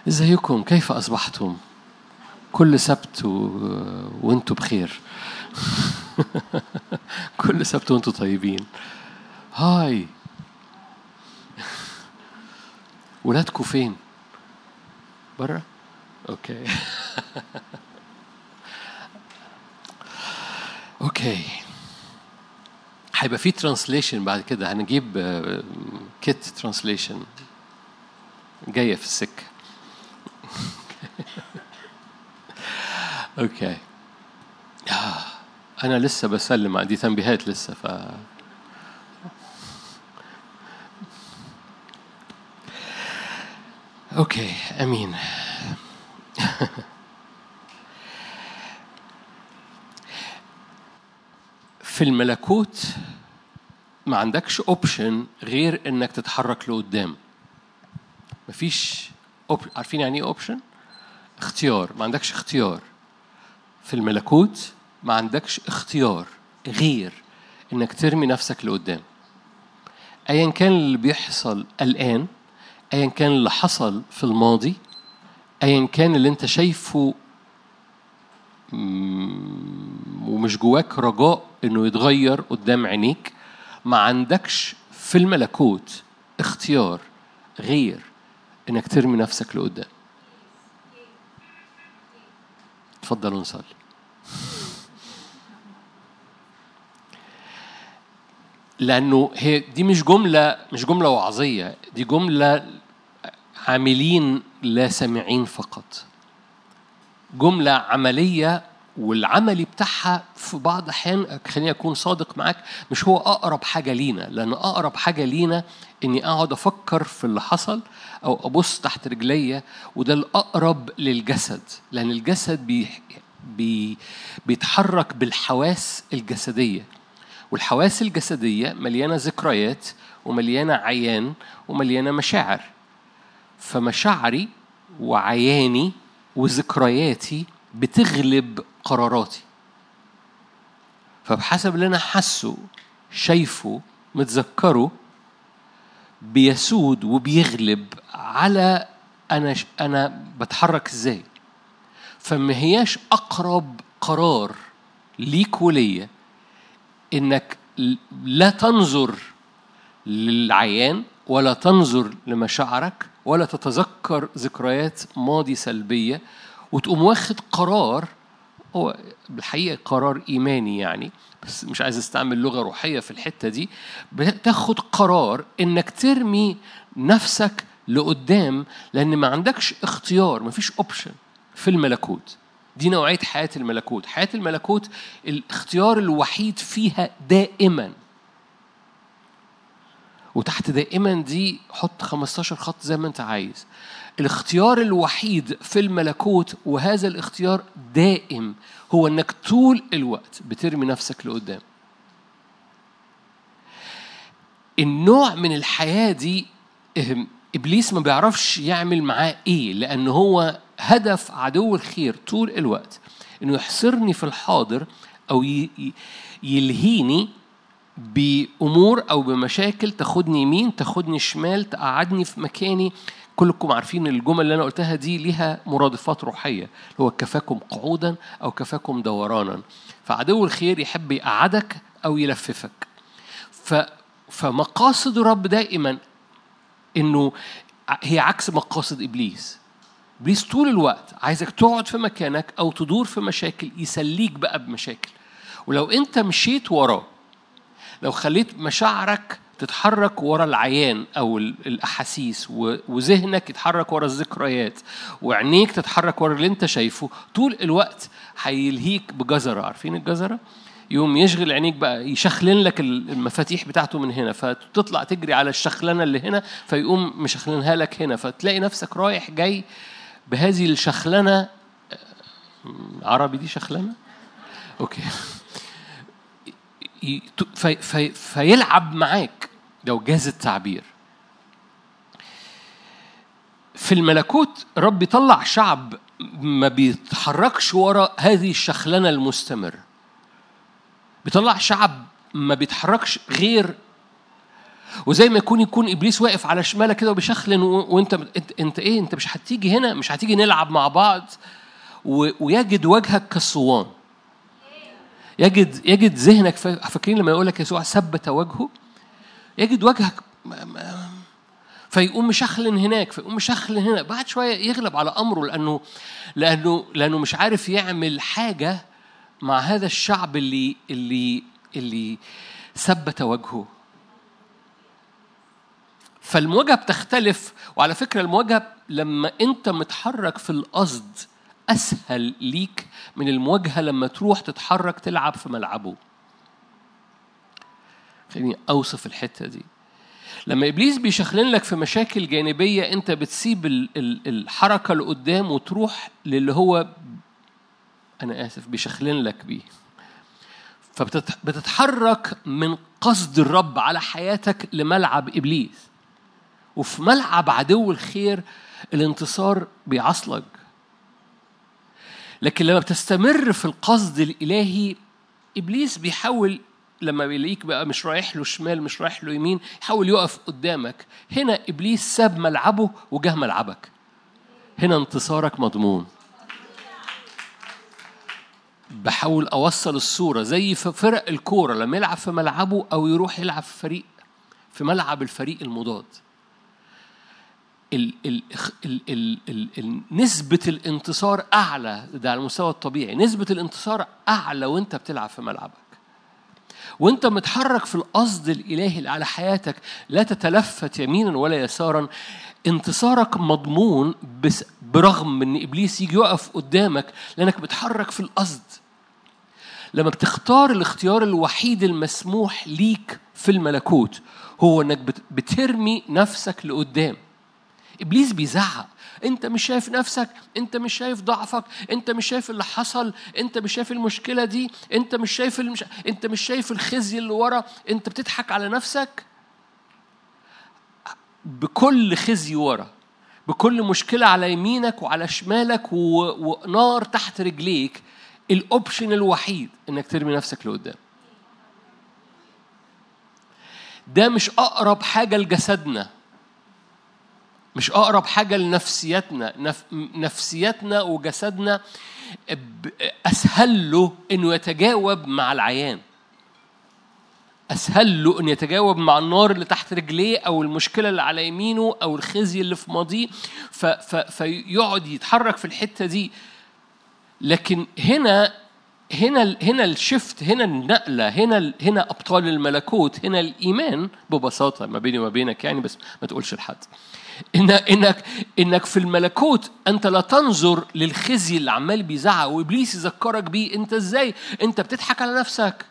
ازيكم كيف اصبحتم كل سبت و... وانتم بخير كل سبت وانتم طيبين هاي ولادكم فين برا اوكي اوكي هيبقى في ترانسليشن بعد كده هنجيب كيت ترانسليشن جايه في السكه اوكي آه. انا لسه بسلم عندي تنبيهات لسه ف اوكي امين في الملكوت ما عندكش اوبشن غير انك تتحرك لقدام مفيش أوب... عارفين يعني ايه اوبشن اختيار ما عندكش اختيار في الملكوت ما عندكش اختيار غير انك ترمي نفسك لقدام ايا كان اللي بيحصل الان ايا كان اللي حصل في الماضي ايا كان اللي انت شايفه ومش جواك رجاء انه يتغير قدام عينيك ما عندكش في الملكوت اختيار غير انك ترمي نفسك لقدام تفضلوا نصلي لانه هي دي مش جمله مش جمله وعظيه دي جمله عاملين لا سامعين فقط جمله عمليه والعملي بتاعها في بعض الاحيان خليني اكون صادق معاك مش هو اقرب حاجه لينا لان اقرب حاجه لينا اني اقعد افكر في اللي حصل او ابص تحت رجليا وده الاقرب للجسد لان الجسد بي بي بيتحرك بالحواس الجسديه والحواس الجسديه مليانه ذكريات ومليانه عيان ومليانه مشاعر فمشاعري وعياني وذكرياتي بتغلب قراراتي فبحسب اللي انا حاسه شايفه متذكره بيسود وبيغلب على انا انا بتحرك ازاي فما هياش اقرب قرار ليك وليا انك لا تنظر للعيان ولا تنظر لمشاعرك ولا تتذكر ذكريات ماضي سلبيه وتقوم واخد قرار هو بالحقيقه قرار ايماني يعني بس مش عايز استعمل لغه روحيه في الحته دي بتاخد قرار انك ترمي نفسك لقدام لان ما عندكش اختيار ما فيش اوبشن في الملكوت دي نوعيه حياه الملكوت حياه الملكوت الاختيار الوحيد فيها دائما وتحت دائما دي حط 15 خط زي ما انت عايز الاختيار الوحيد في الملكوت وهذا الاختيار دائم هو انك طول الوقت بترمي نفسك لقدام النوع من الحياة دي إبليس ما بيعرفش يعمل معاه إيه لأن هو هدف عدو الخير طول الوقت إنه يحصرني في الحاضر أو يلهيني بأمور أو بمشاكل تاخدني يمين تاخدني شمال تقعدني في مكاني كلكم عارفين الجمل اللي انا قلتها دي ليها مرادفات روحيه هو كفاكم قعودا او كفاكم دورانا فعدو الخير يحب يقعدك او يلففك ف فمقاصد الرب دائما انه هي عكس مقاصد ابليس ابليس طول الوقت عايزك تقعد في مكانك او تدور في مشاكل يسليك بقى بمشاكل ولو انت مشيت وراه لو خليت مشاعرك تتحرك ورا العيان او الاحاسيس وذهنك يتحرك ورا الذكريات وعينيك تتحرك ورا اللي انت شايفه طول الوقت هيلهيك بجزره عارفين الجزره يوم يشغل عينيك بقى يشخلن لك المفاتيح بتاعته من هنا فتطلع تجري على الشخلنه اللي هنا فيقوم مشخلنها لك هنا فتلاقي نفسك رايح جاي بهذه الشخلنه عربي دي شخلنه اوكي في في فيلعب معاك لو جاز التعبير في الملكوت رب يطلع شعب ما بيتحركش ورا هذه الشخلنه المستمره بيطلع شعب ما بيتحركش غير وزي ما يكون يكون ابليس واقف على شمالك كده وبيشخلن و- وانت انت, انت ايه انت مش هتيجي هنا مش هتيجي نلعب مع بعض و- ويجد وجهك كالصوان يجد يجد ذهنك فا- فاكرين لما يقول لك يسوع ثبت وجهه يجد وجهك م- م- فيقوم مشخلن هناك فيقوم مشخلن هنا بعد شويه يغلب على امره لانه لانه لانه مش عارف يعمل حاجه مع هذا الشعب اللي اللي اللي ثبت وجهه فالمواجهه بتختلف وعلى فكره المواجهه لما انت متحرك في القصد اسهل ليك من المواجهه لما تروح تتحرك تلعب في ملعبه خليني اوصف الحته دي لما ابليس بيشخلن لك في مشاكل جانبيه انت بتسيب ال- ال- الحركه اللي قدام وتروح للي هو انا اسف بيشخلن لك بيه فبتتحرك من قصد الرب على حياتك لملعب ابليس وفي ملعب عدو الخير الانتصار بيعصلك لكن لما بتستمر في القصد الالهي ابليس بيحاول لما بيلاقيك بقى مش رايح له شمال مش رايح له يمين يحاول يقف قدامك هنا ابليس ساب ملعبه وجه ملعبك هنا انتصارك مضمون بحاول اوصل الصوره زي في فرق الكوره لما يلعب في ملعبه او يروح يلعب في فريق في ملعب الفريق المضاد ال ال ال ال ال ال نسبة الانتصار أعلى ده على المستوى الطبيعي نسبة الانتصار أعلى وأنت بتلعب في ملعبك وانت متحرك في القصد الالهي اللي على حياتك لا تتلفت يمينا ولا يسارا انتصارك مضمون بس برغم ان ابليس يجي يقف قدامك لانك بتحرك في القصد لما بتختار الاختيار الوحيد المسموح ليك في الملكوت هو انك بت- بترمي نفسك لقدام ابليس بيزعق انت مش شايف نفسك انت مش شايف ضعفك انت مش شايف اللي حصل انت مش شايف المشكله دي انت مش شايف المش... انت مش شايف الخزي اللي ورا انت بتضحك على نفسك بكل خزي ورا بكل مشكله على يمينك وعلى شمالك و... ونار تحت رجليك الاوبشن الوحيد انك ترمي نفسك لقدام ده مش اقرب حاجه لجسدنا مش اقرب حاجه لنفسيتنا نف... نفسيتنا وجسدنا ب- اسهل له انه يتجاوب مع العيان اسهل له ان يتجاوب مع النار اللي تحت رجليه او المشكله اللي على يمينه او الخزي اللي في ماضيه ف... ف... فيقعد يتحرك في الحته دي لكن هنا هنا هنا الشفت هنا النقله هنا هنا ابطال الملكوت هنا الايمان ببساطه ما بيني وما بينك يعني بس ما تقولش لحد إن انك انك في الملكوت انت لا تنظر للخزي اللي عمال بيزعق وابليس يذكرك بيه انت ازاي انت بتضحك على نفسك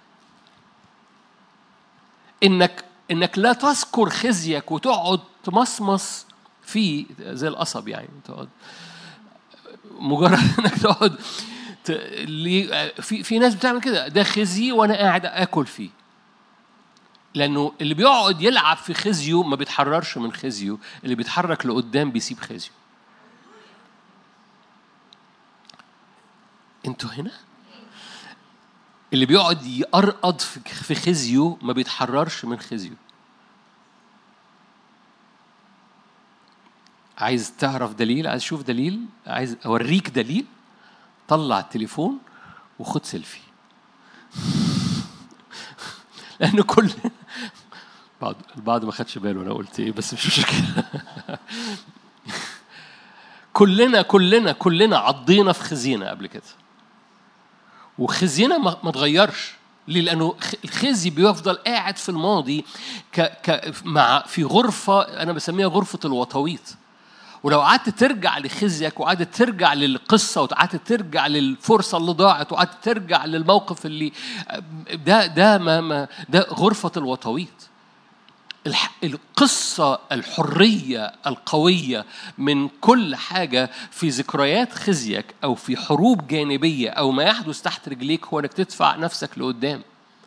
انك انك لا تذكر خزيك وتقعد تمصمص فيه زي القصب يعني تقعد مجرد انك تقعد ت... لي... في في ناس بتعمل كده ده خزي وانا قاعد اكل فيه لانه اللي بيقعد يلعب في خزيه ما بيتحررش من خزيه اللي بيتحرك لقدام بيسيب خزيه انتوا هنا اللي بيقعد يقرقض في في خزيه ما بيتحررش من خزيه عايز تعرف دليل عايز تشوف دليل عايز اوريك دليل طلع التليفون وخد سيلفي لان كل بعض البعض ما خدش باله انا قلت ايه بس مش مشكله كلنا كلنا كلنا عضينا في خزينه قبل كده وخزينا ما ما اتغيرش ليه؟ لانه خ- الخزي بيفضل قاعد في الماضي ك ك مع في غرفه انا بسميها غرفه الوطويط ولو قعدت ترجع لخزيك وقعدت ترجع للقصه وقعدت ترجع للفرصه اللي ضاعت وقعدت ترجع للموقف اللي ده ده ما ما ده غرفه الوطويط الح- القصة الحرية القوية من كل حاجة في ذكريات خزيك أو في حروب جانبية أو ما يحدث تحت رجليك هو أنك تدفع نفسك لقدام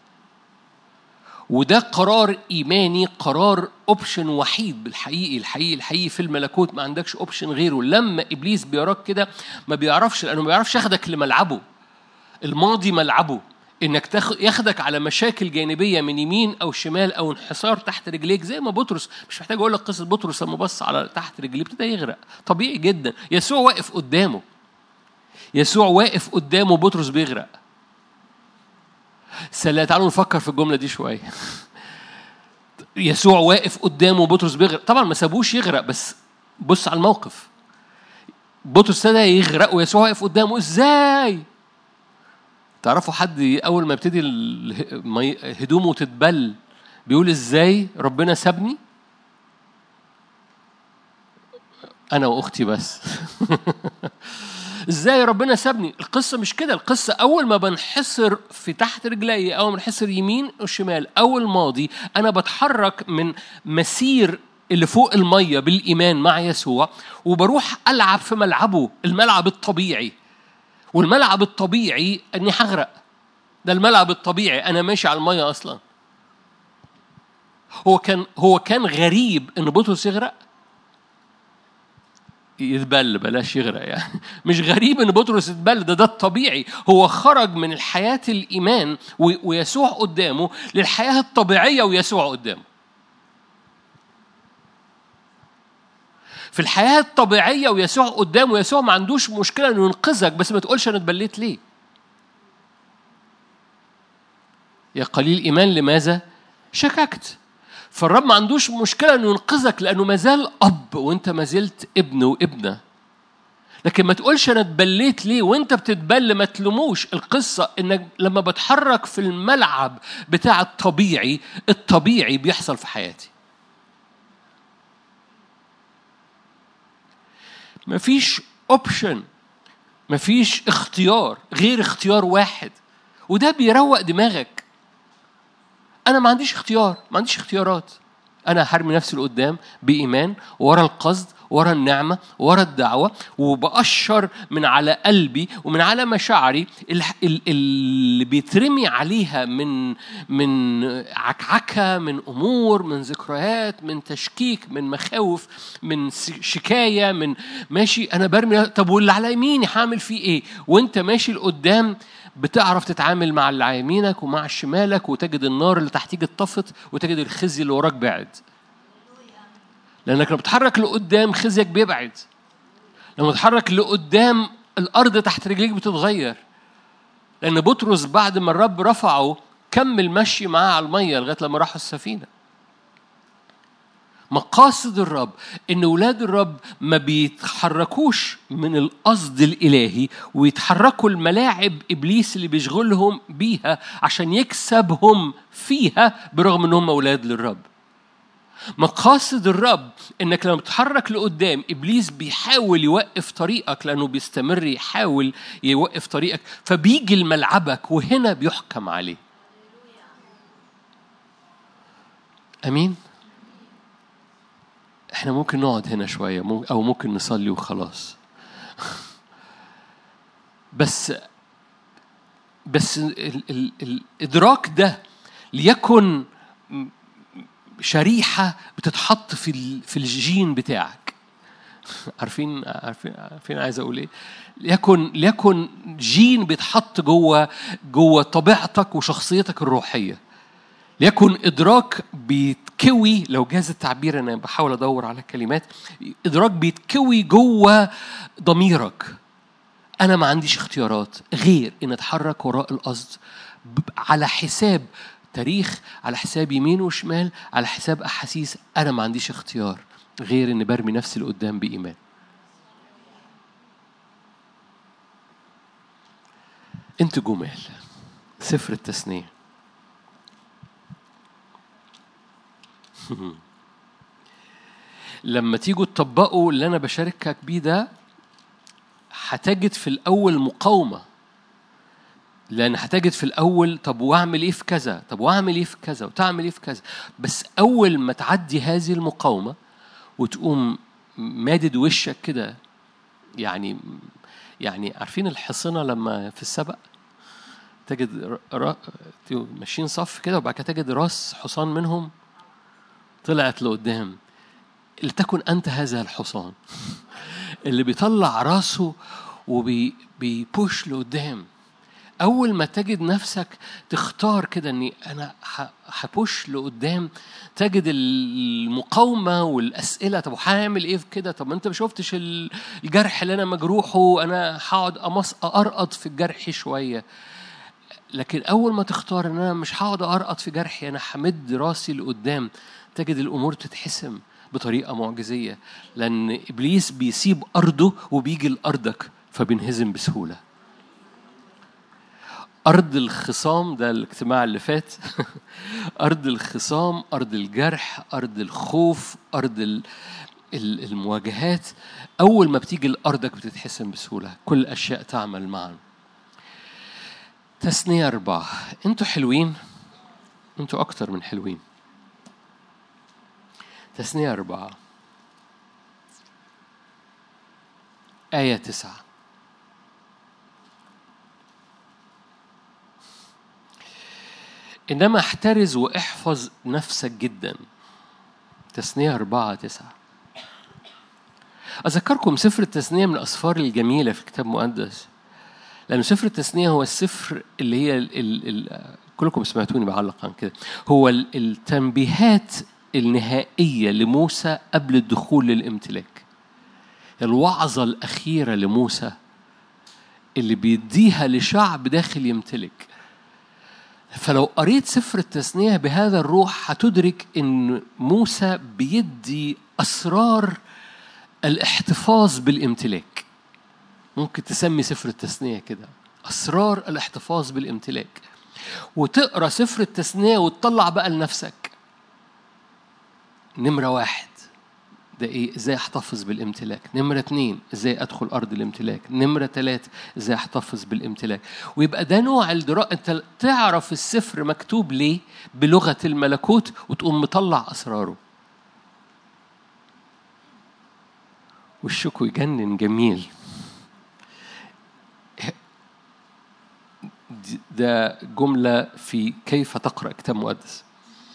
وده قرار إيماني قرار أوبشن وحيد بالحقيقي الحقيقي الحقيقي في الملكوت ما عندكش أوبشن غيره لما إبليس بيراك كده ما بيعرفش لأنه ما بيعرفش ياخدك لملعبه الماضي ملعبه انك تاخد ياخدك على مشاكل جانبيه من يمين او شمال او انحسار تحت رجليك زي ما بطرس مش محتاج اقول لك قصه بطرس لما بص على تحت رجليه ابتدى يغرق طبيعي جدا يسوع واقف قدامه يسوع واقف قدامه بطرس بيغرق سلا تعالوا نفكر في الجمله دي شويه يسوع واقف قدامه بطرس بيغرق طبعا ما سابوش يغرق بس بص على الموقف بطرس ابتدى يغرق ويسوع واقف قدامه ازاي تعرفوا حد اول ما يبتدي هدومه تتبل بيقول ازاي ربنا سابني انا واختي بس ازاي ربنا سابني القصه مش كده القصه اول ما بنحصر في تحت رجلي اول ما بنحصر يمين وشمال اول ماضي انا بتحرك من مسير اللي فوق الميه بالايمان مع يسوع وبروح العب في ملعبه الملعب الطبيعي والملعب الطبيعي اني هغرق ده الملعب الطبيعي انا ماشي على الميه اصلا هو كان هو كان غريب ان بطرس يغرق يتبل بلاش يغرق يعني مش غريب ان بطرس يتبل ده ده الطبيعي هو خرج من الحياه الايمان ويسوع قدامه للحياه الطبيعيه ويسوع قدامه في الحياة الطبيعية ويسوع قدامه يسوع ما عندوش مشكلة إنه ينقذك بس ما تقولش أنا اتبليت ليه يا قليل إيمان لماذا شككت فالرب ما عندوش مشكلة إنه ينقذك لأنه ما زال أب وأنت ما زلت ابن وابنة لكن ما تقولش أنا اتبليت ليه وأنت بتتبل ما تلوموش القصة إنك لما بتحرك في الملعب بتاع الطبيعي الطبيعي بيحصل في حياتي مفيش اوبشن مفيش اختيار غير اختيار واحد وده بيروق دماغك انا ما عنديش اختيار ما عنديش اختيارات انا هرمي نفسي لقدام بايمان ورا القصد ورا النعمة ورا الدعوة وبأشر من على قلبي ومن على مشاعري اللي بيترمي عليها من من عكعكة من أمور من ذكريات من تشكيك من مخاوف من شكاية من ماشي أنا برمي طب واللي على يميني هعمل فيه إيه وأنت ماشي لقدام بتعرف تتعامل مع اللي على يمينك ومع شمالك وتجد النار اللي تحتيك اتطفت وتجد الخزي اللي وراك بعد لأنك لما بتتحرك لقدام خزيك بيبعد لما تتحرك لقدام الأرض تحت رجليك بتتغير لأن بطرس بعد ما الرب رفعه كمل مشي معاه على المية لغاية لما راحوا السفينة مقاصد الرب ان ولاد الرب ما بيتحركوش من القصد الالهي ويتحركوا الملاعب ابليس اللي بيشغلهم بيها عشان يكسبهم فيها برغم ان هم اولاد للرب مقاصد الرب انك لما بتتحرك لقدام ابليس بيحاول يوقف طريقك لانه بيستمر يحاول يوقف طريقك فبيجي لملعبك وهنا بيحكم عليه امين احنا ممكن نقعد هنا شويه او ممكن نصلي وخلاص بس بس ال ال الادراك ده ليكن شريحه بتتحط في في الجين بتاعك عارفين عارفين عارفين عايز اقول ايه ليكن ليكن جين بيتحط جوه جوه طبيعتك وشخصيتك الروحيه ليكن ادراك بيتكوي لو جاز التعبير انا بحاول ادور على كلمات ادراك بيتكوي جوه ضميرك انا ما عنديش اختيارات غير ان اتحرك وراء القصد على حساب تاريخ على حساب يمين وشمال على حساب احاسيس انا ما عنديش اختيار غير اني برمي نفسي لقدام بايمان انت جمال سفر التثنيه لما تيجوا تطبقوا اللي انا بشاركك بيه ده هتجد في الاول مقاومه لان هتجد في الاول طب واعمل ايه في كذا طب واعمل ايه في كذا وتعمل ايه في كذا بس اول ما تعدي هذه المقاومه وتقوم مادد وشك كده يعني يعني عارفين الحصنه لما في السبق تجد را... ماشيين صف كده وبعد كده تجد راس حصان منهم طلعت لقدام لتكن انت هذا الحصان اللي بيطلع راسه وبيبوش لقدام أول ما تجد نفسك تختار كده إني أنا ه- هبوش لقدام تجد المقاومة والأسئلة طب هعمل إيه في كده طب ما أنت ما شفتش ال- الجرح اللي أنا مجروحه أنا هقعد أمص أرقد في الجرح شوية لكن أول ما تختار إن أنا مش هقعد أرقد في جرحي أنا همد راسي لقدام تجد الأمور تتحسم بطريقة معجزية لأن إبليس بيسيب أرضه وبيجي لأرضك فبينهزم بسهولة أرض الخصام ده الاجتماع اللي فات أرض الخصام أرض الجرح أرض الخوف أرض ال- ال- المواجهات أول ما بتيجي لأرضك بتتحسن بسهولة كل الأشياء تعمل معا تثنية أربعة أنتوا حلوين أنتوا أكتر من حلوين تثنية أربعة آية تسعة إنما احترز واحفظ نفسك جدا تثنية أربعة تسعة أذكركم سفر التثنية من الأسفار الجميلة في الكتاب المقدس لأن سفر التثنية هو السفر اللي هي ال ال ال كلكم سمعتوني بعلق عن كده هو ال- التنبيهات النهائية لموسى قبل الدخول للامتلاك الوعظة الأخيرة لموسى اللي بيديها لشعب داخل يمتلك فلو قريت سفر التثنية بهذا الروح هتدرك إن موسى بيدي أسرار الاحتفاظ بالامتلاك ممكن تسمي سفر التثنية كده أسرار الاحتفاظ بالامتلاك وتقرا سفر التثنية وتطلع بقى لنفسك نمرة واحد ده ايه ازاي احتفظ بالامتلاك نمرة اتنين ازاي ادخل ارض الامتلاك نمرة تلاتة ازاي احتفظ بالامتلاك ويبقى ده نوع الدراسة انت تعرف السفر مكتوب ليه بلغة الملكوت وتقوم مطلع اسراره وشكوا يجنن جميل دي- ده جملة في كيف تقرأ كتاب مقدس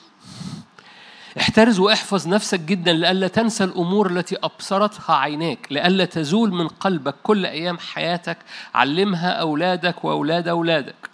احترز واحفظ نفسك جدا لئلا تنسى الامور التي ابصرتها عيناك لئلا تزول من قلبك كل ايام حياتك علمها اولادك واولاد اولادك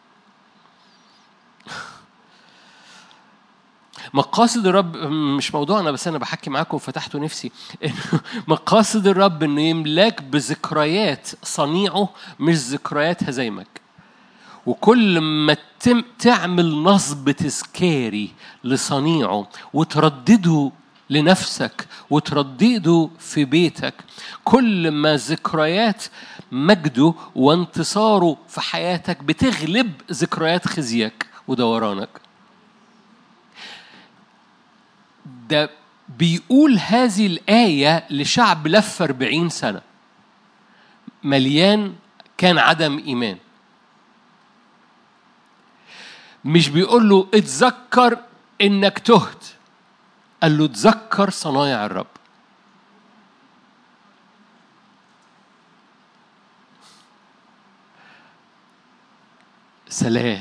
مقاصد الرب مش موضوعنا بس انا بحكي معاكم فتحتوا نفسي إنه مقاصد الرب انه يملاك بذكريات صنيعه مش ذكريات هزايمك وكل ما تم تعمل نصب تذكاري لصنيعه وتردده لنفسك وتردده في بيتك كل ما ذكريات مجده وانتصاره في حياتك بتغلب ذكريات خزيك ودورانك ده بيقول هذه الآية لشعب لف 40 سنة مليان كان عدم إيمان مش بيقول له اتذكر انك تهت قال له اتذكر صنايع الرب سلام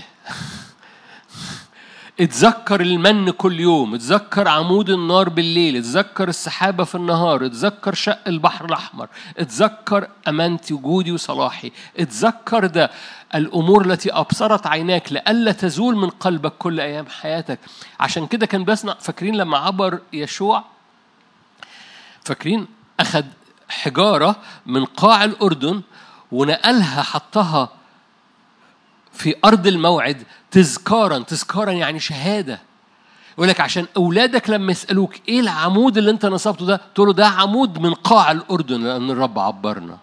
اتذكر المن كل يوم اتذكر عمود النار بالليل اتذكر السحابة في النهار اتذكر شق البحر الأحمر اتذكر أمانتي وجودي وصلاحي اتذكر ده الأمور التي أبصرت عيناك لئلا تزول من قلبك كل أيام حياتك عشان كده كان بيصنع فاكرين لما عبر يشوع فاكرين أخذ حجارة من قاع الأردن ونقلها حطها في أرض الموعد تذكارا تذكارا يعني شهادة يقول لك عشان أولادك لما يسألوك إيه العمود اللي أنت نصبته ده تقول له ده عمود من قاع الأردن لأن الرب عبرنا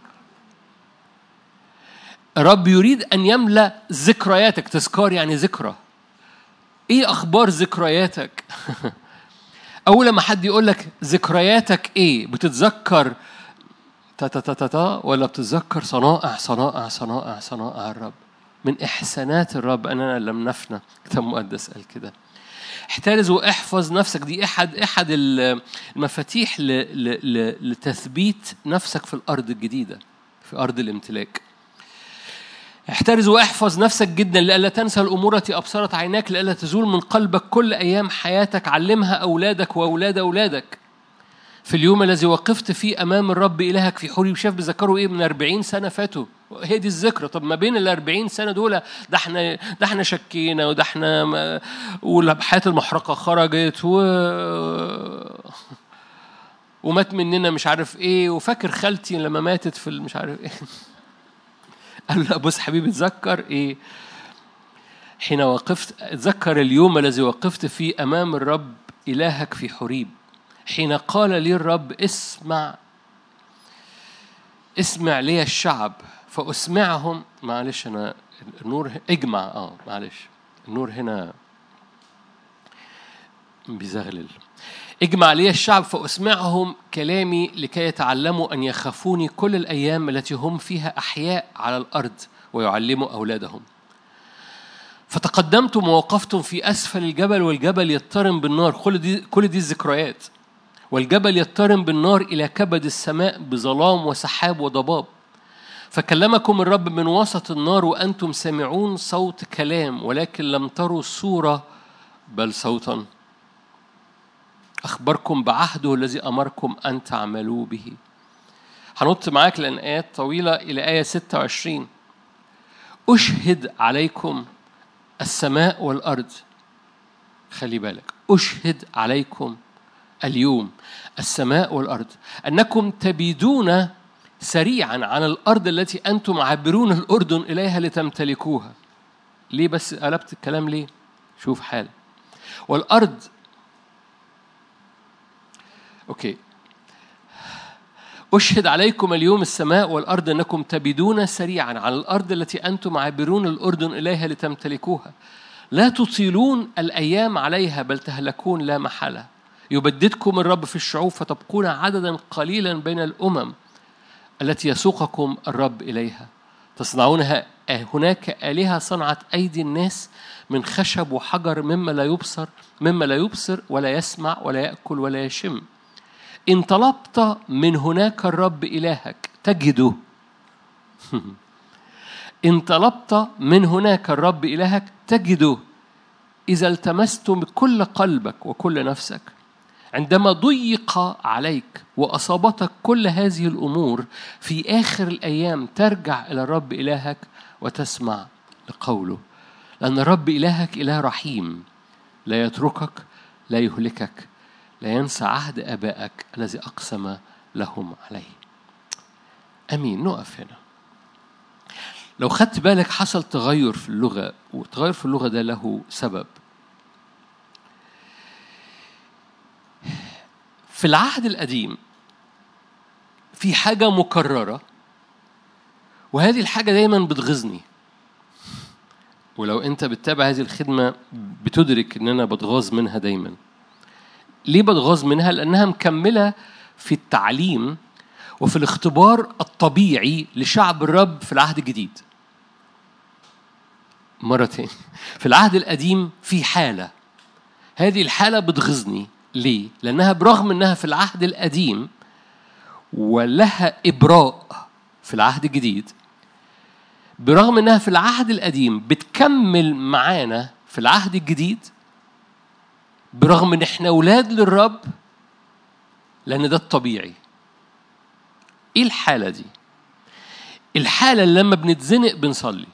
الرب يريد أن يملأ ذكرياتك تذكار يعني ذكرى إيه أخبار ذكرياتك أول ما حد يقول لك ذكرياتك إيه بتتذكر تا تا تا تا تا ولا بتتذكر صنائع صنائع صنائع صنائع الرب من إحسانات الرب أننا لم نفنى كتاب مقدس قال كده احترز واحفظ نفسك دي احد احد المفاتيح ل- ل- ل- لتثبيت نفسك في الارض الجديده في ارض الامتلاك احترز واحفظ نفسك جدا لئلا تنسى الامور التي ابصرت عيناك لئلا تزول من قلبك كل ايام حياتك علمها اولادك واولاد اولادك في اليوم الذي وقفت فيه أمام الرب إلهك في حوري شاف بيذكروا إيه من 40 سنة فاتوا هي دي الذكرى طب ما بين ال 40 سنة دول ده احنا ده احنا شكينا وده احنا ما- والأبحاث المحرقة خرجت و ومات مننا مش عارف ايه وفاكر خالتي لما ماتت في مش عارف ايه قال له بص حبيبي اتذكر ايه حين وقفت اتذكر اليوم الذي وقفت فيه امام الرب الهك في حريب حين قال لي الرب اسمع اسمع لي الشعب فاسمعهم معلش انا النور ه- اجمع اه معلش النور هنا بيزغلل اجمع لي الشعب فاسمعهم كلامي لكي يتعلموا ان يخافوني كل الايام التي هم فيها احياء على الارض ويعلموا اولادهم فتقدمتم ووقفتم في اسفل الجبل والجبل يضطرم بالنار كل دي كل دي الذكريات والجبل يضطرم بالنار الى كبد السماء بظلام وسحاب وضباب فكلمكم الرب من وسط النار وانتم سامعون صوت كلام ولكن لم تروا صوره بل صوتا أخبركم بعهده الذي أمركم أن تعملوا به هنط معاك لأن آيات طويلة إلى آية 26 أشهد عليكم السماء والأرض خلي بالك أشهد عليكم اليوم السماء والأرض أنكم تبيدون سريعا عن الأرض التي أنتم عابرون الأردن إليها لتمتلكوها ليه بس قلبت الكلام ليه شوف حال والأرض أوكي أشهد عليكم اليوم السماء والأرض أنكم تبيدون سريعا على الأرض التي أنتم عابرون الأردن إليها لتمتلكوها لا تطيلون الأيام عليها بل تهلكون لا محالة يبددكم الرب في الشعوب فتبقون عددا قليلا بين الأمم التي يسوقكم الرب إليها تصنعونها هناك آلهة صنعت أيدي الناس من خشب وحجر مما لا يبصر مما لا يبصر ولا يسمع ولا يأكل ولا يشم إن طلبت من هناك الرب إلهك تجده إن طلبت من هناك الرب إلهك تجده إذا التمست بكل قلبك وكل نفسك عندما ضيق عليك وأصابتك كل هذه الأمور في آخر الأيام ترجع إلى الرب إلهك وتسمع لقوله لأن الرب إلهك إله رحيم لا يتركك لا يهلكك لا ينسى عهد آبائك الذي أقسم لهم عليه أمين نقف هنا لو خدت بالك حصل تغير في اللغة والتغير في اللغة ده له سبب في العهد القديم في حاجة مكررة وهذه الحاجة دايما بتغيظني ولو أنت بتتابع هذه الخدمة بتدرك إن أنا بتغاظ منها دايما ليه بتغاظ منها؟ لأنها مكملة في التعليم وفي الاختبار الطبيعي لشعب الرب في العهد الجديد مرة تاني في العهد القديم في حالة هذه الحالة بتغيظني ليه؟ لأنها برغم أنها في العهد القديم ولها إبراء في العهد الجديد برغم أنها في العهد القديم بتكمل معانا في العهد الجديد برغم ان احنا اولاد للرب لان ده الطبيعي ايه الحاله دي الحاله اللي لما بنتزنق بنصلي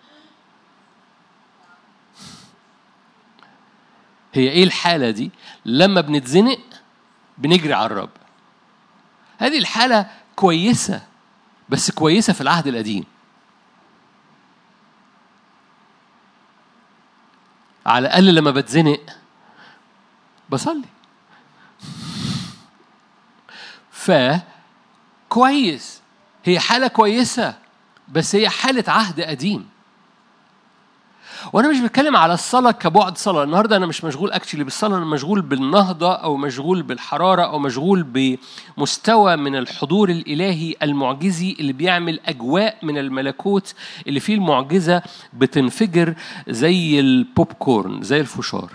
هي ايه الحاله دي لما بنتزنق بنجري على الرب هذه الحاله كويسه بس كويسه في العهد القديم على الاقل لما بتزنق بصلي ف كويس هي حالة كويسة بس هي حالة عهد قديم وانا مش بتكلم على الصلاه كبعد صلاه النهارده انا مش مشغول اكشلي بالصلاه انا مشغول بالنهضه او مشغول بالحراره او مشغول بمستوى من الحضور الالهي المعجزي اللي بيعمل اجواء من الملكوت اللي فيه المعجزه بتنفجر زي البوب كورن زي الفشار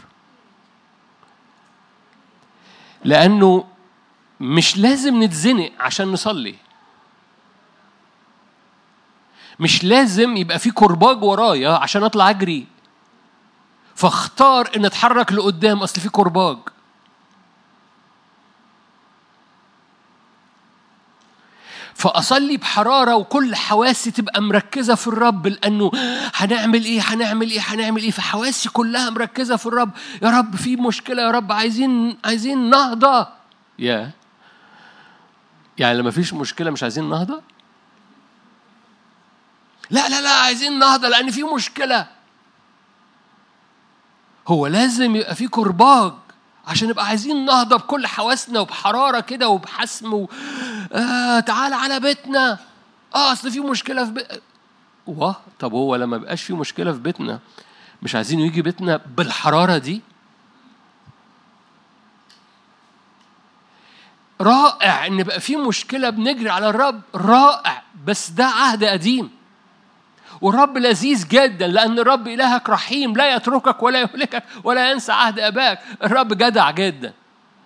لانه مش لازم نتزنق عشان نصلي مش لازم يبقى في كرباج ورايا عشان اطلع اجري فاختار ان اتحرك لقدام اصل في كرباج فأصلي بحرارة وكل حواسي تبقى مركزة في الرب لأنه هنعمل إيه هنعمل إيه هنعمل إيه فحواسي كلها مركزة في الرب يا رب في مشكلة يا رب عايزين عايزين نهضة يا يعني لما فيش مشكلة مش عايزين نهضة لا لا لا عايزين نهضة لأن في مشكلة هو لازم يبقى في كرباج عشان نبقى عايزين نهضة بكل حواسنا وبحرارة كده وبحسم و... آه تعال على بيتنا اه اصل في مشكلة في بيت واه طب هو لما بقاش في مشكلة في بيتنا مش عايزين يجي بيتنا بالحرارة دي رائع ان بقى في مشكلة بنجري على الرب رائع بس ده عهد قديم والرب لذيذ جدا لأن الرب إلهك رحيم لا يتركك ولا يهلكك ولا ينسى عهد أباك الرب جدع جدا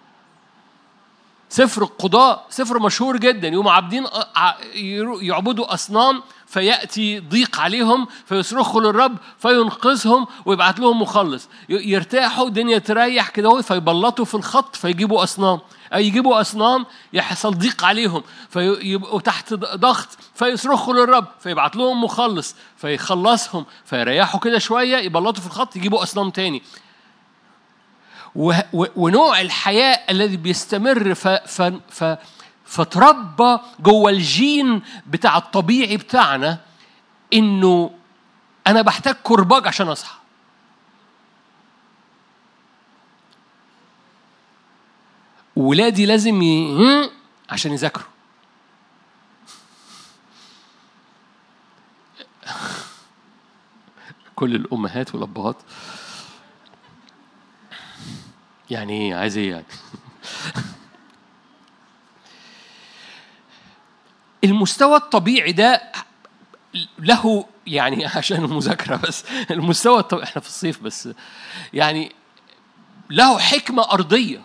سفر القضاء سفر مشهور جدا يوم عابدين يعبدوا أصنام فيأتي ضيق عليهم فيصرخوا للرب فينقذهم ويبعت لهم مخلص يرتاحوا الدنيا تريح كده فيبلطوا في الخط فيجيبوا أصنام أو يجيبوا أصنام يحصل ضيق عليهم فيبقوا تحت ضغط فيصرخوا للرب فيبعت لهم مخلص فيخلصهم فيريحوا كده شوية يبلطوا في الخط يجيبوا أصنام تاني ونوع الحياة الذي بيستمر ف, ف, ف فتربى جوه الجين بتاع الطبيعي بتاعنا انه انا بحتاج كرباج عشان اصحى ولادي لازم ي... عشان يذاكروا كل الامهات والابهات يعني ايه عايز ايه يعني المستوى الطبيعي ده له يعني عشان المذاكرة بس المستوى الطبيعي احنا في الصيف بس يعني له حكمة أرضية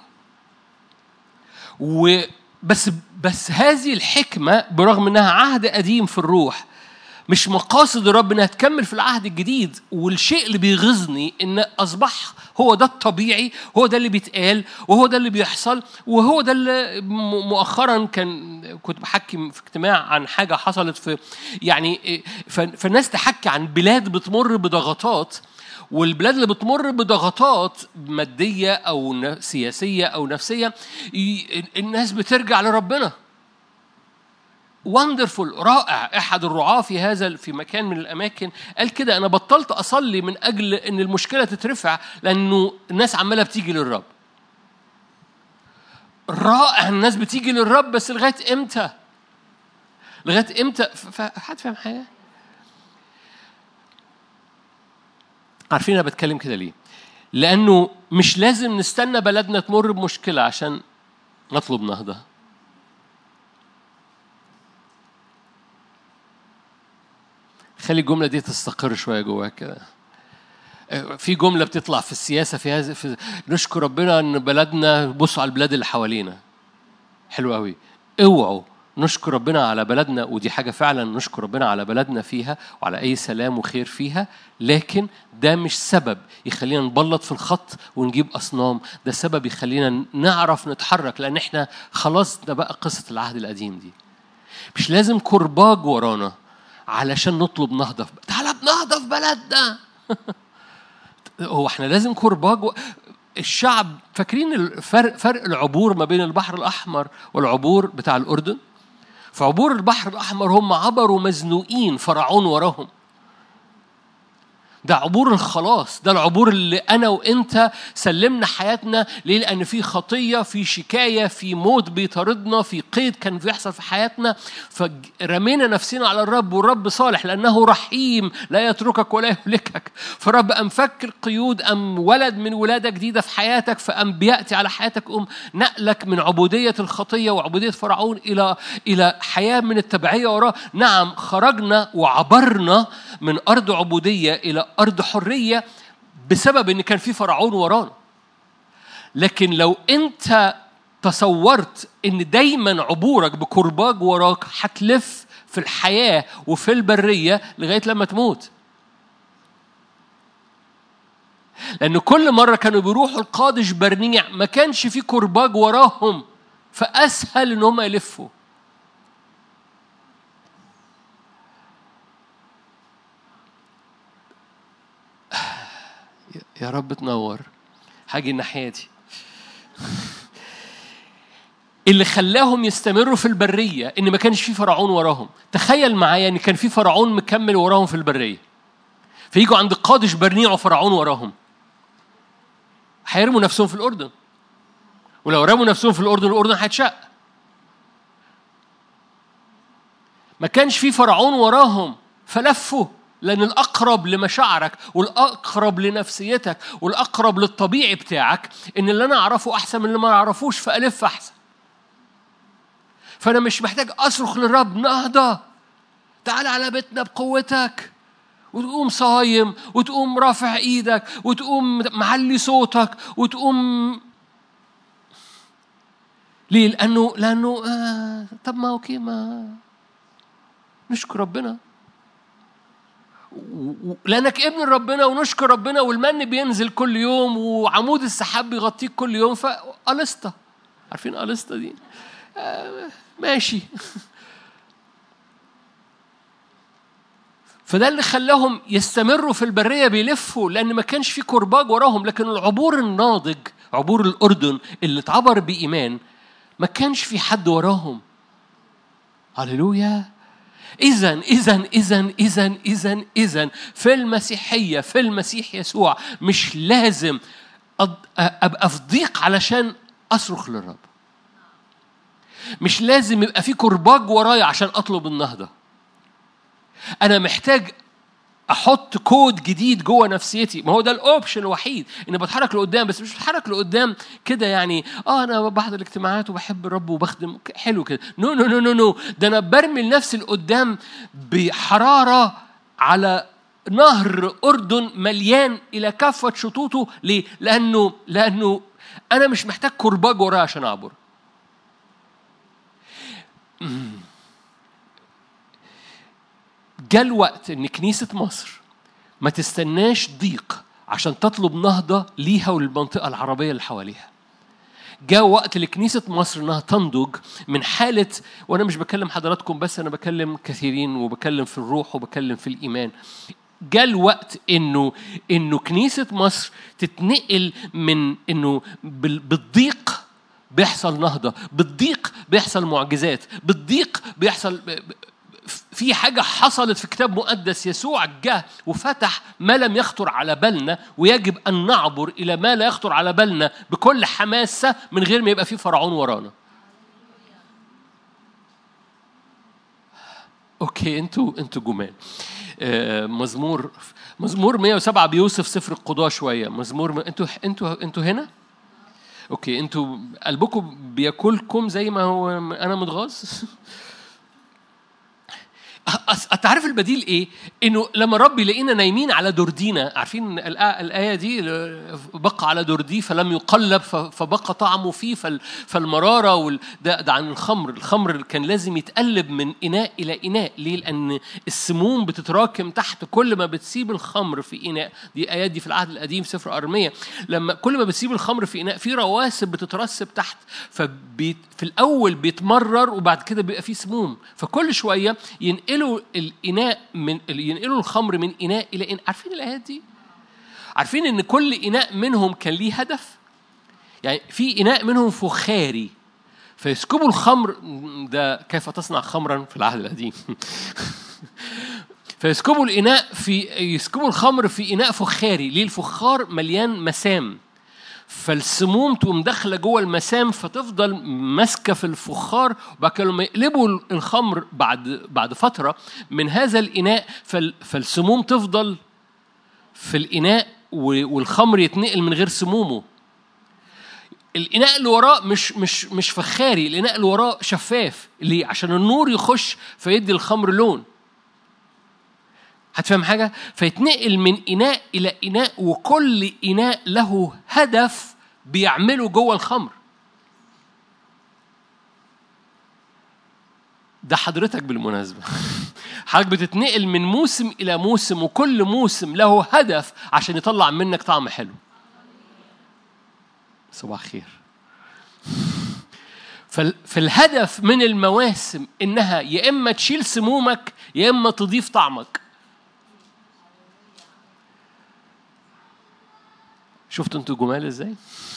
وبس بس هذه الحكمة برغم انها عهد قديم في الروح مش مقاصد الرب انها تكمل في العهد الجديد والشيء اللي بيغيظني ان اصبح هو ده الطبيعي هو ده اللي بيتقال وهو ده اللي بيحصل وهو ده اللي مؤخرا كان كنت بحكي في اجتماع عن حاجه حصلت في يعني فالناس تحكي عن بلاد بتمر بضغطات والبلاد اللي بتمر بضغطات ماديه او سياسيه او نفسيه الناس بترجع لربنا وندرفول رائع احد الرعاه في هذا في مكان من الاماكن قال كده انا بطلت اصلي من اجل ان المشكله تترفع لانه الناس عماله بتيجي للرب رائع الناس بتيجي للرب بس لغايه امتى لغايه امتى حد فاهم حاجه عارفين انا بتكلم كده ليه لانه مش لازم نستنى بلدنا تمر بمشكله عشان نطلب نهضه خلي الجمله دي تستقر شويه جواك كده في جمله بتطلع في السياسه في هذا في نشكر ربنا ان بلدنا بصوا على البلاد اللي حوالينا حلو قوي اوعوا نشكر ربنا على بلدنا ودي حاجة فعلا نشكر ربنا على بلدنا فيها وعلى أي سلام وخير فيها لكن ده مش سبب يخلينا نبلط في الخط ونجيب أصنام ده سبب يخلينا نعرف نتحرك لأن احنا خلاص ده بقى قصة العهد القديم دي مش لازم كرباج ورانا علشان نطلب نهضة في تعالى بنهضة في بلدنا هو احنا لازم كرباج و... الشعب فاكرين الفرق فرق العبور ما بين البحر الأحمر والعبور بتاع الأردن في عبور البحر الأحمر هم عبروا مزنوقين فرعون وراهم ده عبور الخلاص ده العبور اللي انا وانت سلمنا حياتنا ليه لان في خطيه في شكايه في موت بيطاردنا في قيد كان بيحصل في حياتنا فرمينا نفسنا على الرب والرب صالح لانه رحيم لا يتركك ولا يهلكك فالرب ام فك القيود ام ولد من ولاده جديده في حياتك فام بياتي على حياتك ام نقلك من عبوديه الخطيه وعبوديه فرعون الى الى حياه من التبعيه وراه نعم خرجنا وعبرنا من ارض عبوديه الى أرض حرية بسبب إن كان في فرعون ورانا لكن لو أنت تصورت إن دايما عبورك بكرباج وراك هتلف في الحياة وفي البرية لغاية لما تموت لأن كل مرة كانوا بيروحوا القادش برنيع ما كانش في كرباج وراهم فأسهل إن هم يلفوا يا رب تنور هاجي الناحية دي اللي خلاهم يستمروا في البرية إن ما كانش في فرعون وراهم تخيل معايا إن كان في فرعون مكمل وراهم في البرية فيجوا عند قادش برنيع وفرعون وراهم هيرموا نفسهم في الأردن ولو رموا نفسهم في الأردن الأردن هيتشق ما كانش في فرعون وراهم فلفوا لأن الأقرب لمشاعرك والأقرب لنفسيتك والأقرب للطبيعي بتاعك إن اللي أنا أعرفه أحسن من اللي ما أعرفوش فألف أحسن فأنا مش محتاج أصرخ للرب نهضة تعال على بيتنا بقوتك وتقوم صايم وتقوم رافع ايدك وتقوم معلي صوتك وتقوم ليه؟ لأنه لأنه آه طب ما أوكي ما نشكر ربنا لأنك ابن ربنا ونشكر ربنا والمن بينزل كل يوم وعمود السحاب بيغطيك كل يوم فألستا عارفين ألستا دي؟ آه ماشي فده اللي خلاهم يستمروا في البريه بيلفوا لان ما كانش في كرباج وراهم لكن العبور الناضج عبور الاردن اللي اتعبر بايمان ما كانش في حد وراهم هللويا إذا إذا إذا إذا إذا إذا في المسيحية في المسيح يسوع مش لازم أبقى في ضيق علشان أصرخ للرب. مش لازم يبقى في كرباج ورايا عشان أطلب النهضة. أنا محتاج احط كود جديد جوه نفسيتي ما هو ده الاوبشن الوحيد اني بتحرك لقدام بس مش بتحرك لقدام كده يعني اه انا بحضر الاجتماعات وبحب الرب وبخدم حلو كده نو نو نو نو نو ده انا برمي لنفسي لقدام بحراره على نهر اردن مليان الى كافه شطوطه ليه؟ لانه لانه انا مش محتاج كرباج وراه عشان اعبر جاء الوقت ان كنيسه مصر ما تستناش ضيق عشان تطلب نهضه ليها وللمنطقه العربيه اللي حواليها جاء وقت لكنيسة مصر إنها تنضج من حالة وأنا مش بكلم حضراتكم بس أنا بكلم كثيرين وبكلم في الروح وبكلم في الإيمان جاء الوقت إنه إنه كنيسة مصر تتنقل من إنه بالضيق بيحصل نهضة بالضيق بيحصل معجزات بالضيق بيحصل في حاجة حصلت في كتاب مقدس يسوع جه وفتح ما لم يخطر على بالنا ويجب أن نعبر إلى ما لا يخطر على بالنا بكل حماسة من غير ما يبقى في فرعون ورانا اوكي انتوا انتوا جمال آه مزمور مزمور 107 بيوصف سفر القضاء شويه مزمور انتوا انتوا انتوا هنا اوكي انتوا قلبكم بياكلكم زي ما هو انا متغاظ تعرف البديل ايه؟ انه لما الرب يلاقينا نايمين على دردينا عارفين الايه دي بقى على دردي فلم يقلب فبقى طعمه فيه فالمراره ده, ده عن الخمر، الخمر كان لازم يتقلب من اناء الى اناء، ليه؟ لان السموم بتتراكم تحت كل ما بتسيب الخمر في اناء، دي ايات دي في العهد القديم سفر ارميه، لما كل ما بتسيب الخمر في اناء في رواسب بتترسب تحت ففي الاول بيتمرر وبعد كده بيبقى فيه سموم، فكل شويه ينقل ينقلوا الإناء من ينقلوا الخمر من إناء إلى إناء عارفين الآيات دي؟ عارفين إن كل إناء منهم كان ليه هدف؟ يعني في إناء منهم فخاري فيسكبوا الخمر ده كيف تصنع خمرا في العهد القديم فيسكبوا الإناء في يسكبوا الخمر في إناء فخاري ليه الفخار مليان مسام فالسموم تقوم داخله جوه المسام فتفضل ماسكه في الفخار وبعد كده لما يقلبوا الخمر بعد بعد فتره من هذا الاناء فالسموم تفضل في الاناء والخمر يتنقل من غير سمومه الاناء اللي وراه مش مش مش فخاري الاناء اللي وراه شفاف ليه عشان النور يخش فيدي الخمر لون هتفهم حاجة؟ فيتنقل من إناء إلى إناء وكل إناء له هدف بيعمله جوه الخمر. ده حضرتك بالمناسبة. حضرتك بتتنقل من موسم إلى موسم وكل موسم له هدف عشان يطلع منك طعم حلو. صباح خير. فالهدف من المواسم إنها يا إما تشيل سمومك يا إما تضيف طعمك. شفتوا انتوا جمال ازاي؟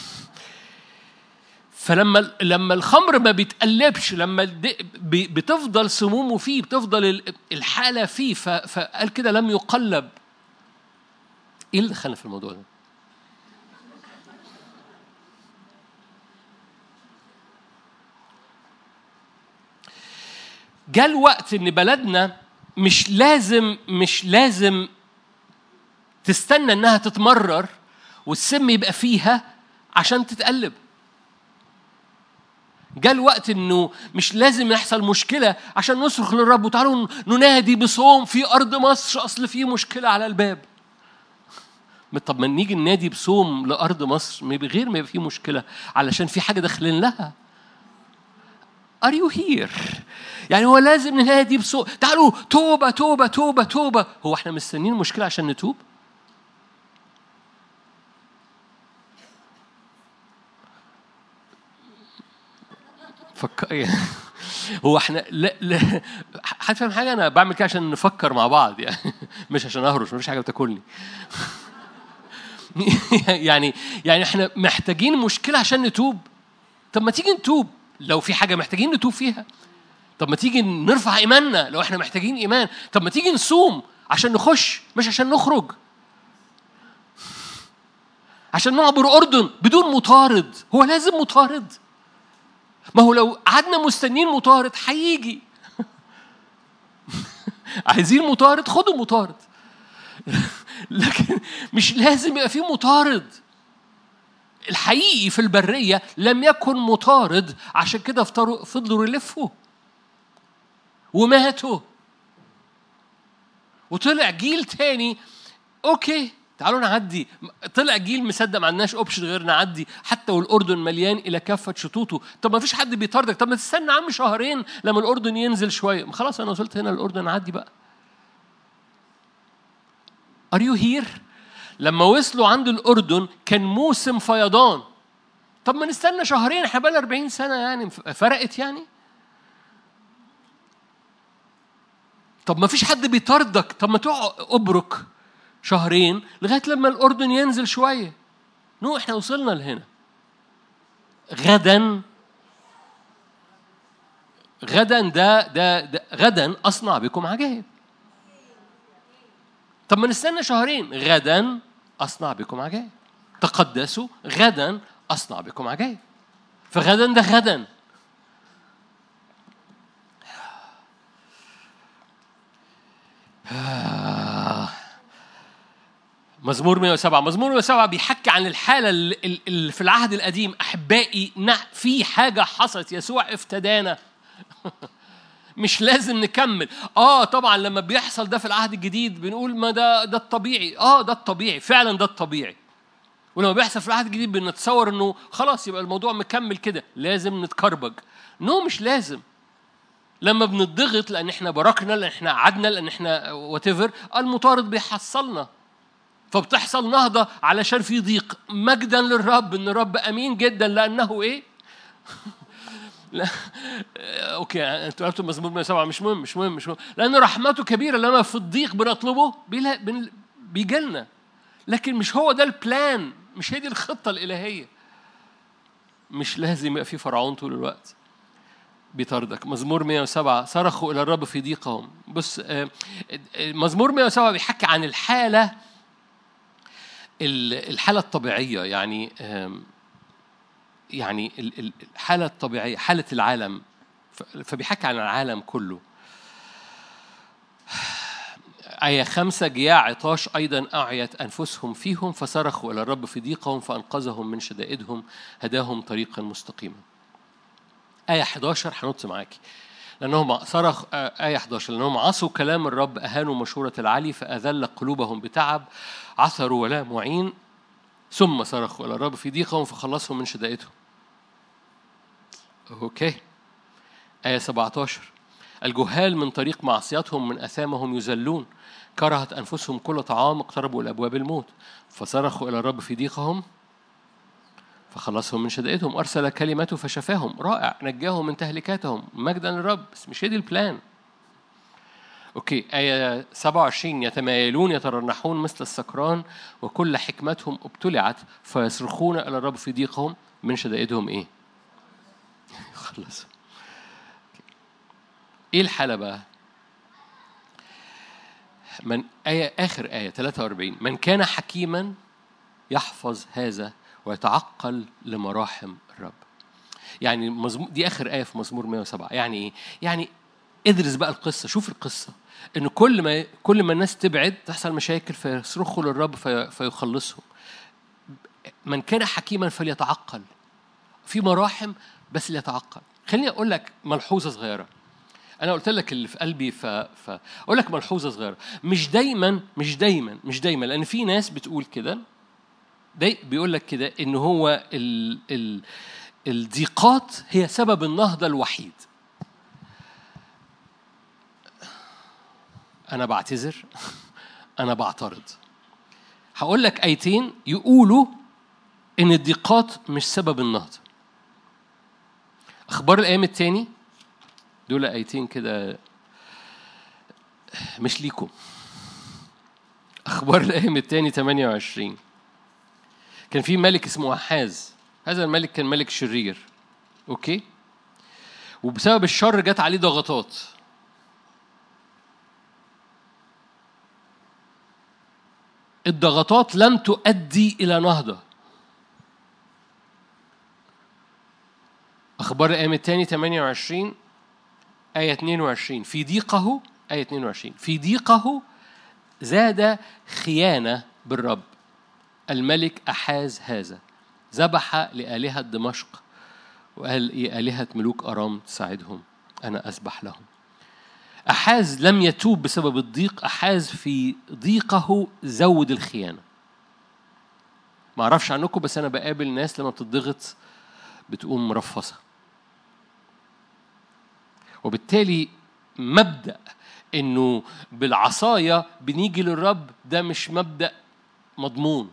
فلما لما الخمر ما بيتقلبش لما الد- بي- بتفضل سمومه فيه بتفضل ال- الحاله فيه ف- فقال كده لم يقلب ايه اللي دخلنا في الموضوع ده؟ جاء الوقت ان بلدنا مش لازم مش لازم تستنى انها تتمرر والسم يبقى فيها عشان تتقلب جاء الوقت انه مش لازم يحصل مشكله عشان نصرخ للرب وتعالوا ننادي بصوم في ارض مصر اصل في مشكله على الباب طب ما نيجي ننادي بصوم لارض مصر من غير ما يبقى في مشكله علشان في حاجه داخلين لها Are you here؟ يعني هو لازم ننادي بصوم تعالوا توبة توبة توبة توبة هو احنا مستنيين مشكلة عشان نتوب؟ فكر هو احنا لا لا حد فاهم حاجة أنا بعمل كده عشان نفكر مع بعض يعني مش عشان أهرش مفيش حاجة بتاكلني يعني يعني احنا محتاجين مشكلة عشان نتوب طب ما تيجي نتوب لو في حاجة محتاجين نتوب فيها طب ما تيجي نرفع إيماننا لو احنا محتاجين إيمان طب ما تيجي نصوم عشان نخش مش عشان نخرج عشان نعبر أردن بدون مطارد هو لازم مطارد ما هو لو قعدنا مستنيين مطارد هيجي عايزين مطارد خدوا مطارد لكن مش لازم يبقى في مطارد الحقيقي في البرية لم يكن مطارد عشان كده فضلوا فضلوا يلفوا وماتوا وطلع جيل تاني اوكي تعالوا نعدي طلع جيل مصدق ما عندناش اوبشن غير نعدي حتى والاردن مليان الى كافه شطوطه طب ما فيش حد بيطاردك طب ما تستنى عم شهرين لما الاردن ينزل شويه خلاص انا وصلت هنا الاردن عدي بقى ار يو هير لما وصلوا عند الاردن كان موسم فيضان طب ما نستنى شهرين احنا بقى 40 سنه يعني فرقت يعني طب ما فيش حد بيطاردك طب ما تقعد ابرك شهرين لغايه لما الاردن ينزل شويه نو احنا وصلنا لهنا غدا غدا ده ده, ده غدا اصنع بكم عجائب طب ما نستنى شهرين غدا اصنع بكم عجائب تقدسوا غدا اصنع بكم عجائب فغدا ده غدا مزمور 107 مزمور 107 بيحكي عن الحالة اللي في العهد القديم أحبائي في حاجة حصلت يسوع افتدانا مش لازم نكمل اه طبعا لما بيحصل ده في العهد الجديد بنقول ما ده ده الطبيعي اه ده الطبيعي فعلا ده الطبيعي ولما بيحصل في العهد الجديد بنتصور انه خلاص يبقى الموضوع مكمل كده لازم نتكربج نو مش لازم لما بنضغط لان احنا بركنا لان احنا قعدنا لان احنا وات المطارد بيحصلنا فبتحصل نهضه علشان في ضيق مجدا للرب ان الرب امين جدا لانه ايه لا اوكي انتوا قلتوا مزمور 107 مش مهم مش مهم مش مهم لان رحمته كبيره لما في الضيق بنطلبه بيجي لنا لكن مش هو ده البلان مش هي دي الخطه الالهيه مش لازم يبقى في فرعون طول الوقت بيطاردك مزمور 107 صرخوا الى الرب في ضيقهم بص مزمور 107 بيحكي عن الحاله الحاله الطبيعيه يعني يعني الحالة الطبيعية حالة العالم فبيحكي عن العالم كله آية خمسة جياع عطاش أيضا أعيت أنفسهم فيهم فصرخوا إلى الرب في ضيقهم فأنقذهم من شدائدهم هداهم طريقا مستقيما آية 11 هنط معاكي لأنهم صرخ آية 11 لأنهم عصوا كلام الرب أهانوا مشورة العلي فأذل قلوبهم بتعب عثروا ولا معين ثم صرخوا إلى الرب في ضيقهم فخلصهم من شدائدهم أوكي آية 17 الجهال من طريق معصيتهم من أثامهم يذلون كرهت أنفسهم كل طعام اقتربوا إلى أبواب الموت فصرخوا إلى الرب في ضيقهم فخلصهم من شدائدهم أرسل كلمته فشفاهم رائع نجاهم من تهلكاتهم مجدا للرب بس مش هي دي البلان اوكي آية 27 يتمايلون يترنحون مثل السكران وكل حكمتهم ابتلعت فيصرخون إلى الرب في ضيقهم من شدائدهم إيه؟ خلص إيه الحالة بقى؟ من آية آخر آية 43 من كان حكيما يحفظ هذا ويتعقل لمراحم الرب يعني مزمور دي آخر آية في مزمور 107 يعني إيه؟ يعني ادرس بقى القصة شوف القصة إن كل ما كل ما الناس تبعد تحصل مشاكل فيصرخوا للرب في فيخلصهم من كان حكيما فليتعقل في مراحم بس ليتعقل خليني أقول لك ملحوظة صغيرة انا قلت لك اللي في قلبي ف... ف... اقول لك ملحوظه صغيره مش دايما مش دايما مش دايما لان في ناس بتقول كده داي بيقول لك كده ان هو ال... ال... الضيقات هي سبب النهضه الوحيد انا بعتذر انا بعترض هقول لك ايتين يقولوا ان الضيقات مش سبب النهضه اخبار الايام التاني دول ايتين كده مش ليكم اخبار الايام الثاني 28 كان في ملك اسمه احاز هذا الملك كان ملك شرير اوكي وبسبب الشر جت عليه ضغطات الضغطات لم تؤدي الى نهضه اخبار الايام الثاني 28 آية 22 في ضيقه آية 22 في ضيقه زاد خيانة بالرب الملك أحاز هذا ذبح لآلهة دمشق وقال إيه آلهة ملوك أرام تساعدهم أنا أسبح لهم أحاز لم يتوب بسبب الضيق أحاز في ضيقه زود الخيانة ما أعرفش عنكم بس أنا بقابل ناس لما بتضغط بتقوم مرفصة وبالتالي مبدأ انه بالعصاية بنيجي للرب ده مش مبدأ مضمون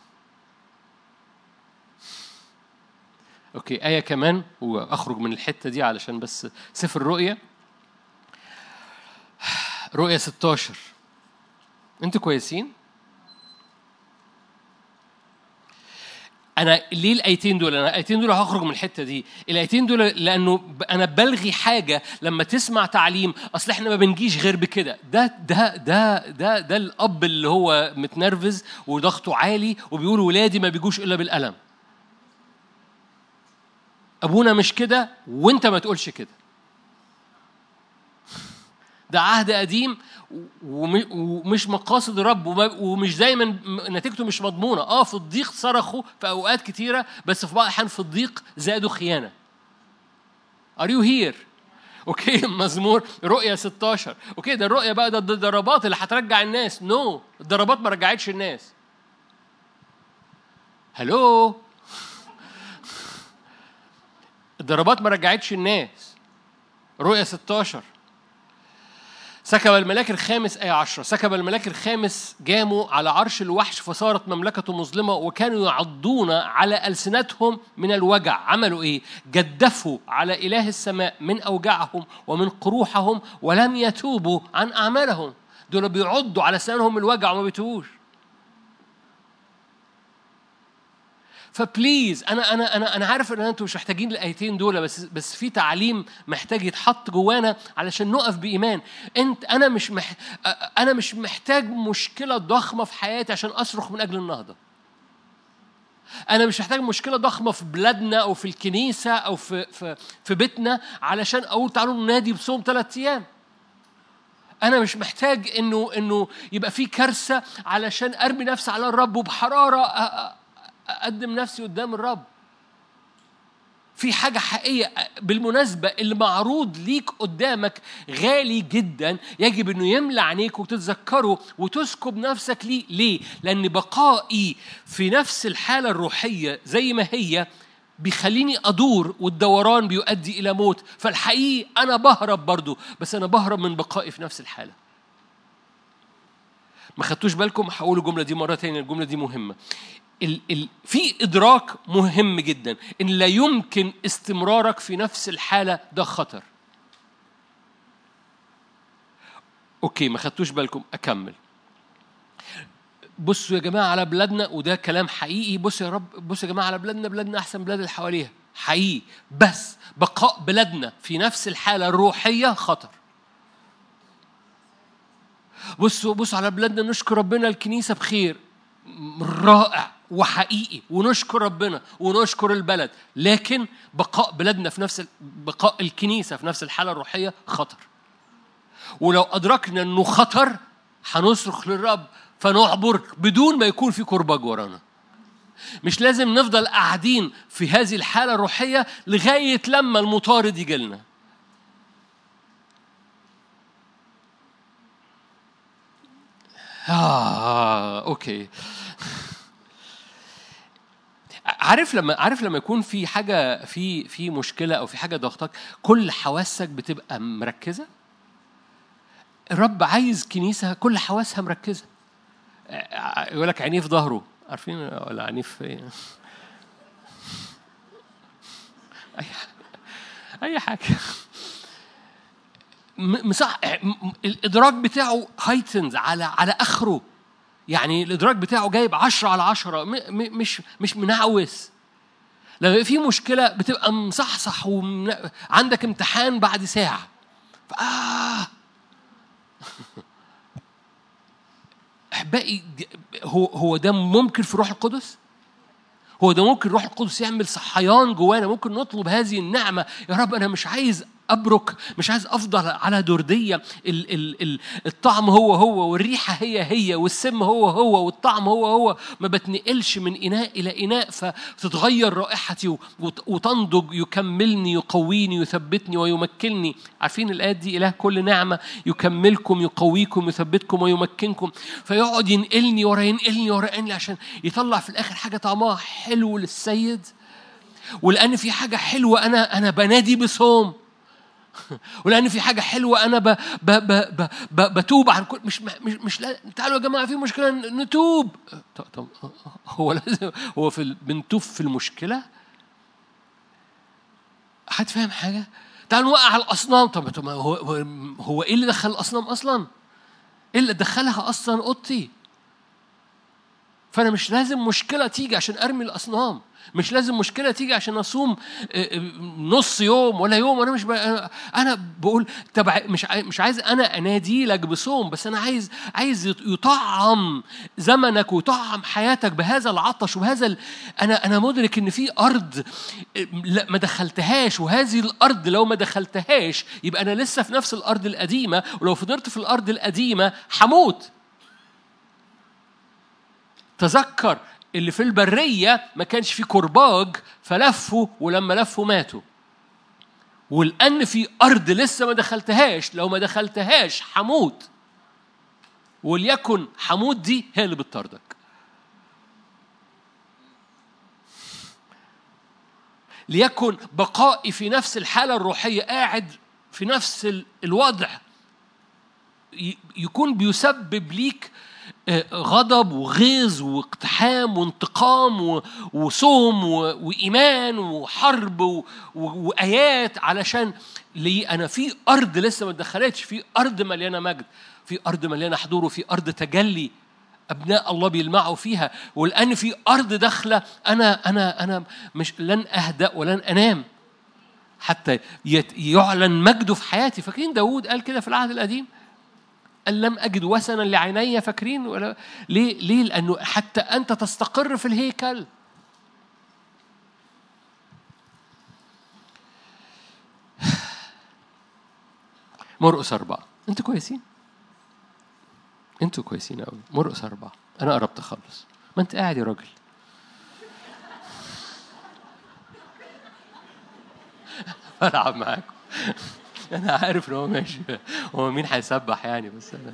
اوكي آية كمان واخرج من الحتة دي علشان بس سفر الرؤية رؤية 16 انتوا كويسين؟ انا ليه الايتين دول انا الايتين دول هخرج من الحته دي الايتين دول لانه انا بلغي حاجه لما تسمع تعليم اصل احنا ما بنجيش غير بكده ده ده ده ده ده الاب اللي هو متنرفز وضغطه عالي وبيقول ولادي ما بيجوش الا بالالم ابونا مش كده وانت ما تقولش كده ده عهد قديم ومش مقاصد الرب ومش دايما نتيجته مش مضمونه اه في الضيق صرخوا في اوقات كتيره بس في بعض الاحيان في الضيق زادوا خيانه ار يو هير اوكي مزمور رؤيا 16 اوكي ده الرؤيا بقى ده الضربات اللي هترجع الناس نو no. الضربات ما رجعتش الناس هلو الضربات ما رجعتش الناس رؤيا 16 سكب الملاك الخامس آية عشرة سكب الملاك الخامس جاموا على عرش الوحش فصارت مملكته مظلمة وكانوا يعضون على ألسنتهم من الوجع عملوا إيه؟ جدفوا على إله السماء من أوجاعهم ومن قروحهم ولم يتوبوا عن أعمالهم دول بيعضوا على سنانهم الوجع وما بيتوبوش فبليز انا انا انا انا عارف ان انتم مش محتاجين الايتين دول بس بس في تعليم محتاج يتحط جوانا علشان نقف بايمان انت انا مش مح انا مش محتاج مشكله ضخمه في حياتي عشان اصرخ من اجل النهضه انا مش محتاج مشكله ضخمه في بلادنا او في الكنيسه او في في في بيتنا علشان اقول تعالوا ننادي بصوم ثلاث ايام انا مش محتاج انه انه يبقى في كارثه علشان ارمي نفسي على الرب وبحراره أقدم نفسي قدام الرب في حاجة حقيقية بالمناسبة اللي معروض ليك قدامك غالي جدا يجب انه يملى عينيك وتتذكره وتسكب نفسك ليه ليه؟ لأن بقائي في نفس الحالة الروحية زي ما هي بيخليني أدور والدوران بيؤدي إلى موت فالحقيقي أنا بهرب برضو بس أنا بهرب من بقائي في نفس الحالة ما خدتوش بالكم هقول الجملة دي مرة تانية الجملة دي مهمة ال ال في إدراك مهم جدا إن لا يمكن استمرارك في نفس الحالة ده خطر اوكي ما خدتوش بالكم اكمل بصوا يا جماعه على بلادنا وده كلام حقيقي بصوا يا رب بصوا يا جماعه على بلادنا بلادنا احسن بلاد اللي حواليها حقيقي بس بقاء بلادنا في نفس الحاله الروحيه خطر بصوا بصوا على بلادنا نشكر ربنا الكنيسه بخير رائع وحقيقي ونشكر ربنا ونشكر البلد لكن بقاء بلادنا في نفس بقاء الكنيسه في نفس الحاله الروحيه خطر ولو ادركنا انه خطر هنصرخ للرب فنعبر بدون ما يكون في كرباج ورانا مش لازم نفضل قاعدين في هذه الحاله الروحيه لغايه لما المطارد يجي لنا آه أوكي عارف لما عارف لما يكون في حاجة في في مشكلة أو في حاجة ضغطك كل حواسك بتبقى مركزة الرب عايز كنيسة كل حواسها مركزة يقول لك عينيه في ظهره عارفين ولا عينيه في ايه؟ أي أي حاجة مصح الادراك بتاعه هايتنز على على اخره يعني الادراك بتاعه جايب عشرة على عشرة مش مش منعوس لما في مشكله بتبقى مصحصح وعندك امتحان بعد ساعه آه احبائي هو هو ده ممكن في روح القدس هو ده ممكن روح القدس يعمل صحيان جوانا ممكن نطلب هذه النعمه يا رب انا مش عايز أبرك مش عايز أفضل على دردية ال ال ال الطعم هو هو والريحة هي هي والسم هو هو والطعم هو هو ما بتنقلش من إناء إلى إناء فتتغير رائحتي وتنضج يكملني يقويني يثبتني ويمكنني عارفين الآيات دي إله كل نعمة يكملكم يقويكم يثبتكم ويمكنكم فيقعد ينقلني ورا ينقلني ورا ينقلني عشان يطلع في الآخر حاجة طعمها حلو للسيد ولأن في حاجة حلوة أنا أنا بنادي بصوم ولان في حاجه حلوه انا ب ب ب ب ب بتوب عن كل مش مش مش تعالوا يا جماعه في مشكله نتوب طب, طب هو لازم هو في بنتوب في المشكله حد فاهم حاجه تعالوا نوقع الاصنام طب طب هو هو ايه اللي دخل الاصنام اصلا ايه اللي دخلها اصلا اوضتي فانا مش لازم مشكله تيجي عشان ارمي الاصنام مش لازم مشكله تيجي عشان اصوم آه، آه، نص يوم ولا يوم انا مش ب... انا بقول طب مش مش عايز انا انادي لك بصوم بس انا عايز عايز يطعم زمنك ويطعم حياتك بهذا العطش وبهذا ال... انا انا مدرك ان في ارض آه، لا ما دخلتهاش وهذه الارض لو ما دخلتهاش يبقى انا لسه في نفس الارض القديمه ولو فضلت في الارض القديمه هموت تذكر اللي في البرية ما كانش في كرباج فلفوا ولما لفوا ماتوا ولأن في أرض لسه ما دخلتهاش لو ما دخلتهاش حموت وليكن حموت دي هي اللي بتطردك ليكن بقائي في نفس الحالة الروحية قاعد في نفس الوضع يكون بيسبب ليك غضب وغيظ واقتحام وانتقام وصوم وإيمان وحرب وآيات علشان ليه أنا في أرض لسه ما اتدخلتش في أرض مليانة مجد في أرض مليانة حضور وفي أرض تجلي أبناء الله بيلمعوا فيها ولأن في أرض داخلة أنا أنا أنا مش لن أهدأ ولن أنام حتى يعلن مجده في حياتي فاكرين داوود قال كده في العهد القديم أن لم أجد وسنا لعيني فاكرين ولا ليه؟ ليه؟ لأنه حتى أنت تستقر في الهيكل مرقس أربعة أنتوا كويسين؟ أنتوا كويسين أوي مرقس أربعة أنا قربت أخلص ما أنت قاعد يا راجل بلعب معاكم انا عارف ان هو ماشي هو مين هيسبح يعني بس انا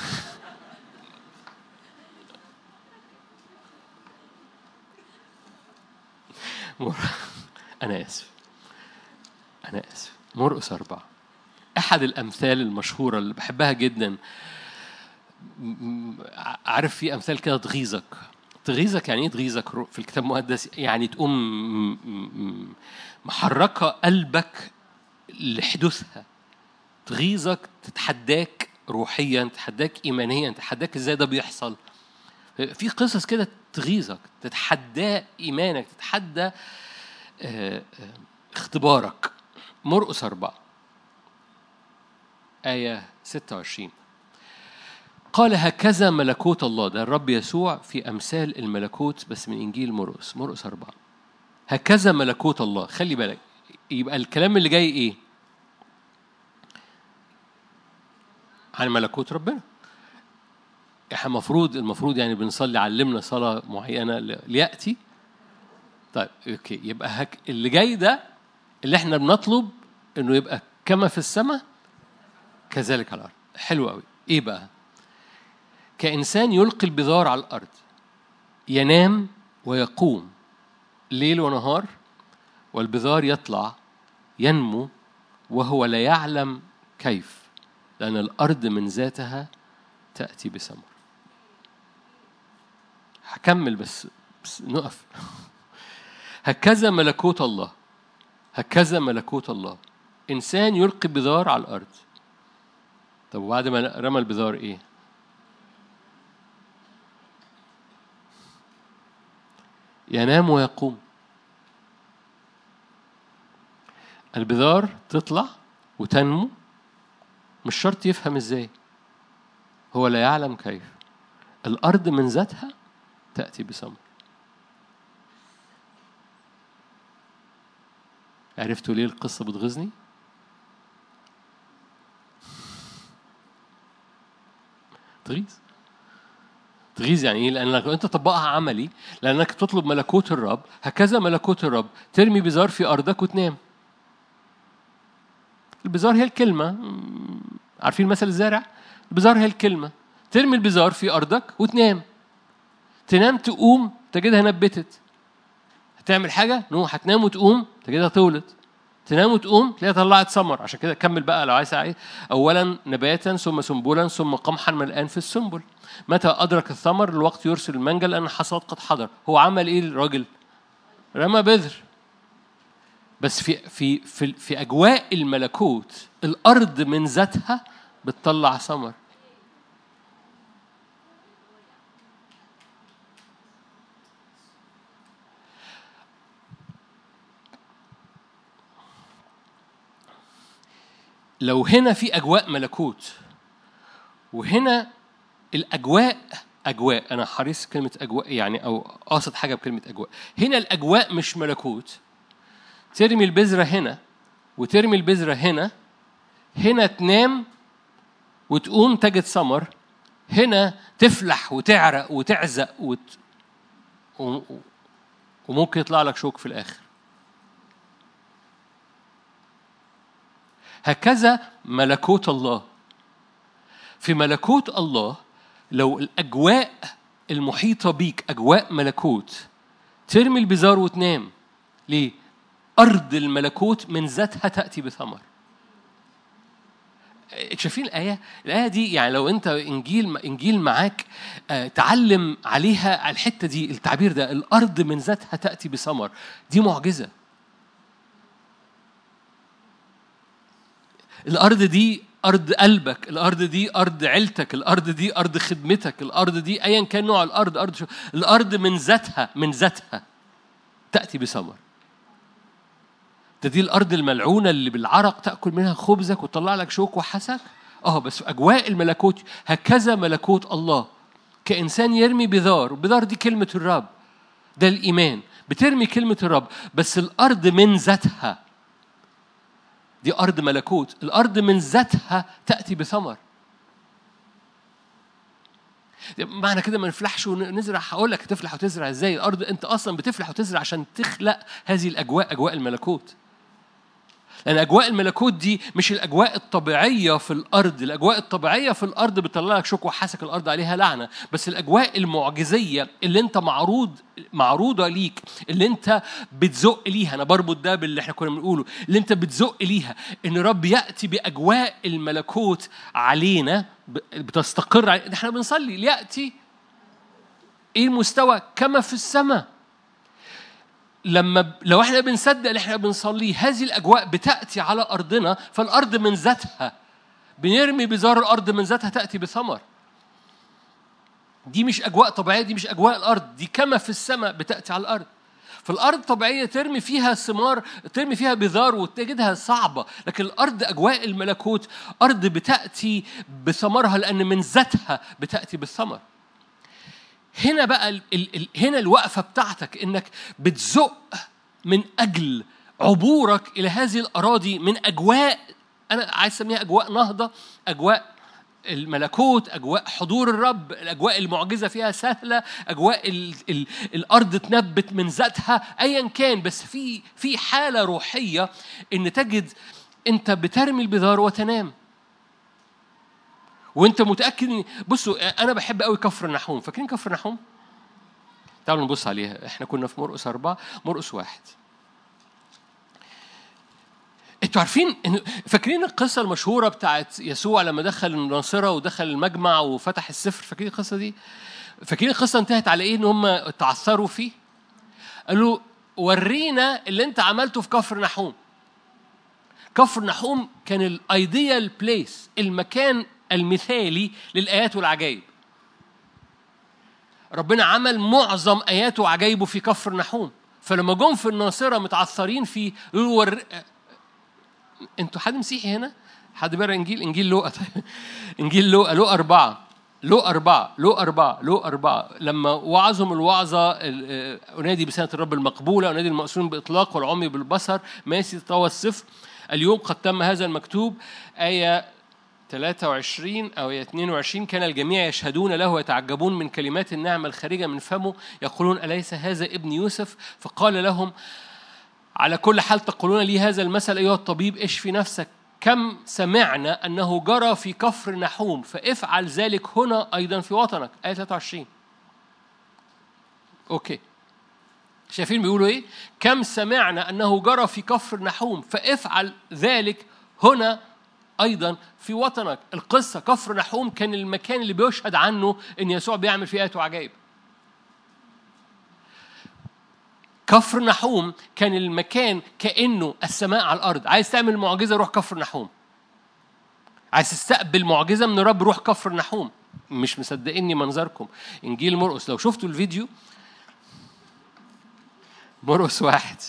مر... انا اسف انا اسف مرقس اربعه احد الامثال المشهوره اللي بحبها جدا عارف في امثال كده تغيظك تغيظك يعني ايه تغيظك في الكتاب المقدس يعني تقوم محركه قلبك لحدوثها تغيظك تتحداك روحيا تحداك ايمانيا تحداك ازاي ده بيحصل في قصص كده تغيظك تتحدى ايمانك تتحدى آه، آه، اختبارك مرقس أربعة آية 26 قال هكذا ملكوت الله ده الرب يسوع في أمثال الملكوت بس من إنجيل مرقس مرقس أربعة هكذا ملكوت الله خلي بالك يبقى الكلام اللي جاي إيه عن ملكوت ربنا احنا المفروض المفروض يعني بنصلي علمنا صلاة معينة ليأتي طيب اوكي يبقى هك اللي جاي ده اللي احنا بنطلب انه يبقى كما في السماء كذلك على الارض حلو قوي ايه بقى كانسان يلقي البذار على الارض ينام ويقوم ليل ونهار والبذار يطلع ينمو وهو لا يعلم كيف لأن الأرض من ذاتها تأتي بثمر هكمل بس, بس نقف هكذا ملكوت الله هكذا ملكوت الله إنسان يلقي بذار على الأرض طب وبعد ما رمى البذار إيه؟ ينام ويقوم البذار تطلع وتنمو مش شرط يفهم ازاي هو لا يعلم كيف الأرض من ذاتها تأتي بثمر عرفتوا ليه القصة بتغيظني؟ تغيظ تغيظ يعني ايه؟ لانك لو انت طبقها عملي لانك تطلب ملكوت الرب هكذا ملكوت الرب ترمي بزار في ارضك وتنام. البزار هي الكلمه عارفين مثل الزارع؟ البزار هي الكلمه ترمي البزار في ارضك وتنام. تنام تقوم تجدها نبتت. هتعمل حاجه؟ نو هتنام وتقوم تجدها تولد. تنام وتقوم تلاقيها طلعت ثمر عشان كده كمل بقى لو عايز عايز اولا نباتا ثم سنبلا ثم قمحا ملآن في السنبل متى ادرك الثمر الوقت يرسل المنجل لان الحصاد قد حضر هو عمل ايه الراجل رمى بذر بس في في في في اجواء الملكوت الارض من ذاتها بتطلع ثمر لو هنا في أجواء ملكوت وهنا الأجواء أجواء أنا حريص كلمة أجواء يعني أو قاصد حاجة بكلمة أجواء هنا الأجواء مش ملكوت ترمي البذرة هنا وترمي البذرة هنا هنا تنام وتقوم تجد ثمر هنا تفلح وتعرق وتعزق وت... وممكن يطلع لك شوك في الآخر هكذا ملكوت الله في ملكوت الله لو الأجواء المحيطة بيك أجواء ملكوت ترمي البزار وتنام ليه؟ أرض الملكوت من ذاتها تأتي بثمر شايفين الآية؟ الآية دي يعني لو أنت إنجيل إنجيل معاك آه، تعلم عليها الحتة دي التعبير ده الأرض من ذاتها تأتي بثمر دي معجزة الأرض دي أرض قلبك الأرض دي أرض عيلتك الأرض دي أرض خدمتك الأرض دي أيا كان نوع الأرض أرض شو. الأرض من ذاتها من ذاتها تأتي بثمر ده دي الأرض الملعونة اللي بالعرق تأكل منها خبزك وتطلع لك شوك وحسك اه بس في أجواء الملكوت هكذا ملكوت الله كإنسان يرمي بذار بذار دي كلمة الرب ده الإيمان بترمي كلمة الرب بس الأرض من ذاتها دي أرض ملكوت الأرض من ذاتها تأتي بثمر معنى كده ما نفلحش ونزرع هقول لك تفلح وتزرع ازاي الارض انت اصلا بتفلح وتزرع عشان تخلق هذه الاجواء اجواء الملكوت لأن أجواء الملكوت دي مش الأجواء الطبيعية في الأرض، الأجواء الطبيعية في الأرض بتطلع لك شوك وحاسك الأرض عليها لعنة، بس الأجواء المعجزية اللي أنت معروض معروضة ليك، اللي أنت بتزق ليها، أنا بربط ده باللي إحنا كنا بنقوله، اللي أنت بتزق ليها، إن رب يأتي بأجواء الملكوت علينا بتستقر علينا، إحنا بنصلي ليأتي إيه المستوى؟ كما في السماء. لما لو احنا بنصدق اللي احنا بنصليه هذه الاجواء بتاتي على ارضنا فالارض من ذاتها بنرمي بذار الارض من ذاتها تاتي بثمر دي مش اجواء طبيعيه دي مش اجواء الارض دي كما في السماء بتاتي على الارض فالارض طبيعيه ترمي فيها ثمار ترمي فيها بذار وتجدها صعبه لكن الارض اجواء الملكوت ارض بتاتي بثمرها لان من ذاتها بتاتي بالثمر هنا بقى ال ال هنا الوقفه بتاعتك انك بتزق من اجل عبورك الى هذه الاراضي من اجواء انا عايز اسميها اجواء نهضه اجواء الملكوت اجواء حضور الرب الاجواء المعجزه فيها سهله اجواء ال ال الارض تنبت من ذاتها ايا كان بس في في حاله روحيه ان تجد انت بترمي البذار وتنام وانت متاكد ان بصوا انا بحب قوي كفر النحوم فاكرين كفر النحوم تعالوا نبص عليها احنا كنا في مرقس أربعة مرقس واحد انتوا عارفين إن فاكرين القصه المشهوره بتاعت يسوع لما دخل الناصره ودخل المجمع وفتح السفر فاكرين القصه دي فاكرين القصه انتهت على ايه ان هم تعثروا فيه قالوا ورينا اللي انت عملته في كفر نحوم كفر نحوم كان الايديال بليس المكان المثالي للايات والعجائب ربنا عمل معظم اياته وعجائبه في كفر نحوم فلما جم في الناصره متعثرين فيه ور... انتوا حد مسيحي هنا؟ حد بيقرا انجيل انجيل لوقا طيب انجيل لوقا لوقا اربعه لو أربعة لو أربعة لو أربعة لما وعظهم الوعظة أنادي بسنة الرب المقبولة أنادي المأسورين بإطلاق والعمي بالبصر ماسي طوى الصفر اليوم قد تم هذا المكتوب آية 23 أو 22 كان الجميع يشهدون له ويتعجبون من كلمات النعمة الخارجة من فمه يقولون أليس هذا ابن يوسف فقال لهم على كل حال تقولون لي هذا المثل أيها الطبيب اشفي نفسك كم سمعنا أنه جرى في كفر نحوم فافعل ذلك هنا أيضا في وطنك آية 23 أوكي شايفين بيقولوا إيه؟ كم سمعنا أنه جرى في كفر نحوم فافعل ذلك هنا أيضا في وطنك القصة كفر نحوم كان المكان اللي بيشهد عنه إن يسوع بيعمل فيه آيات وعجائب كفر نحوم كان المكان كأنه السماء على الأرض عايز تعمل معجزة روح كفر نحوم عايز تستقبل معجزة من الرب روح كفر نحوم مش مصدقيني منظركم إنجيل مرقس لو شفتوا الفيديو مرقس واحد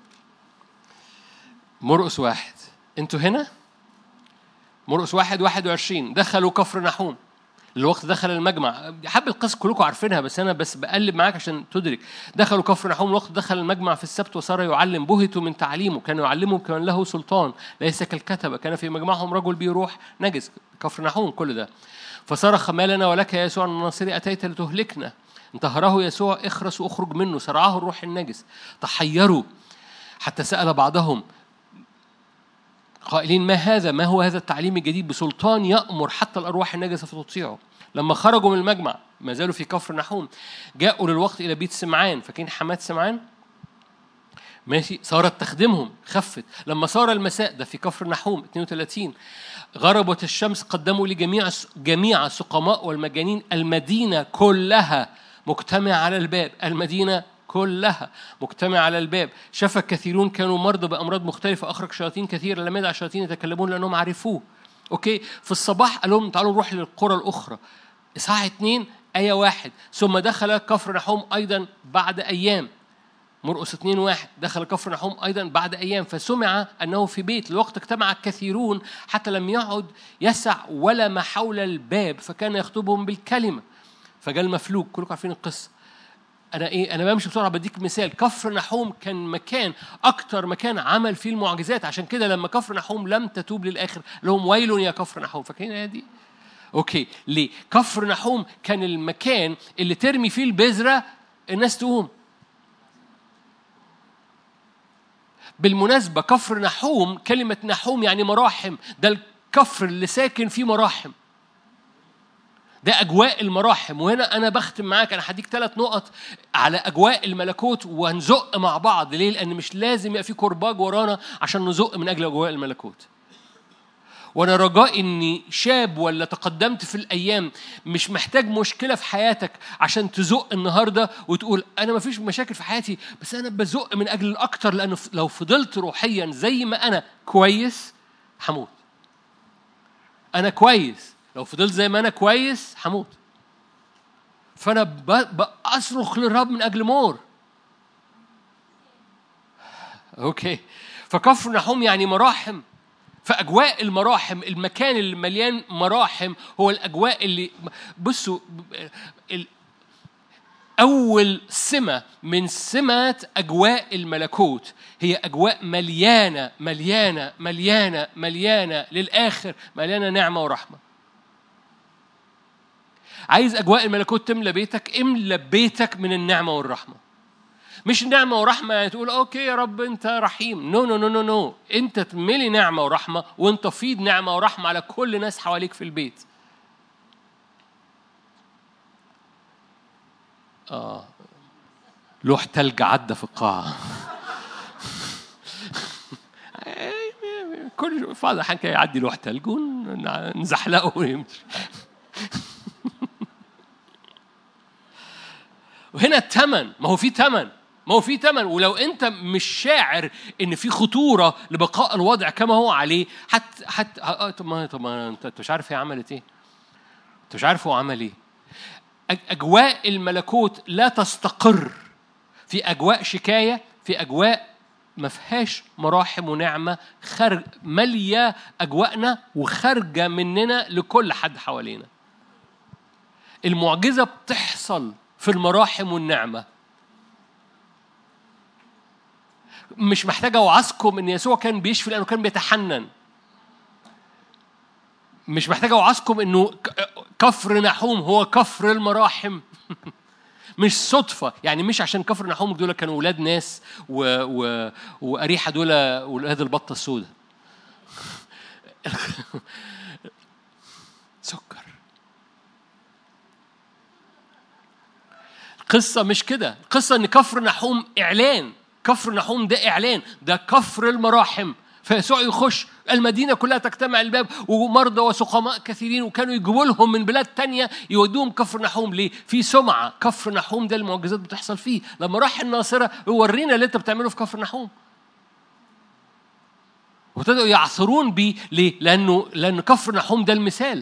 مرقس واحد انتوا هنا مرقس واحد واحد وعشرين دخلوا كفر نحوم الوقت دخل المجمع حب القصة كلكم عارفينها بس أنا بس بقلب معاك عشان تدرك دخلوا كفر نحوم الوقت دخل المجمع في السبت وصار يعلم بهتوا من تعليمه كان يعلمهم كان له سلطان ليس كالكتبة كان في مجمعهم رجل به روح نجس كفر نحوم كل ده فصرخ ما لنا ولك يا يسوع الناصري أتيت لتهلكنا انتهره يسوع اخرس واخرج منه سرعه الروح النجس تحيروا حتى سأل بعضهم قائلين ما هذا ما هو هذا التعليم الجديد بسلطان يأمر حتى الأرواح النجسة فتطيعه لما خرجوا من المجمع ما زالوا في كفر نحوم جاءوا للوقت إلى بيت سمعان فاكرين حماد سمعان ماشي صارت تخدمهم خفت لما صار المساء ده في كفر نحوم 32 غربت الشمس قدموا لجميع جميع السقماء والمجانين المدينة كلها مجتمعة على الباب المدينة كلها مجتمع على الباب شاف كثيرون كانوا مرضى بأمراض مختلفة أخرج شياطين كثيرة لم يدع الشياطين يتكلمون لأنهم عرفوه أوكي في الصباح قال لهم تعالوا نروح للقرى الأخرى إصحاح اثنين آية واحد ثم دخل كفر نحوم أيضا بعد أيام مرقس اثنين واحد دخل كفر نحوم أيضا بعد أيام فسمع أنه في بيت الوقت اجتمع كثيرون حتى لم يعد يسع ولا ما حول الباب فكان يخطبهم بالكلمة فجاء المفلوج كلكم عارفين القصة انا ايه انا بمشي بسرعه بديك مثال كفر نحوم كان مكان اكتر مكان عمل فيه المعجزات عشان كده لما كفر نحوم لم تتوب للاخر لهم ويل يا كفر نحوم فاكرين الايه دي اوكي ليه كفر نحوم كان المكان اللي ترمي فيه البذره الناس تقوم بالمناسبه كفر نحوم كلمه نحوم يعني مراحم ده الكفر اللي ساكن فيه مراحم ده اجواء المراحم وهنا انا بختم معاك انا هديك ثلاث نقط على اجواء الملكوت وهنزق مع بعض ليه لان مش لازم يبقى في كرباج ورانا عشان نزق من اجل اجواء الملكوت وانا رجاء اني شاب ولا تقدمت في الايام مش محتاج مشكله في حياتك عشان تزق النهارده وتقول انا ما فيش مشاكل في حياتي بس انا بزق من اجل الاكتر لانه لو فضلت روحيا زي ما انا كويس هموت انا كويس لو فضلت زي ما انا كويس هموت فانا بصرخ للرب من اجل مور اوكي فكفر نحوم يعني مراحم فأجواء المراحم المكان اللي مليان مراحم هو الأجواء اللي بصوا أول سمة من سمات أجواء الملكوت هي أجواء مليانة مليانة مليانة مليانة للآخر مليانة نعمة ورحمة عايز أجواء الملكوت تملى بيتك املى بيتك من النعمة والرحمة مش نعمة ورحمة يعني تقول أوكي يا رب أنت رحيم نو نو نو نو نو أنت تملي نعمة ورحمة وأنت فيض نعمة ورحمة على كل الناس حواليك في البيت آه لوح تلج عدى في القاعة كل بعض الأحيان كده يعدي لوح تلج ونزحلقه ويمشي وهنا الثمن ما هو في ثمن ما هو في ثمن ولو انت مش شاعر ان في خطوره لبقاء الوضع كما هو عليه حتى حتى طب ما طب ما انت مش عارف هي عملت ايه انت مش عارف هو عمل ايه اجواء الملكوت لا تستقر في اجواء شكايه في اجواء ما فيهاش مراحم ونعمه خارج ماليه اجواءنا وخارجه مننا لكل حد حوالينا المعجزه بتحصل في المراحم والنعمه مش محتاج اوعظكم ان يسوع كان بيشفي لانه كان بيتحنن مش محتاج اوعظكم انه كفر نحوم هو كفر المراحم مش صدفة يعني مش عشان كفر نحوم دول كانوا ولاد ناس و... و... وأريحة دول ولاد البطة السوداء سكر القصة مش كده القصة إن كفر نحوم إعلان كفر نحوم ده إعلان ده كفر المراحم فيسوع يخش المدينة كلها تجتمع الباب ومرضى وسقماء كثيرين وكانوا يجيبوا لهم من بلاد تانية يودوهم كفر نحوم ليه؟ في سمعة كفر نحوم ده المعجزات بتحصل فيه لما راح الناصرة ورينا اللي انت بتعمله في كفر نحوم وابتدأوا يعثرون بيه ليه؟ لأنه لأن كفر نحوم ده المثال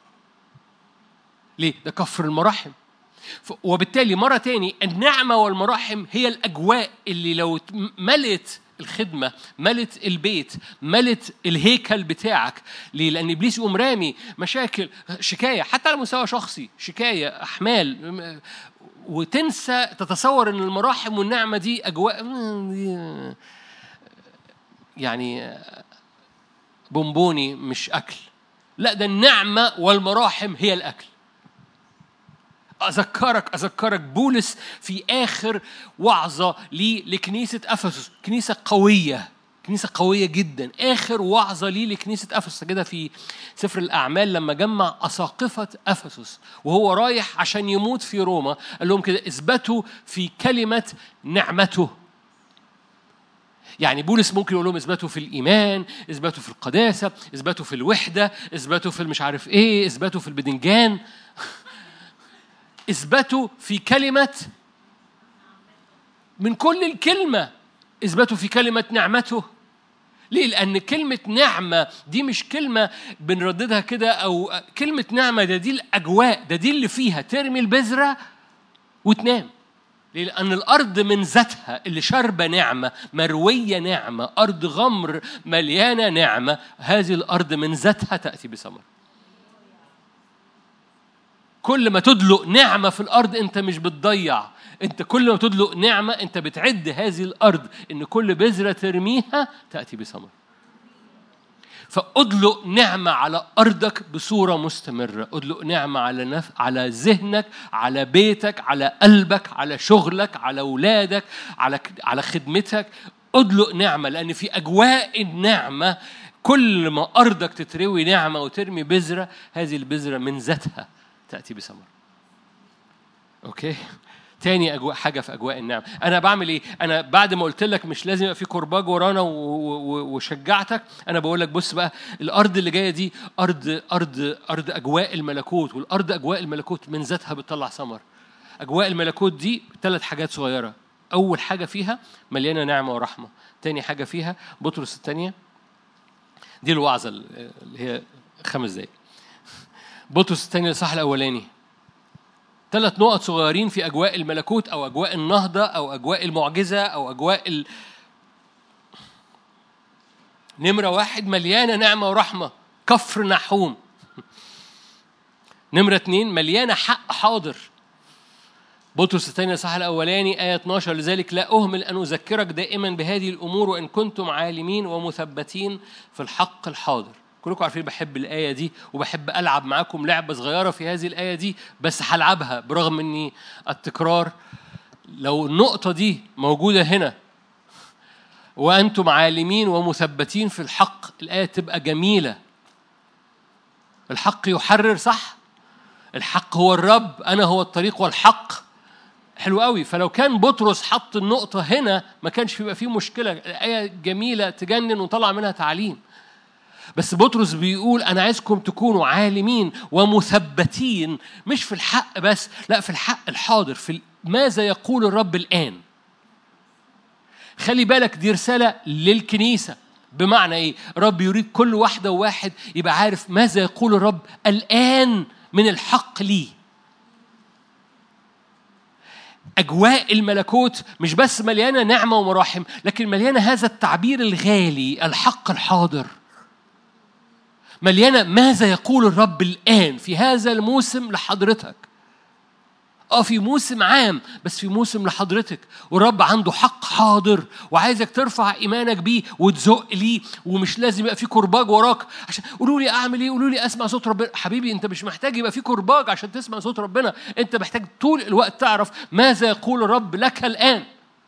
ليه؟ ده كفر المراحم وبالتالي مرة تاني النعمة والمراحم هي الأجواء اللي لو ملت الخدمة ملت البيت ملت الهيكل بتاعك ليه؟ لأن إبليس يقوم رامي مشاكل شكاية حتى على مستوى شخصي شكاية أحمال وتنسى تتصور أن المراحم والنعمة دي أجواء يعني بونبوني مش أكل لا ده النعمة والمراحم هي الأكل أذكرك أذكرك بولس في آخر وعظة لي لكنيسة أفسس كنيسة قوية كنيسة قوية جدا آخر وعظة لي لكنيسة أفسس كده في سفر الأعمال لما جمع أساقفة أفسس وهو رايح عشان يموت في روما قال لهم كده اثبتوا في كلمة نعمته يعني بولس ممكن يقول لهم اثبتوا في الايمان اثبتوا في القداسه اثبتوا في الوحده اثبتوا في المش عارف ايه اثبتوا في البدنجان اثبتوا في كلمة من كل الكلمة اثبتوا في كلمة نعمته ليه؟ لأن كلمة نعمة دي مش كلمة بنرددها كده أو كلمة نعمة ده دي الأجواء ده دي اللي فيها ترمي البذرة وتنام ليه؟ لأن الأرض من ذاتها اللي شاربة نعمة مروية نعمة أرض غمر مليانة نعمة هذه الأرض من ذاتها تأتي بثمر كل ما تدلق نعمة في الأرض أنت مش بتضيع أنت كل ما تدلق نعمة أنت بتعد هذه الأرض إن كل بذرة ترميها تأتي بثمر فأدلق نعمة على أرضك بصورة مستمرة أدلق نعمة على نف... على ذهنك على بيتك على قلبك على شغلك على أولادك على على خدمتك أدلق نعمة لأن في أجواء النعمة كل ما أرضك تتروي نعمة وترمي بذرة هذه البذرة من ذاتها تأتي بثمر أوكي تاني أجواء حاجة في أجواء النعم أنا بعمل إيه؟ أنا بعد ما قلت لك مش لازم يبقى في كرباج ورانا وشجعتك أنا بقول لك بص بقى الأرض اللي جاية دي أرض أرض أرض أجواء الملكوت والأرض أجواء الملكوت من ذاتها بتطلع ثمر أجواء الملكوت دي ثلاث حاجات صغيرة أول حاجة فيها مليانة نعمة ورحمة تاني حاجة فيها بطرس الثانية دي الوعظة اللي هي خمس دقايق بطرس الثاني الإصحاح الأولاني ثلاث نقط صغيرين في أجواء الملكوت أو أجواء النهضة أو أجواء المعجزة أو أجواء ال... نمرة واحد مليانة نعمة ورحمة كفر نحوم نمرة اتنين مليانة حق حاضر بطرس الثاني الصح الأولاني آية 12 لذلك لا أهمل أن أذكرك دائما بهذه الأمور وإن كنتم عالمين ومثبتين في الحق الحاضر كلكم عارفين بحب الآية دي وبحب ألعب معاكم لعبة صغيرة في هذه الآية دي بس هلعبها برغم إني التكرار لو النقطة دي موجودة هنا وأنتم عالمين ومثبتين في الحق الآية تبقى جميلة الحق يحرر صح الحق هو الرب أنا هو الطريق والحق حلو قوي فلو كان بطرس حط النقطة هنا ما كانش بيبقى فيه مشكلة الآية جميلة تجنن وطلع منها تعليم بس بطرس بيقول أنا عايزكم تكونوا عالمين ومثبتين مش في الحق بس لا في الحق الحاضر في ماذا يقول الرب الآن خلي بالك دي رسالة للكنيسة بمعنى إيه؟ رب يريد كل واحدة وواحد يبقى عارف ماذا يقول الرب الآن من الحق لي أجواء الملكوت مش بس مليانة نعمة ومراحم لكن مليانة هذا التعبير الغالي الحق الحاضر مليانة ماذا يقول الرب الآن في هذا الموسم لحضرتك اه في موسم عام بس في موسم لحضرتك والرب عنده حق حاضر وعايزك ترفع ايمانك بيه وتزق ليه ومش لازم يبقى في كرباج وراك عشان قولوا لي اعمل ايه قولوا لي اسمع صوت ربنا حبيبي انت مش محتاج يبقى في كرباج عشان تسمع صوت ربنا انت محتاج طول الوقت تعرف ماذا يقول الرب لك الان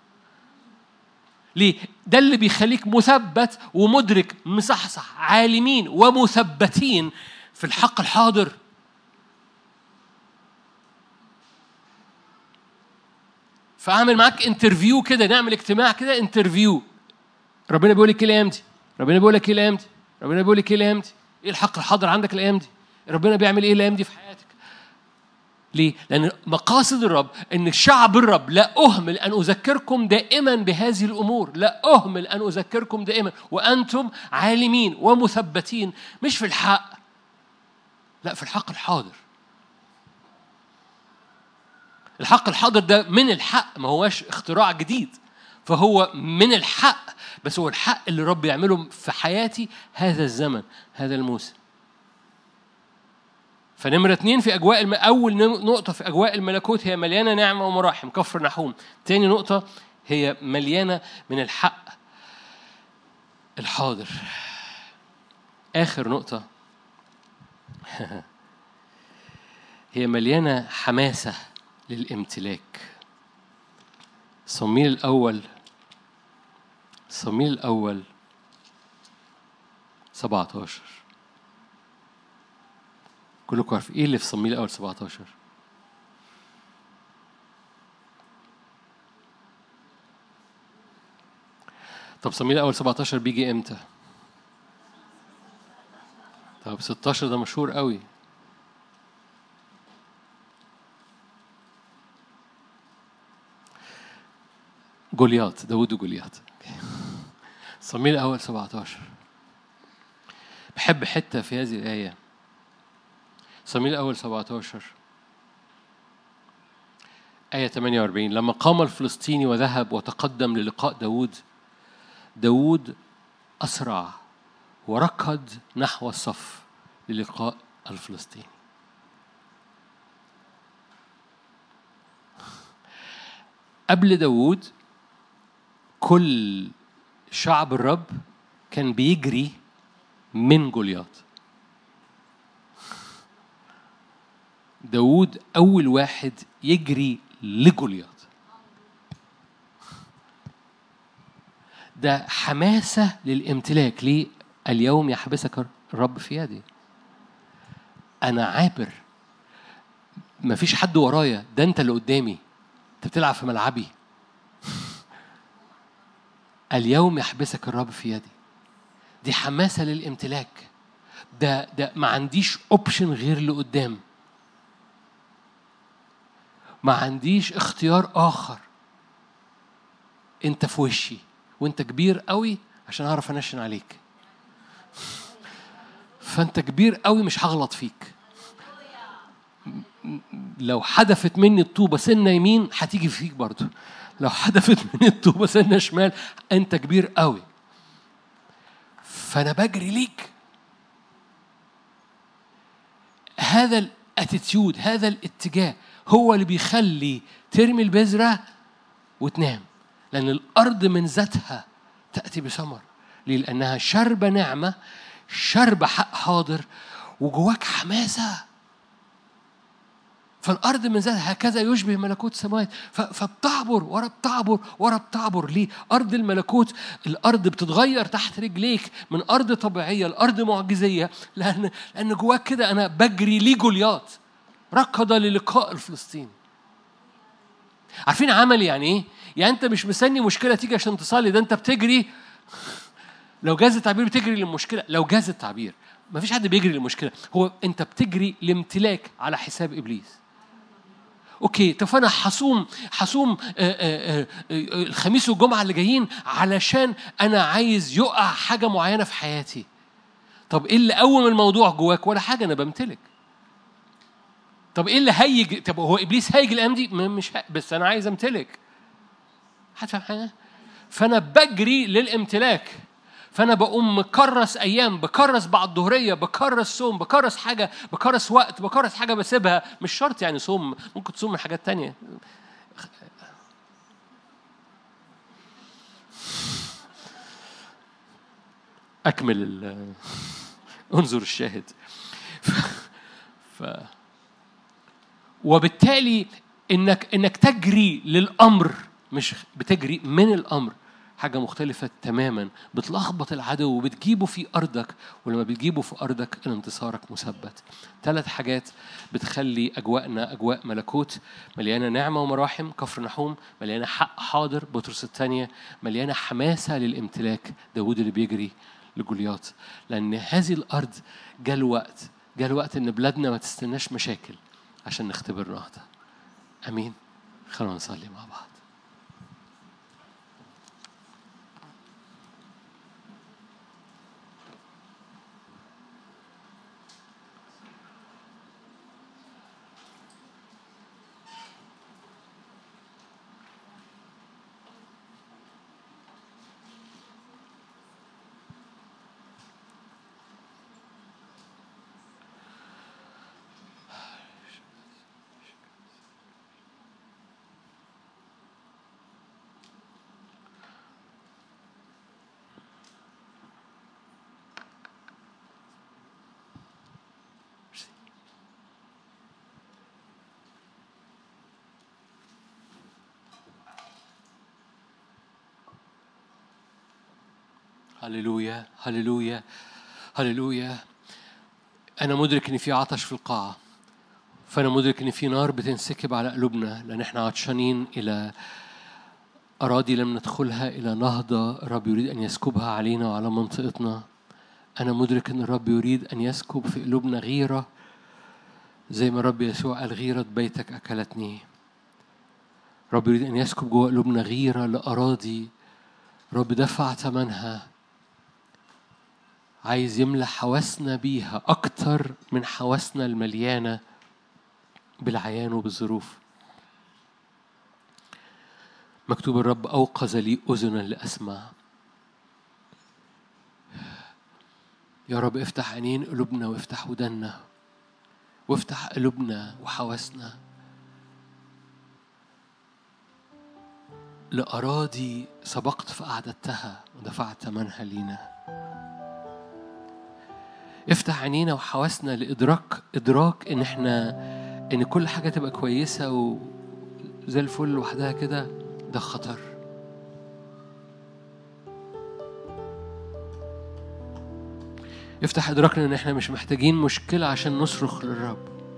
ليه؟ ده اللي بيخليك مثبت ومدرك مصحصح عالمين ومثبتين في الحق الحاضر فاعمل معاك انترفيو كده نعمل اجتماع كده انترفيو ربنا بيقول لك ايه الايام دي ربنا بيقول لك ايه الايام دي ربنا بيقول لك ايه الايام دي ايه الحق الحاضر عندك الايام دي ربنا بيعمل ايه الايام دي في حياتك ليه؟ لأن مقاصد الرب أن شعب الرب لا أهمل أن أذكركم دائما بهذه الأمور، لا أهمل أن أذكركم دائما وأنتم عالمين ومثبتين مش في الحق لا في الحق الحاضر. الحق الحاضر ده من الحق ما هواش اختراع جديد فهو من الحق بس هو الحق اللي رب يعمله في حياتي هذا الزمن هذا الموسم فنمرة اتنين في أجواء الم... أول نقطة في أجواء الملكوت هي مليانة نعمة ومراحم كفر نحوم تاني نقطة هي مليانة من الحق الحاضر آخر نقطة هي مليانة حماسة للامتلاك صميل الأول صميل الأول 17 كلكم عارفين ايه اللي في صميل الأول 17 طب صميل الأول 17 بيجي امتى؟ طب 16 ده مشهور قوي جولياط داود وجولياط صميل الأول 17 بحب حتة في هذه الآية صميل الأول 17 آية 48 لما قام الفلسطيني وذهب وتقدم للقاء داود داود أسرع وركض نحو الصف للقاء الفلسطيني قبل داود كل شعب الرب كان بيجري من جولياط داود أول واحد يجري لجولياط ده حماسة للامتلاك ليه اليوم يحبسك الرب في يدي أنا عابر مفيش حد ورايا ده أنت اللي قدامي أنت بتلعب في ملعبي اليوم يحبسك الرب في يدي دي حماسة للامتلاك ده ده ما عنديش اوبشن غير اللي قدام ما عنديش اختيار آخر أنت في وشي وأنت كبير قوي عشان أعرف أنشن عليك فانت كبير قوي مش هغلط فيك لو حدفت مني الطوبه سنه يمين هتيجي فيك برضه لو حدفت مني الطوبه سنه شمال انت كبير قوي فانا بجري ليك هذا الاتيتيود هذا الاتجاه هو اللي بيخلي ترمي البذره وتنام لان الارض من ذاتها تاتي بثمر ليه لانها شربه نعمه شربه حق حاضر وجواك حماسه فالارض من ذاتها هكذا يشبه ملكوت السماوات فبتعبر ورا بتعبر ورا بتعبر ليه ارض الملكوت الارض بتتغير تحت رجليك من ارض طبيعيه لارض معجزيه لان لان جواك كده انا بجري ليه جولياط ركض للقاء الفلسطيني عارفين عمل يعني ايه يعني انت مش مستني مشكله تيجي عشان تصلي ده انت بتجري لو جاز التعبير بتجري للمشكله لو جاز التعبير ما فيش حد بيجري للمشكله هو انت بتجري لامتلاك على حساب ابليس اوكي طب انا حصوم حصوم آه، آه، آه، الخميس والجمعه اللي جايين علشان انا عايز يقع حاجه معينه في حياتي طب ايه اللي قوم الموضوع جواك ولا حاجه انا بمتلك طب ايه اللي هيج طب هو ابليس هيجي الايام دي مش ه... بس انا عايز امتلك هتفهم حاجه فانا بجري للامتلاك فانا بقوم مكرس ايام بكرس بعد ظهريه بكرس صوم بكرس حاجه بكرس وقت بكرس حاجه بسيبها مش شرط يعني صوم ممكن تصوم من حاجات تانية اكمل ال انظر الشاهد ف... ف... وبالتالي انك انك تجري للامر مش بتجري من الامر حاجة مختلفة تماما بتلخبط العدو وبتجيبه في أرضك ولما بتجيبه في أرضك انتصارك مثبت ثلاث حاجات بتخلي أجواءنا أجواء ملكوت مليانة نعمة ومراحم كفر نحوم مليانة حق حاضر بطرس الثانية مليانة حماسة للامتلاك داود اللي بيجري لجولياط لأن هذه الأرض جاء الوقت جاء الوقت إن بلادنا ما تستناش مشاكل عشان نختبر نهضة أمين خلونا نصلي مع بعض هللويا هللويا هللويا أنا مدرك إن في عطش في القاعة فأنا مدرك إن في نار بتنسكب على قلوبنا لأن إحنا عطشانين إلى أراضي لم ندخلها إلى نهضة الرب يريد أن يسكبها علينا وعلى منطقتنا أنا مدرك أن الرب يريد أن يسكب في قلوبنا غيرة زي ما الرب يسوع قال غيرة بيتك أكلتني رب يريد أن يسكب جوه قلوبنا غيرة لأراضي رب دفع ثمنها عايز يملى حواسنا بيها أكتر من حواسنا المليانة بالعيان وبالظروف مكتوب الرب أوقظ لي أذنا لأسمع يا رب افتح عينين قلوبنا وافتح ودنا وافتح قلوبنا وحواسنا لأراضي سبقت فأعددتها ودفعت ثمنها لينا افتح عينينا وحواسنا لإدراك إدراك إن إحنا إن كل حاجة تبقى كويسة وزي الفل لوحدها كده ده خطر افتح إدراكنا إن إحنا مش محتاجين مشكلة عشان نصرخ للرب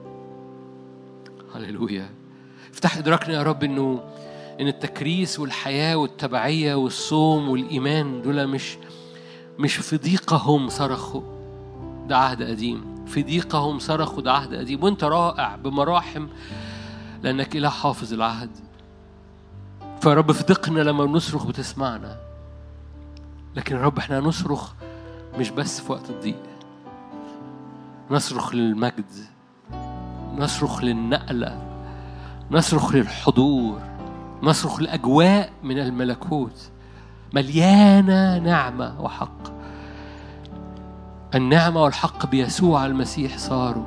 هللويا افتح إدراكنا يا رب إنه إن التكريس والحياة والتبعية والصوم والإيمان دول مش مش في ضيقهم صرخوا ده عهد قديم في ضيقهم صرخوا ده عهد قديم وانت رائع بمراحم لانك اله حافظ العهد فرب في ضيقنا لما بنصرخ بتسمعنا لكن رب احنا نصرخ مش بس في وقت الضيق نصرخ للمجد نصرخ للنقلة نصرخ للحضور نصرخ لأجواء من الملكوت مليانة نعمة وحق النعمة والحق بيسوع المسيح صاروا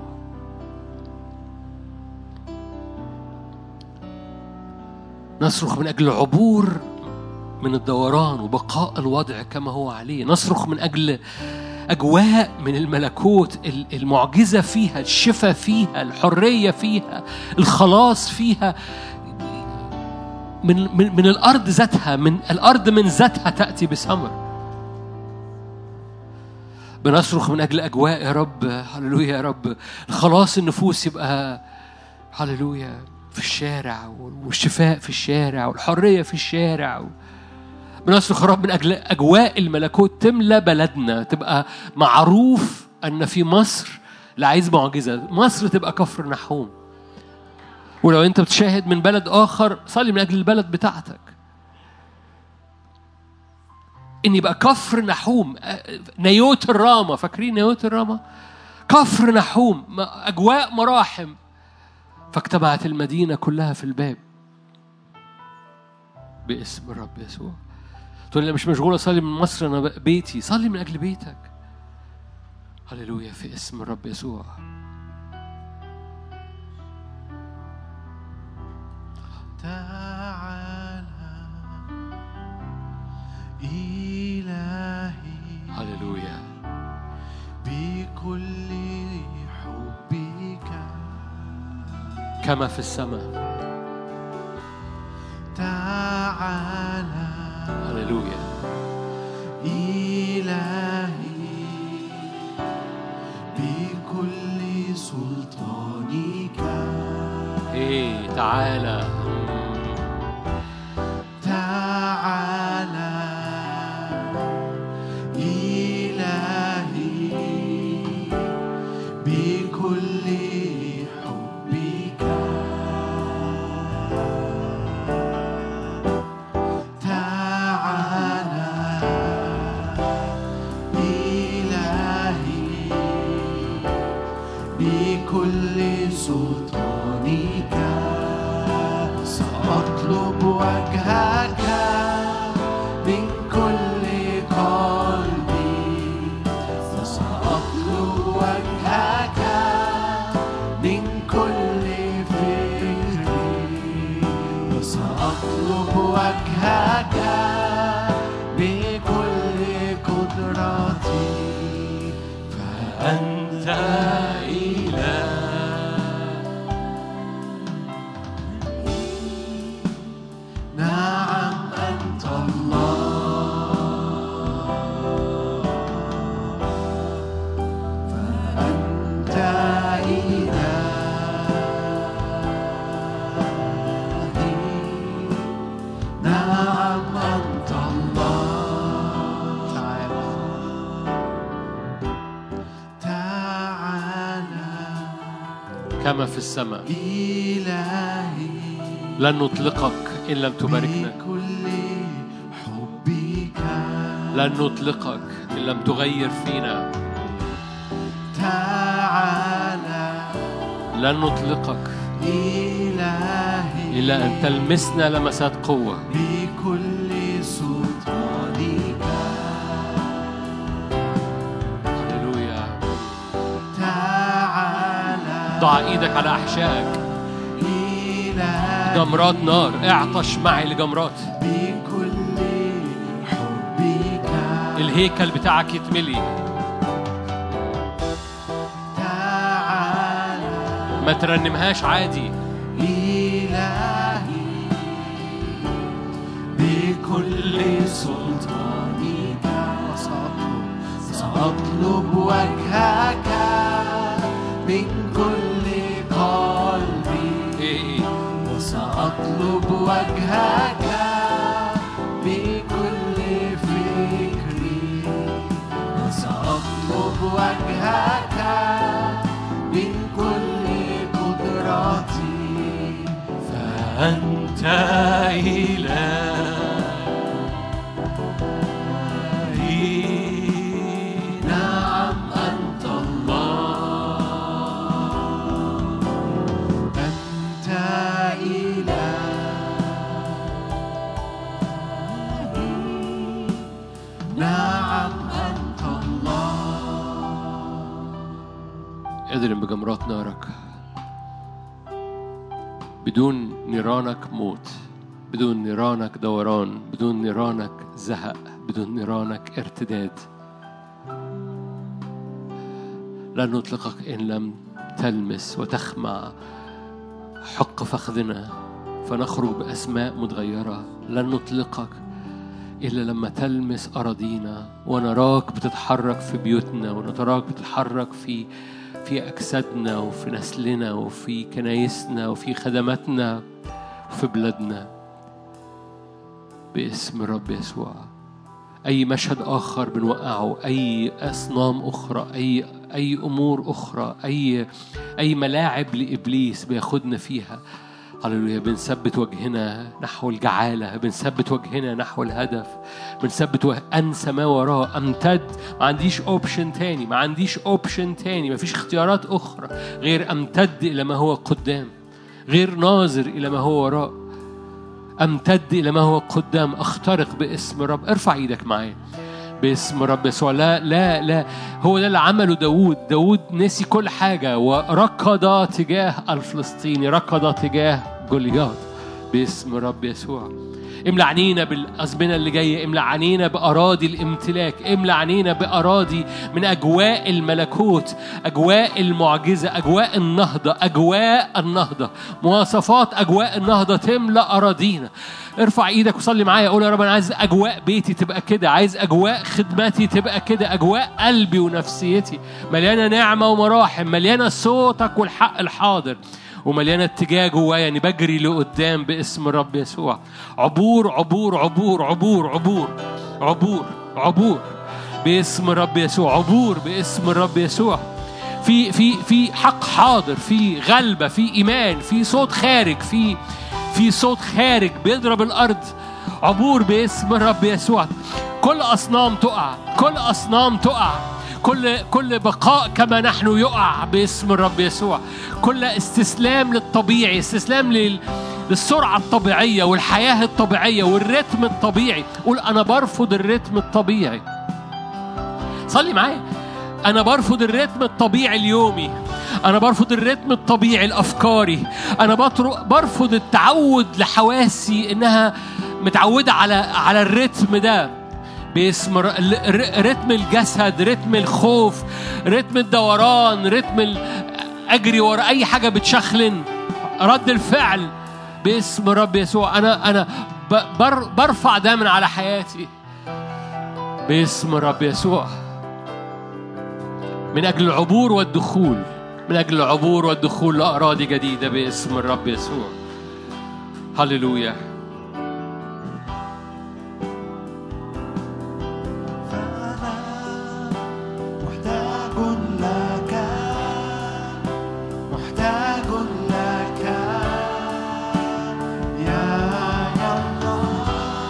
نصرخ من أجل عبور من الدوران وبقاء الوضع كما هو عليه نصرخ من أجل أجواء من الملكوت المعجزة فيها الشفاء فيها الحرية فيها الخلاص فيها من, من, من الأرض ذاتها من الأرض من ذاتها تأتي بثمر بنصرخ من أجل أجواء يا رب هللويا يا رب الخلاص النفوس يبقى هللويا في الشارع والشفاء في الشارع والحرية في الشارع بنصرخ يا رب من أجل أجواء الملكوت تملى بلدنا تبقى معروف أن في مصر اللي عايز معجزة مصر تبقى كفر نحوم ولو أنت بتشاهد من بلد آخر صلي من أجل البلد بتاعتك ان يبقى كفر نحوم نيوت الرامة فاكرين نيوت الرامة كفر نحوم أجواء مراحم فاجتمعت المدينة كلها في الباب باسم الرب يسوع تقول لي مش مشغول أصلي من مصر أنا بيتي صلي من أجل بيتك هللويا في اسم الرب يسوع تعالى إلهي هللويا بكل حبك كما في السماء تعالى هللويا إلهي بكل سلطانك ايه تعالى تعالى إلهي بكل حبك تعالى إلهي بكل سلطانك سأطلب وجهك من كل قلبي وسأطلب وجهك من كل فكري وسأطلب وجهك بكل قدرتي فأنت إله نعم أنت الله فأنت إلهي نعم أنت الله تعالى تعالى كما في السماء إلهي لن نطلقك إن لم تباركنا بكل حبك لن نطلقك إن لم تغير فينا تعالى لن نطلقك إلهي إلا أن تلمسنا لمسات قوة بكل سلطانك هللويا تعالى ضع إيدك على أحشائك إلهي جمرات نار اعطش معي لجمرات بكل حبك الهيكل بتاعك يتملي تعالى ما ترنمهاش عادي إلهي بكل سلطانك سأطلب سأطلب وجهك من كل قلبي إيه إيه وسأطلب وجهك بكل فكري وسأطلب وجهك من كل قدرتي فأنت إلهي نعم أنت الله اضرب بجمرات نارك بدون نيرانك موت بدون نيرانك دوران بدون نيرانك زهق بدون نيرانك ارتداد لن نطلقك إن لم تلمس وتخمع حق فخذنا فنخرج بأسماء متغيرة لن نطلقك إلا لما تلمس أراضينا ونراك بتتحرك في بيوتنا ونراك بتتحرك في في أجسادنا وفي نسلنا وفي كنايسنا وفي خدماتنا وفي بلادنا باسم الرب يسوع أي مشهد آخر بنوقعه أي أصنام أخرى أي أي أمور أخرى أي أي ملاعب لإبليس بياخدنا فيها هللويا بنثبت وجهنا نحو الجعالة بنثبت وجهنا نحو الهدف بنثبت وجه... أنسى ما وراه أمتد ما عنديش أوبشن تاني ما عنديش أوبشن تاني ما فيش اختيارات أخرى غير أمتد إلى ما هو قدام غير ناظر إلى ما هو وراء أمتد إلى ما هو قدام أخترق باسم الرب ارفع إيدك معايا باسم رب يسوع لا لا لا هو ده اللي عمله داوود داوود نسي كل حاجة وركض تجاه الفلسطيني ركض تجاه جولياث باسم رب يسوع املى عينينا بالأزمنة اللي جاية املى عينينا بأراضي الامتلاك املى عينينا بأراضي من أجواء الملكوت أجواء المعجزة أجواء النهضة أجواء النهضة مواصفات أجواء النهضة تملى أراضينا ارفع ايدك وصلي معايا قول يا رب انا عايز اجواء بيتي تبقى كده عايز اجواء خدمتي تبقى كده اجواء قلبي ونفسيتي مليانه نعمه ومراحم مليانه صوتك والحق الحاضر ومليانه اتجاه جوايا يعني بجري لقدام باسم الرب يسوع عبور عبور عبور عبور عبور عبور عبور باسم الرب يسوع عبور باسم الرب يسوع في في في حق حاضر في غلبه في ايمان في صوت خارج في في صوت خارج بيضرب الارض عبور باسم الرب يسوع كل اصنام تقع كل اصنام تقع كل كل بقاء كما نحن يقع باسم الرب يسوع كل استسلام للطبيعي استسلام لل للسرعة الطبيعية والحياة الطبيعية والريتم الطبيعي قول أنا برفض الريتم الطبيعي صلي معايا أنا برفض الريتم الطبيعي اليومي أنا برفض الريتم الطبيعي الأفكاري أنا بطر- برفض التعود لحواسي إنها متعودة على على الريتم ده باسم ر- ال- ر- رتم الجسد رتم الخوف رتم الدوران رتم ال- أجري ورا أي حاجة بتشخلن رد الفعل باسم رب يسوع أنا أنا ب- بر برفع ده من على حياتي باسم رب يسوع من أجل العبور والدخول من أجل العبور والدخول لأراضي جديدة باسم الرب يسوع هللويا فأنا محتاج لك محتاج لك يا الله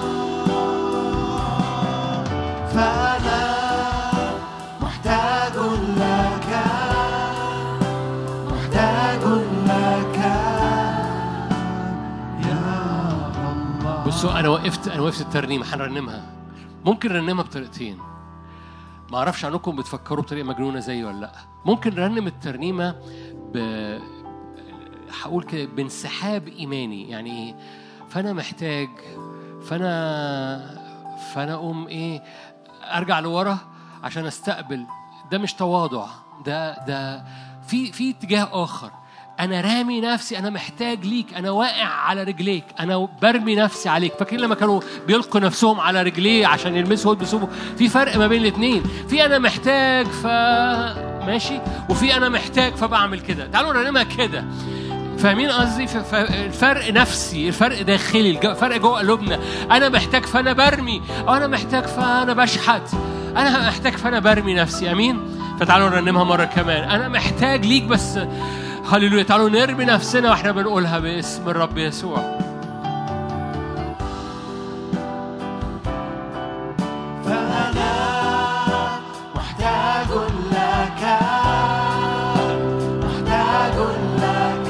فأنا محتاج لك محتاج لك يا الله بصوا أنا وقفت أنا وقفت الترنيمة هنرنمها ممكن نرنمها بطريقتين ما أعرفش عنكم بتفكروا بطريقة مجنونة زي ولا لأ ممكن نرنم الترنيمة ب هقول كده بانسحاب إيماني يعني إيه فأنا محتاج فأنا فأنا أقوم إيه أرجع لورا عشان أستقبل ده مش تواضع ده ده في في اتجاه آخر أنا رامي نفسي أنا محتاج ليك أنا واقع على رجليك أنا برمي نفسي عليك فاكرين لما كانوا بيلقوا نفسهم على رجليه عشان يلمسوا يلبسوه في فرق ما بين الاثنين في أنا محتاج ف ماشي وفي أنا محتاج فبعمل كده تعالوا نرنمها كده فاهمين قصدي ف- ف- الفرق نفسي الفرق داخلي الج- الفرق جوه قلوبنا انا محتاج فانا برمي أو انا محتاج فانا بشحت انا محتاج فانا برمي نفسي امين فتعالوا نرنمها مره كمان انا محتاج ليك بس هللويا تعالوا نرمي نفسنا واحنا بنقولها باسم الرب يسوع فأنا محتاج لك محتاج لك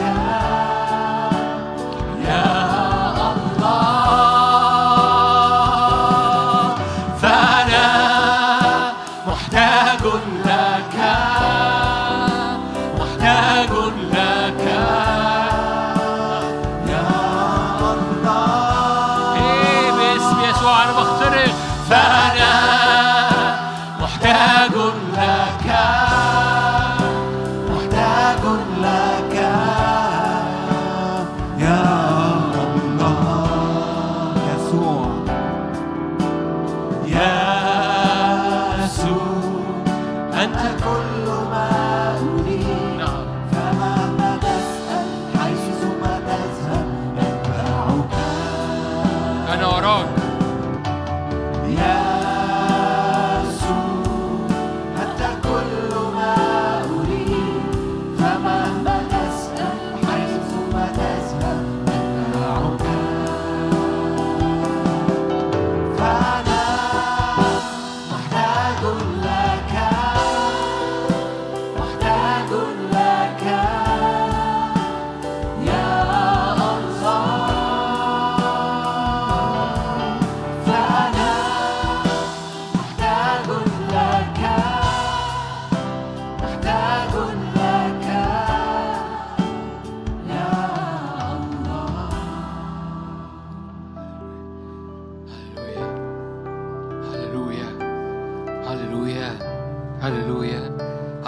يا الله فأنا محتاج لك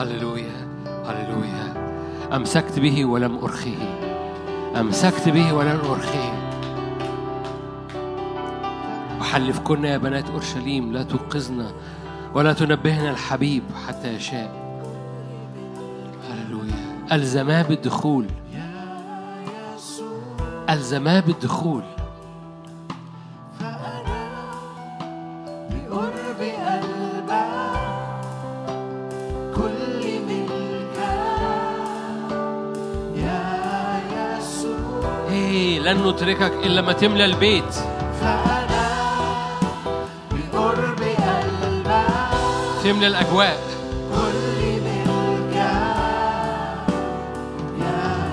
هللويا هللويا أمسكت به ولم أرخيه أمسكت به ولم أرخيه أحلفكن يا بنات أورشليم لا توقظنا ولا تنبهنا الحبيب حتى يشاء هللويا ألزماه بالدخول ألزماه بالدخول بقرب قلبك كل ملكك يا يسوع إيه لن نتركك إلا ما تملى البيت فأنا بقرب قلبك تملى الأجواء كل ملكك يا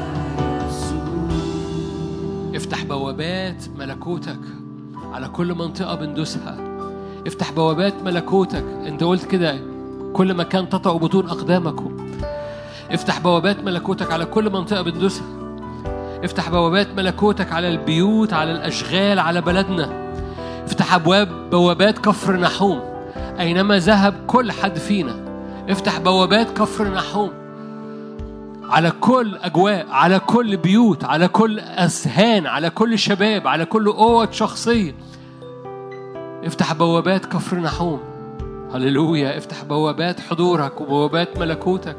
يسوع افتح بوابات ملكوتك على كل منطقة بندوسها افتح بوابات ملكوتك انت قلت كده كل مكان تطأ بطون أقدامكم افتح بوابات ملكوتك على كل منطقة بندوسها افتح بوابات ملكوتك على البيوت على الأشغال على بلدنا افتح أبواب بوابات كفر نحوم أينما ذهب كل حد فينا افتح بوابات كفر نحوم على كل أجواء على كل بيوت على كل أذهان على كل شباب على كل قوة شخصية افتح بوابات كفر نحوم هللويا افتح بوابات حضورك وبوابات ملكوتك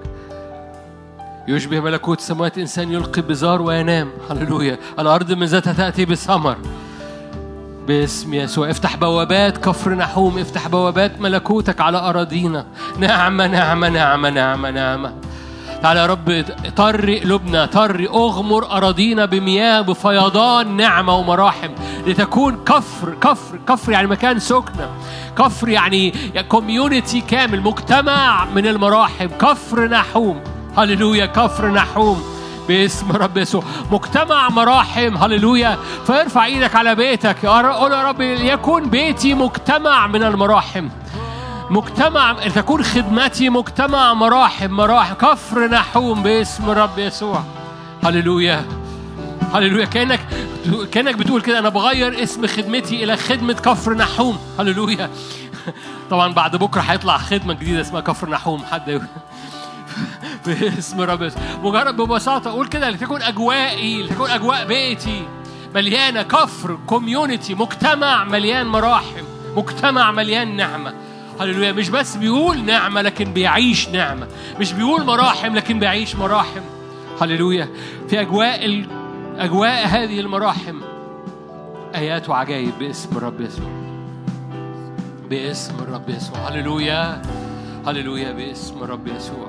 يشبه ملكوت السماوات إنسان يلقي بزار وينام هللويا الأرض من ذاتها تأتي بثمر باسم يسوع افتح بوابات كفر نحوم افتح بوابات ملكوتك على أراضينا نعمة نعمة نعمة نعمة نعمة تعالى يا رب طري قلوبنا طري اغمر اراضينا بمياه بفيضان نعمه ومراحم لتكون كفر كفر كفر يعني مكان سكنه كفر يعني كوميونتي كامل مجتمع من المراحم كفر نحوم هللويا كفر نحوم باسم رب يسوع مجتمع مراحم هللويا فارفع ايدك على بيتك يا رب- قول يا رب يكون بيتي مجتمع من المراحم مجتمع تكون خدمتي مجتمع مراحم مراحم كفر نحوم باسم رب يسوع هللويا هللويا كانك كانك بتقول كده انا بغير اسم خدمتي الى خدمه كفر نحوم هللويا طبعا بعد بكره هيطلع خدمه جديده اسمها كفر نحوم حد يقول باسم رب يسوع مجرد ببساطه اقول كده لتكون اجوائي لتكون اجواء بيتي مليانه كفر كوميونتي مجتمع مليان مراحم مجتمع مليان نعمه هللويا مش بس بيقول نعمه لكن بيعيش نعمه مش بيقول مراحم لكن بيعيش مراحم هللويا في اجواء ال... اجواء هذه المراحم ايات وعجائب باسم الرب يسوع باسم الرب يسوع هللويا هللويا باسم الرب يسوع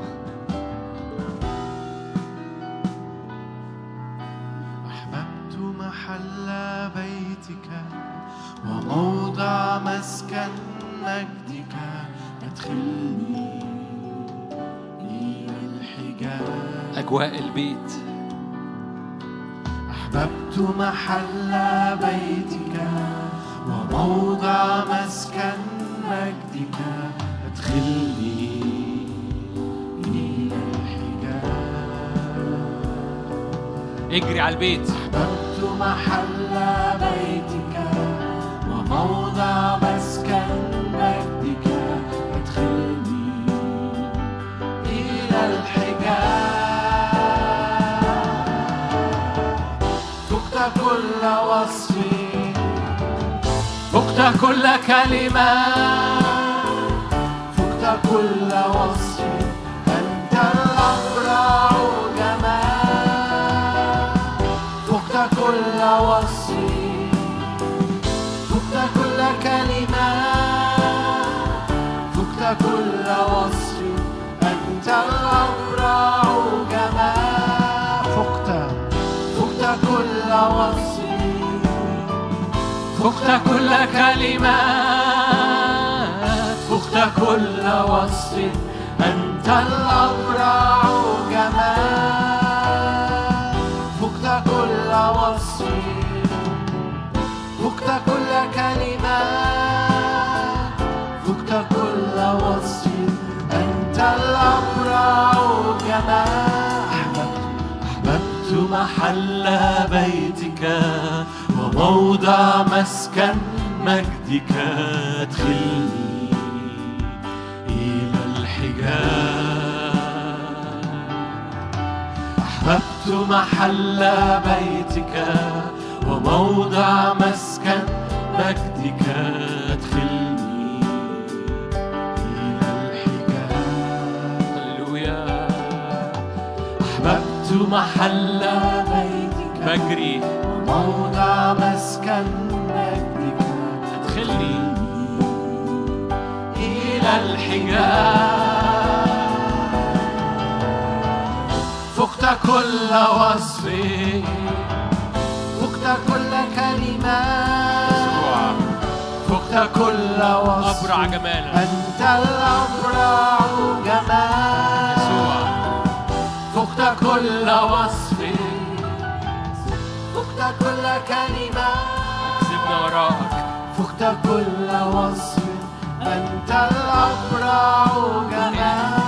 أحببت محل بيتك وموضع مسكن مجدك أدخلني إلى الحجاب اجواء البيت أحببت محل بيتك وموضع مسكن مجدك أدخلني إلى الحجاب اجري على البيت أحببت محل بيتك وموضع مسكن مجدك أدخلني إلى الحجاب فقت كل وصف فقت كل كلمة فقت كل وصف أنت الأبرع جمال فقت كل وصف فقت كل كلمة فقت كل وصف أنت الأبرع جمال فقت فقت كل وصف فقت كل كلمات فقت كل وصف أنت الأبرع جمال فقت كل وصف فقت كل كلمات فقت كل وصف أنت الأبرع جمال أحببت محل بيتك وموضع مسكن مجدك ادخلني إلى الحجاب أحببت محل بيتك وموضع مسكن مجدك ادخلني إلى الحجاب هللويا أحببت محل بيتك بجري وموضع مسكن مجدك ادخلني إلى الحجاب فقت كل وصف فقت كل كلمة فقت كل وصف ابرع جمالا أنت الأبرع جمال يسوع فقت كل وصف فقت كل كلمة سيبنا وراءك فقت كل وصف أنت الأبرع جمال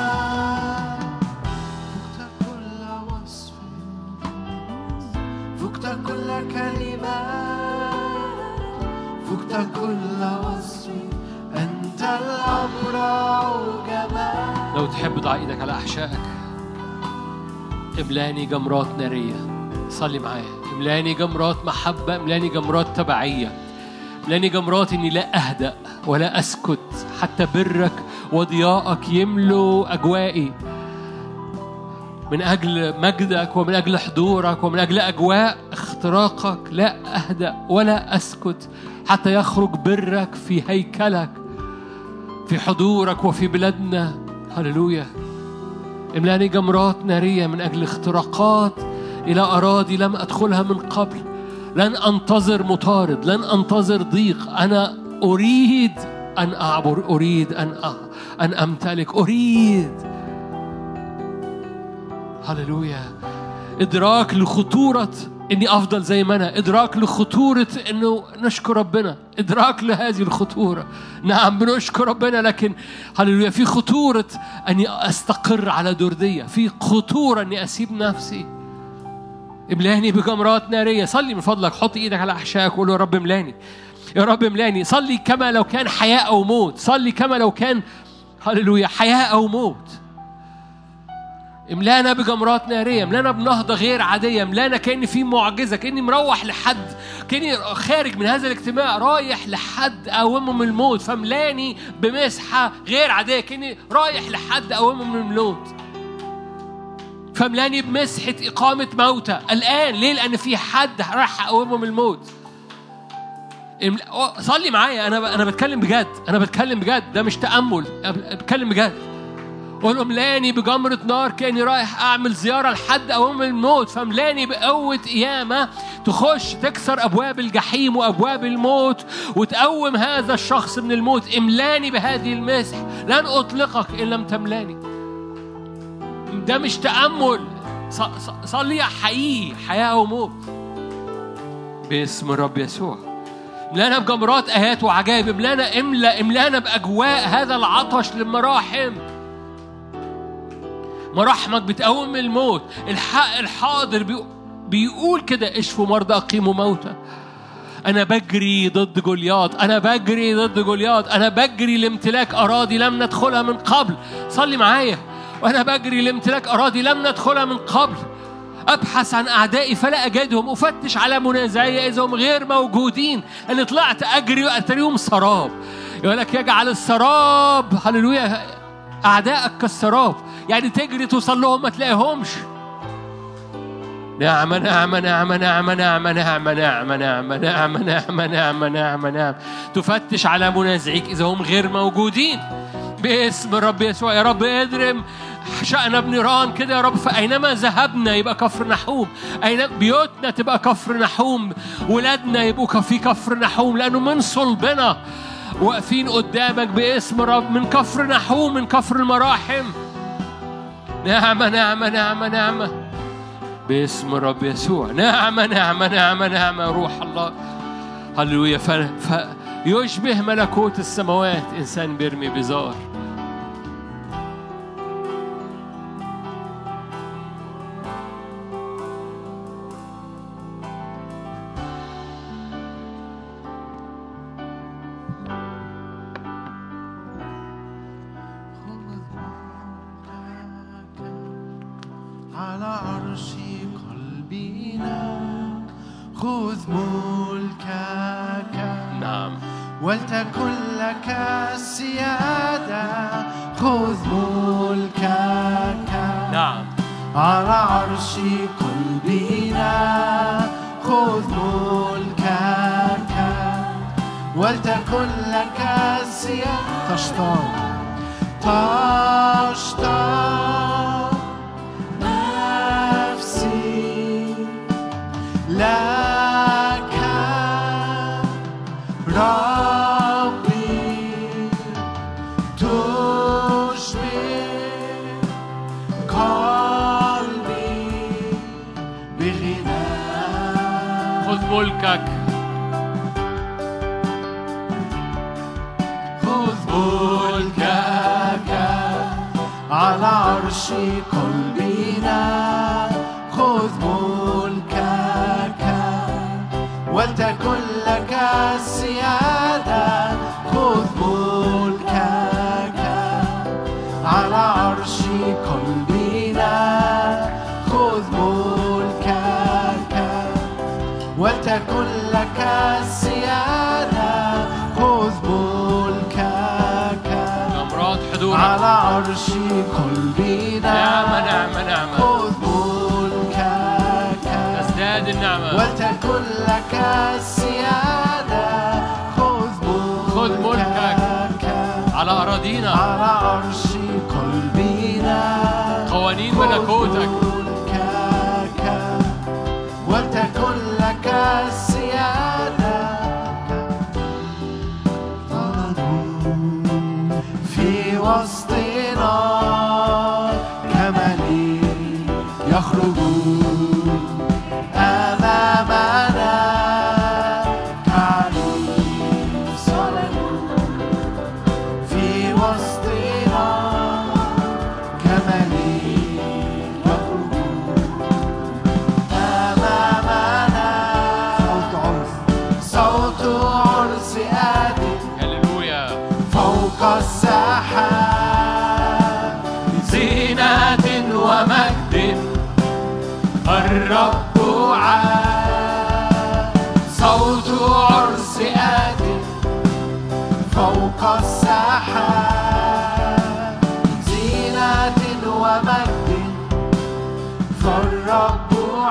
فقت كل وصف فقت كل كلمة فقت كل وصف أنت الأبرع جمال لو تحب ضع ايدك على احشائك املاني جمرات ناريه صلي معايا املاني جمرات محبه املاني جمرات تبعيه املاني جمرات اني لا اهدا ولا اسكت حتى برك وضياءك يملوا اجوائي من اجل مجدك ومن اجل حضورك ومن اجل اجواء اختراقك لا اهدا ولا اسكت حتى يخرج برك في هيكلك في حضورك وفي بلادنا هللويا املاني جمرات نارية من أجل اختراقات إلى أراضي لم أدخلها من قبل لن أنتظر مطارد لن أنتظر ضيق أنا أريد أن أعبر أريد أن أ... أن أمتلك أريد هللويا إدراك لخطورة إني أفضل زي ما أنا إدراك لخطورة إنه نشكر ربنا إدراك لهذه الخطورة نعم بنشكر ربنا لكن هللويا في خطورة أني أستقر على دردية في خطورة أني أسيب نفسي املاني بجمرات نارية صلي من فضلك حط إيدك على أحشائك وقول له يا رب املاني يا رب املاني صلي كما لو كان حياة أو موت صلي كما لو كان هللويا حياة أو موت املانا بجمرات ناريه املانا بنهضه غير عاديه املانا كان في معجزه كاني مروح لحد كاني خارج من هذا الاجتماع رايح لحد اقومه من الموت فملاني بمسحه غير عاديه كاني رايح لحد اقومه من الموت فملاني بمسحه اقامه موتى الان ليه لان في حد راح اقومه من الموت امل- أو- صلي معايا انا ب- انا بتكلم بجد انا بتكلم بجد ده مش تامل أنا بتكلم بجد قول املاني بجمرة نار كأني رايح أعمل زيارة لحد أقوم من الموت فاملاني بقوة قيامة تخش تكسر أبواب الجحيم وأبواب الموت وتقوم هذا الشخص من الموت املاني بهذه المسح لن أطلقك إن لم تملاني ده مش تأمل ص- ص- صلي حقيقي حياة وموت باسم الرب يسوع املانا بجمرات آيات وعجائب املانا املا املانا بأجواء هذا العطش للمراحم مراحمك بتقوم من الموت الحق الحاضر بيقول بيقول كده اشفوا مرضى اقيموا موتى انا بجري ضد جولياط انا بجري ضد جولياط انا بجري لامتلاك اراضي لم ندخلها من قبل صلي معايا وانا بجري لامتلاك اراضي لم ندخلها من قبل ابحث عن اعدائي فلا اجدهم افتش على منازعي اذا هم غير موجودين انا طلعت اجري واتريهم سراب يقول لك يجعل السراب هللويا اعدائك كالسراب يعني تجري توصل لهم ما تلاقيهمش نعمة نعمة نعمة نعمة نعمة نعمة نعمة نعمة نعمة نعمة نعمة نعمة نعمة تفتش على منازعيك إذا هم غير موجودين باسم الرب يسوع يا رب اضرم شأن بنيران كده يا رب فأينما ذهبنا يبقى كفر نحوم أين بيوتنا تبقى كفر نحوم ولادنا يبقوا في كفر نحوم لأنه من صلبنا واقفين قدامك باسم رب من كفر نحوم من كفر المراحم نعمة نعمة نعمة نعمة باسم الرب يسوع نعمة نعمة نعمة نعمة روح الله هللويا ف... ف... يشبه ملكوت السماوات إنسان بيرمي بزار على عرشي خذ ملكك نعم ولتكن لك السيادة خذ ملكك نعم على عرش قلبنا خذ ملكك ولتكن لك السيادة تشتاق تشتاق نفسي لك ربي تشبه قلبي بغناء خذ ملكك خذ ملكك على عرش قلبنا خذ ملكك ولتكن لك السيادة خذ ملكك على عرش قلبنا خذ ملكك ولتكن لك السيادة خذ ملكك أمراض حضورك على عرش قلبنا نعمة نعمة نعمة خذ ملكك تزداد النعمة ولتكن لك السيادة خذ ملكك خذ ملكك. على أراضينا على عرش قلبنا قوانين خذ ملكوتك ملكك ولتكن لك السيادة في وسطنا كمليك يخرجون أمامنا كعريس في وسطنا كمليك يخرجون أمامنا صوت عرس آدم هللويا فوق السحاب زينة ومجد الرب عاد صوت عرس آدم فوق السحاب زينة ومجد فالرب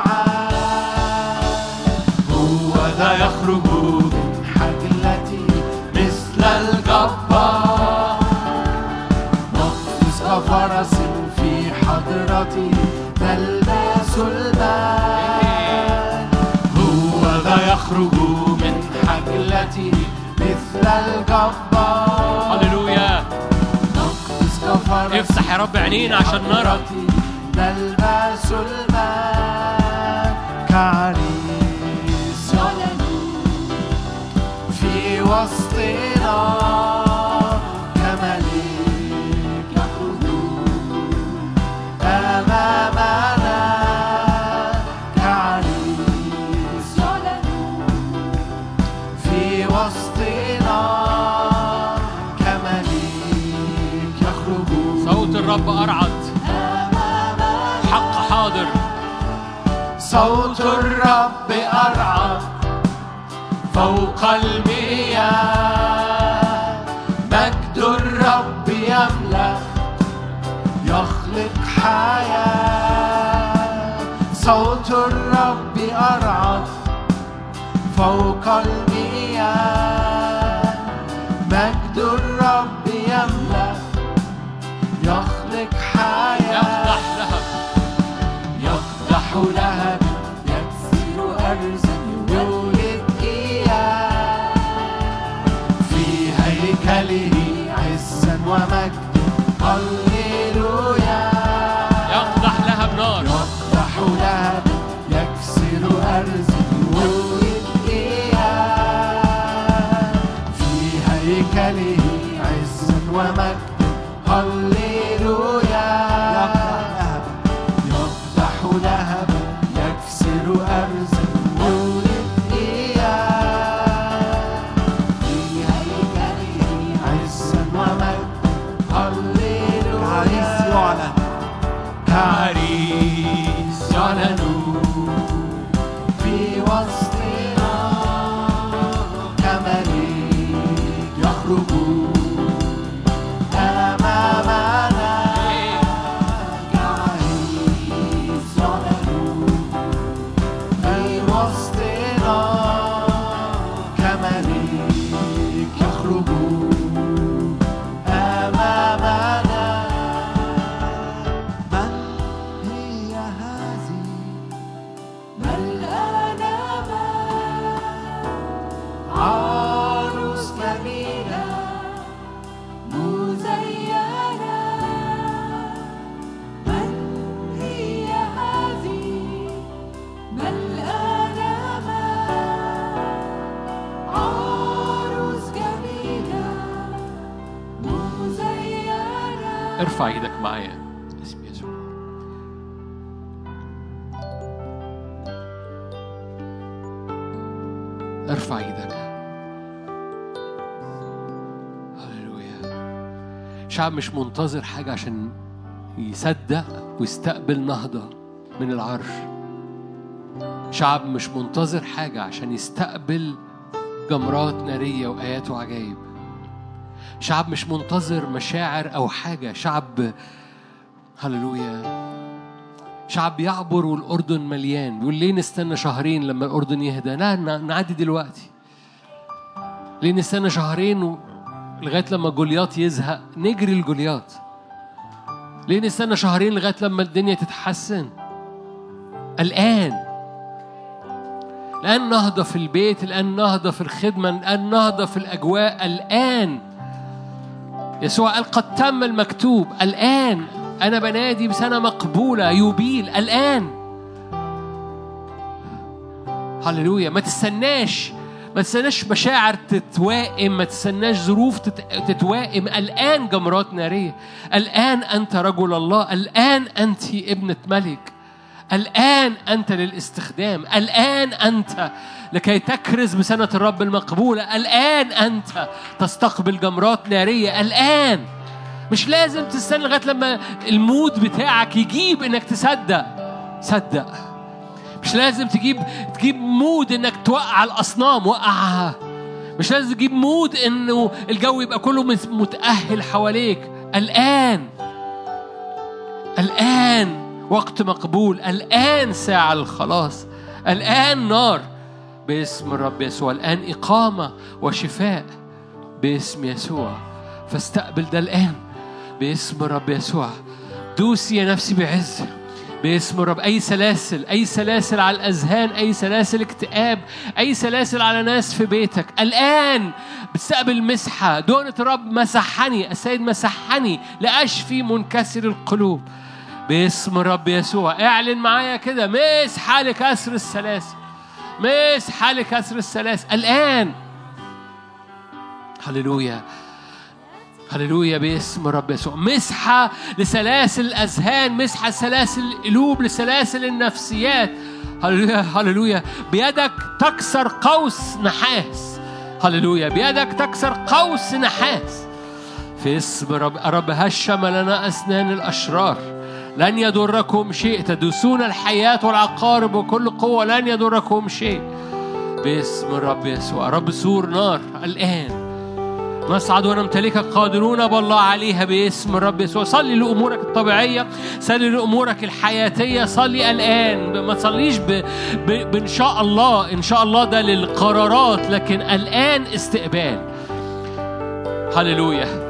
عاد هو ذا يخرج من حجلتي مثل الجبار نقفز كفرس في حضرتي نلبس المال هو ذا يخرج من حجلتي مثل الجبار هللويا نقفز كفرس افتح يا رب عينينا عشان نرى نلبس الماء كعريس في وسطنا كمليك يخرج أمامنا كعريس في وسطنا كمليك يخرج صوت الرب أرعد حق حاضر صوت الرب أرعد فوق المياه مجد الرب يملأ يخلق حياة صوت الرب أرعد فوق المياه مجد الرب يملأ يخلق حياة يفتح ذهب يقدح لهب يكسر أرزا يولد إياه في هيكله عزا ومجد هللويا يقدح لهب نار يقدح لهب يكسر أرزا يولد إياه في هيكله عزا ومجد هللويا يقدح لهبا يكسر أرزا يولد إياه في هيكله عزا ومجد هللويا عريس يعلن كعريس يعلن في وسط وسطنا كمليك يخرج أمامنا من هي هذه ملآنا عروس جميلة مزينة من هي هذه ملآنا عروس جميلة مزينة ارفع ايدك معايا اسم يسوع ارفع ايدك هللويا شعب مش منتظر حاجة عشان يصدق ويستقبل نهضة من العرش شعب مش منتظر حاجة عشان يستقبل جمرات نارية وآيات وعجائب شعب مش منتظر مشاعر أو حاجة شعب هللويا شعب يعبر والأردن مليان بيقول ليه نستنى شهرين لما الأردن يهدى لا ن- نعدي دلوقتي ليه نستنى شهرين و... لغاية لما جولياط يزهق نجري الجولياط ليه نستنى شهرين لغاية لما الدنيا تتحسن الآن الآن نهضة في البيت الآن نهضة في الخدمة الآن نهضة في الأجواء الآن يسوع قال قد تم المكتوب الآن أنا بنادي بسنة مقبولة يوبيل الآن هللويا ما تستناش ما تستناش مشاعر تتوائم ما تستناش ظروف تت- تتوائم الآن جمرات نارية الآن أنت رجل الله الآن أنت ابنة ملك الآن أنت للاستخدام الآن أنت لكي تكرز بسنة الرب المقبولة الآن أنت تستقبل جمرات نارية الآن مش لازم تستنى لغاية لما المود بتاعك يجيب إنك تصدق صدق مش لازم تجيب تجيب مود إنك توقع الأصنام وقعها مش لازم تجيب مود إنه الجو يبقى كله مت- متأهل حواليك الآن الآن وقت مقبول الآن ساعة الخلاص الآن نار باسم الرب يسوع الآن إقامة وشفاء باسم يسوع فاستقبل ده الآن باسم الرب يسوع دوسي يا نفسي بعز باسم الرب أي سلاسل أي سلاسل على الأذهان أي سلاسل اكتئاب أي سلاسل على ناس في بيتك الآن بتستقبل مسحة دونة الرب مسحني السيد مسحني لأشفي منكسر القلوب باسم الرب يسوع اعلن معايا كده مسحة لكسر السلاسل مسحة لكسر السلاسل الآن هللويا هللويا باسم الرب يسوع مسحة لسلاسل الأذهان مسحة لسلاسل القلوب لسلاسل النفسيات هللويا هللويا بيدك تكسر قوس نحاس هللويا بيدك تكسر قوس نحاس في اسم رب رب هشم لنا أسنان الأشرار لن يضركم شيء تدوسون الحياة والعقارب وكل قوة لن يضركم شيء باسم الرب يسوع رب سور نار الآن نصعد ونمتلكك قادرون بالله عليها باسم الرب يسوع صلي لأمورك الطبيعية صلي لأمورك الحياتية صلي الآن ما تصليش ب... ب... بإن شاء الله إن شاء الله ده للقرارات لكن الآن استقبال هللويا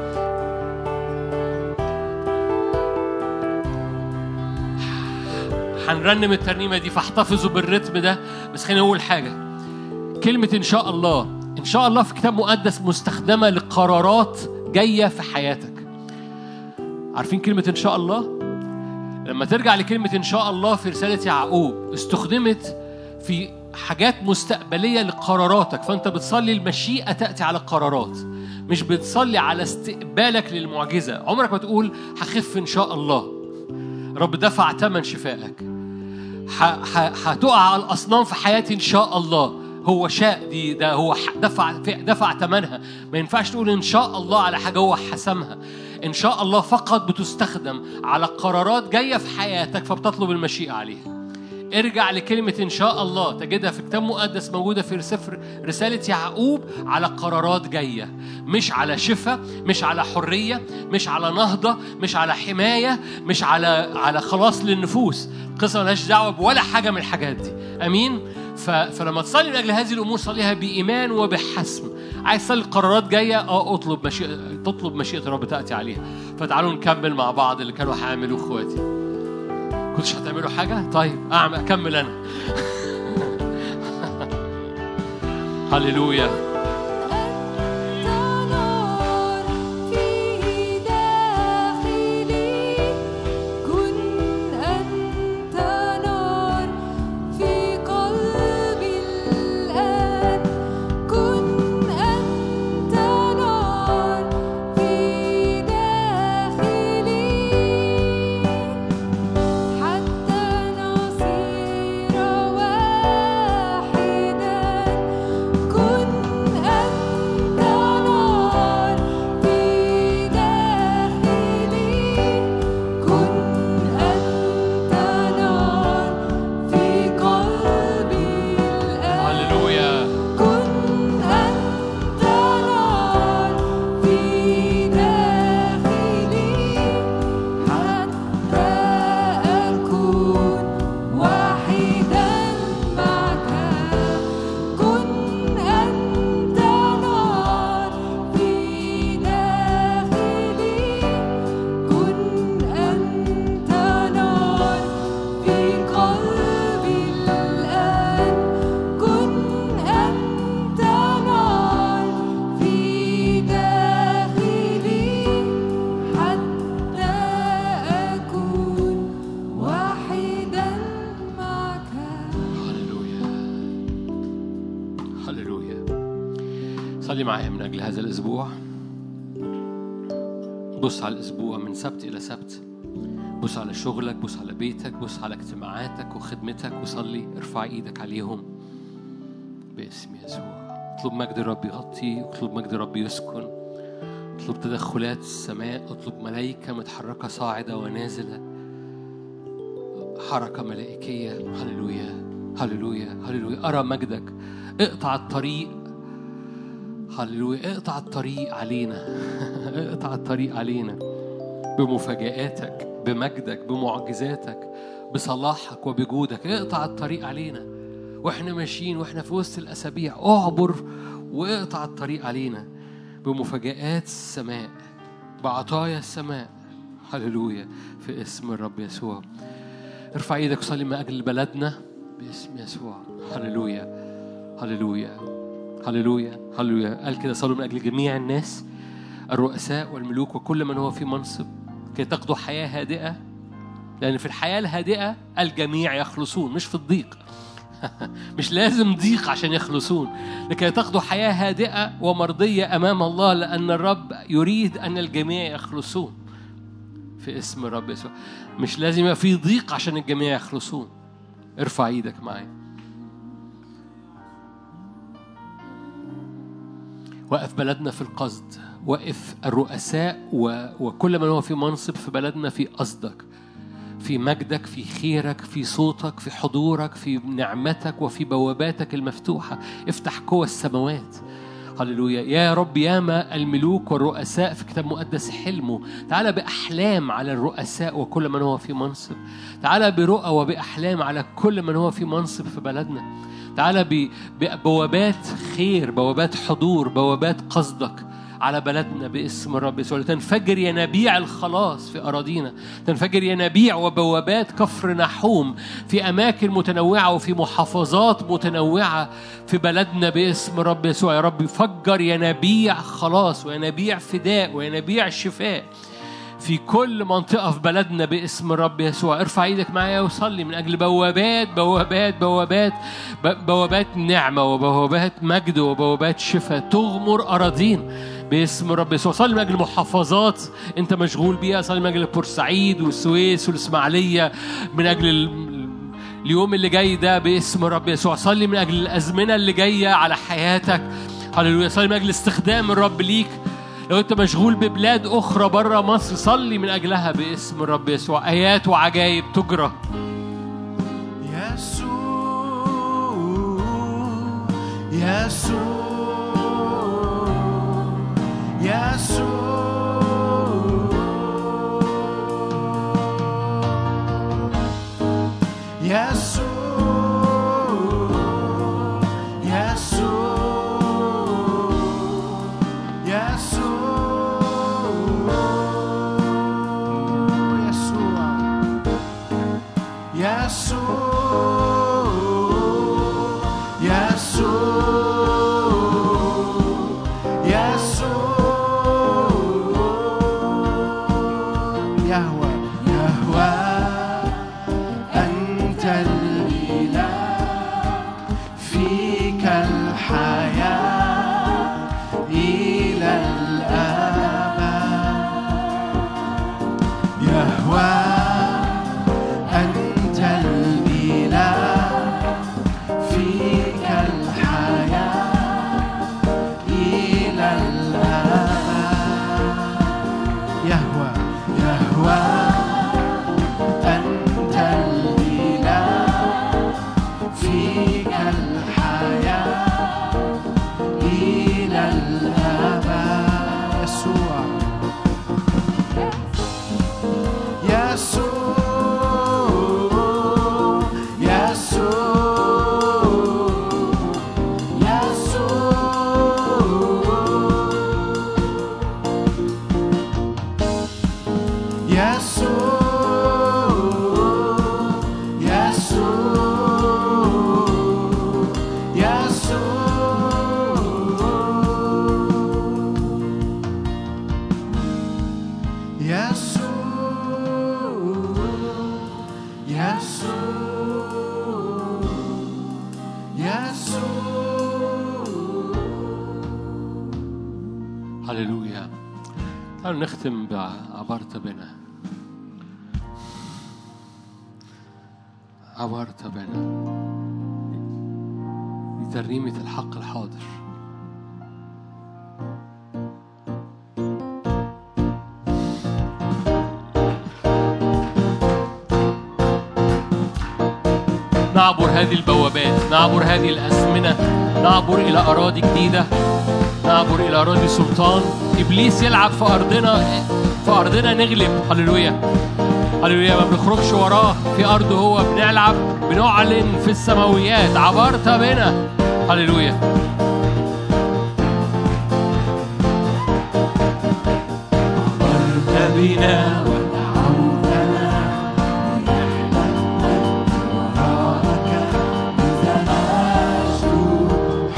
هنرنم الترنيمة دي فاحتفظوا بالرتم ده بس خليني أقول حاجة كلمة إن شاء الله إن شاء الله في كتاب مقدس مستخدمة لقرارات جاية في حياتك عارفين كلمة إن شاء الله؟ لما ترجع لكلمة إن شاء الله في رسالة يعقوب استخدمت في حاجات مستقبلية لقراراتك فأنت بتصلي المشيئة تأتي على قرارات مش بتصلي على استقبالك للمعجزة عمرك ما تقول هخف إن شاء الله رب دفع ثمن شفائك ح- ح- هتقع على الأصنام في حياتي إن شاء الله هو شاء دي ده هو ح- دفع دفع ثمنها ما ينفعش تقول إن شاء الله على حاجة هو حسمها إن شاء الله فقط بتستخدم على قرارات جاية في حياتك فبتطلب المشيئة عليها ارجع لكلمة إن شاء الله تجدها في كتاب مقدس موجودة في سفر رسالة يعقوب على قرارات جاية مش على شفاء مش على حرية مش على نهضة مش على حماية مش على على خلاص للنفوس القصة ملهاش دعوة بولا حاجة من الحاجات دي أمين ف... فلما تصلي من اجل هذه الامور صليها بايمان وبحسم عايز تصلي قرارات جايه اه اطلب مشيئه تطلب مشيئه الرب تاتي عليها فتعالوا نكمل مع بعض اللي كانوا هيعملوا اخواتي كنتش هتعملوا حاجه طيب اعمل اكمل انا هللويا أنت نار في داخلي كن أنت نار في قلبي الآن كن أنت نار في داخلي حتى نصير واحدا كن أنت نار في داخلي كن أنت نار في قلبي الآن هللويا كن أنت نار في داخلي حتى أكون واحدا معك كن أنت نار في داخلي كن أنت نار في قلبي الآن كن أنت نار في داخلي حتى أكون واحدا معك هللويا هللويا صلي معايا من اجل هذا الاسبوع بص على الاسبوع من سبت الى سبت بص على شغلك بص على بيتك بص على اجتماعاتك وخدمتك وصلي ارفع ايدك عليهم باسم يسوع اطلب مجد الرب يغطي اطلب مجد الرب يسكن اطلب تدخلات السماء اطلب ملائكة متحركة صاعدة ونازلة حركة ملائكية هللويا هللويا هللويا أرى مجدك اقطع الطريق هللويا اقطع الطريق علينا اقطع الطريق علينا بمفاجآتك بمجدك بمعجزاتك بصلاحك وبجودك اقطع الطريق علينا واحنا ماشيين واحنا في وسط الاسابيع اعبر واقطع الطريق علينا بمفاجآت السماء بعطايا السماء هللويا في اسم الرب يسوع ارفع ايدك وصلي من اجل بلدنا باسم يسوع هللويا هللويا هللويا هللويا قال كده صلوا من اجل جميع الناس الرؤساء والملوك وكل من هو في منصب كي تقضوا حياه هادئه لان في الحياه الهادئه الجميع يخلصون مش في الضيق مش لازم ضيق عشان يخلصون لكي تاخدوا حياة هادئة ومرضية أمام الله لأن الرب يريد أن الجميع يخلصون في اسم الرب يسوع مش لازم يبقى في ضيق عشان الجميع يخلصون ارفع ايدك معايا وقف بلدنا في القصد وقف الرؤساء و... وكل من هو في منصب في بلدنا في قصدك في مجدك في خيرك في صوتك في حضورك في نعمتك وفي بواباتك المفتوحة افتح قوى السماوات هللويا يا رب ياما الملوك والرؤساء في كتاب مقدس حلموا تعالى بأحلام على الرؤساء وكل من هو في منصب تعالى برؤى وبأحلام على كل من هو في منصب في بلدنا تعالى ب- ببوابات خير بوابات حضور بوابات قصدك على بلدنا باسم الرب يسوع تنفجر ينابيع الخلاص في أراضينا تنفجر ينابيع وبوابات كفر نحوم في أماكن متنوعة وفي محافظات متنوعة في بلدنا باسم الرب يسوع يا رب فجر ينابيع خلاص وينابيع فداء وينابيع شفاء في كل منطقة في بلدنا باسم الرب يسوع ارفع ايدك معايا وصلي من أجل بوابات بوابات بوابات ب- بوابات نعمة وبوابات مجد وبوابات شفاء تغمر أراضين باسم الرب يسوع صلي من أجل محافظات أنت مشغول بيها صلي من أجل بورسعيد والسويس والإسماعيلية من أجل ال- اليوم اللي جاي ده باسم الرب يسوع صلي من أجل الأزمنة اللي جاية على حياتك هللويا صلي من أجل استخدام الرب ليك لو انت مشغول ببلاد اخرى بره مصر صلي من اجلها باسم الرب يسوع ايات وعجائب تجرى يسوع يسوع يسوع فيك الحياة إلى الأبد يهوى أنت الإله فيك الحياة إلى الأبد يهوى يهوى أنت الإله فيك الحياة إلى الأبد يسوع يسوع يسوع يسوع يسوع يسوع يسوع هللويا تعالوا نختم بعبرت بنا عبرت بنا دي ترنيمة الحق الحاضر نعبر هذه البوابات نعبر هذه الأزمنة نعبر إلى أراضي جديدة نعبر إلى أراضي سلطان إبليس يلعب في أرضنا في أرضنا نغلب هللويا هللويا ما بنخرجش وراه في أرضه هو بنلعب بنعلن في السماويات عبرت بنا هللويا عبرت بنا ودعوتنا وراءك إذا نشكو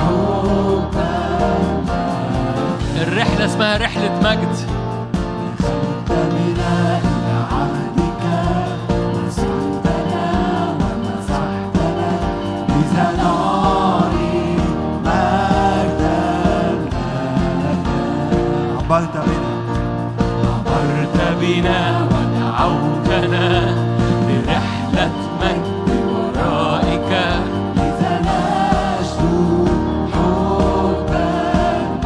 حبك الرحلة اسمها رحلة مجد دخلت بنا إلى عهدك مسحتنا ومسحتنا إذا ناري مجدا لك عبرت بنا عبرت بنا ودعوتنا لرحلة مجد ورائك إذا نشكو حبك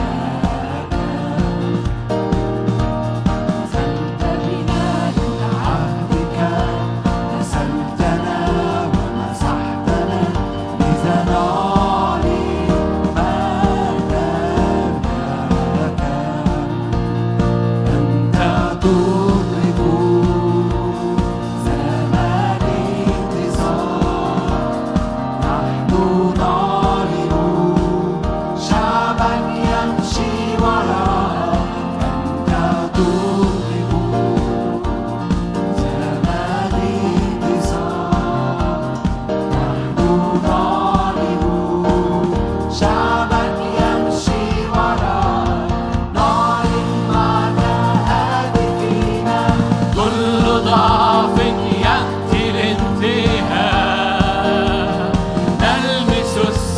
نزلت بنا إلى عهدك نزلتنا ومسحتنا إذا ناري مجدا لك أنت تطلب زمان انتصار نحن نعلن شعبا يمشي وراءك أنت تطلب زمان انتصار نحن نعلن شعبا يمشي وراءك نعلن معنى هدفنا كل ضعف يأتي الانتهاء نلمس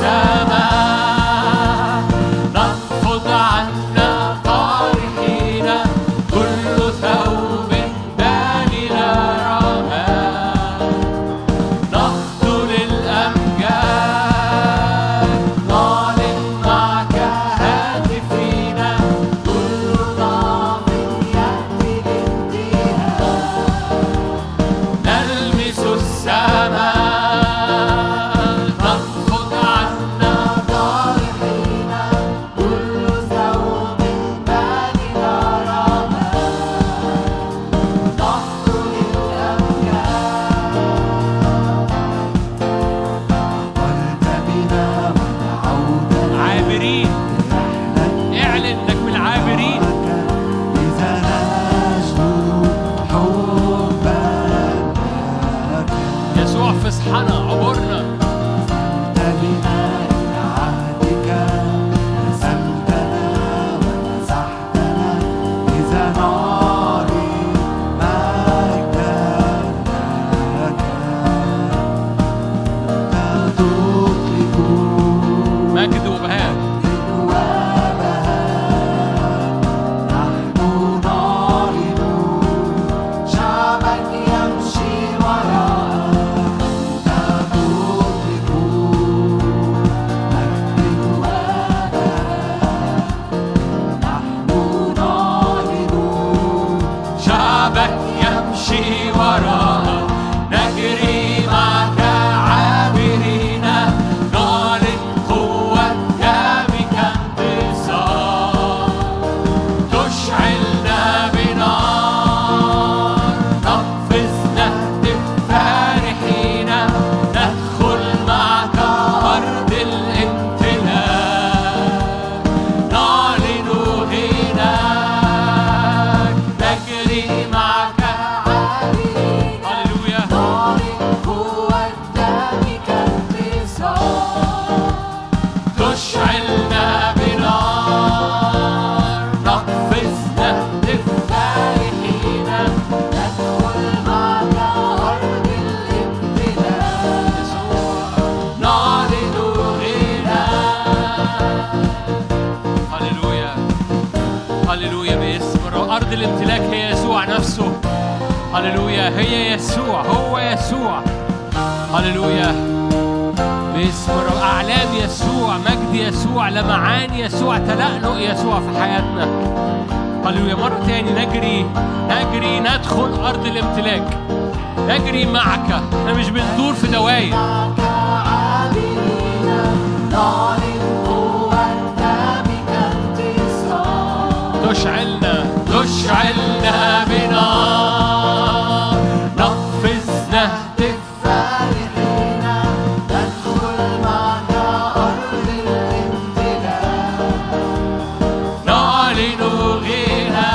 السماء ننفض عنا طارحين كل ثوب باني لا رماد نقتل الأمجاد نعلن أرض الامتلاك هي يسوع نفسه هللويا هي يسوع هو يسوع هللويا باسم الرب أعلام يسوع مجد يسوع لمعان يسوع تلألؤ يسوع في حياتنا هللويا مرة تاني نجري نجري ندخل أرض الامتلاك نجري معك احنا مش بندور في دواير معك عابرين نعلن قوتنا بك انتصار تشعلنا تشعلنا بنار نقفز نهتف فرحين ندخل معك أرض الامتلاك نعلن غنى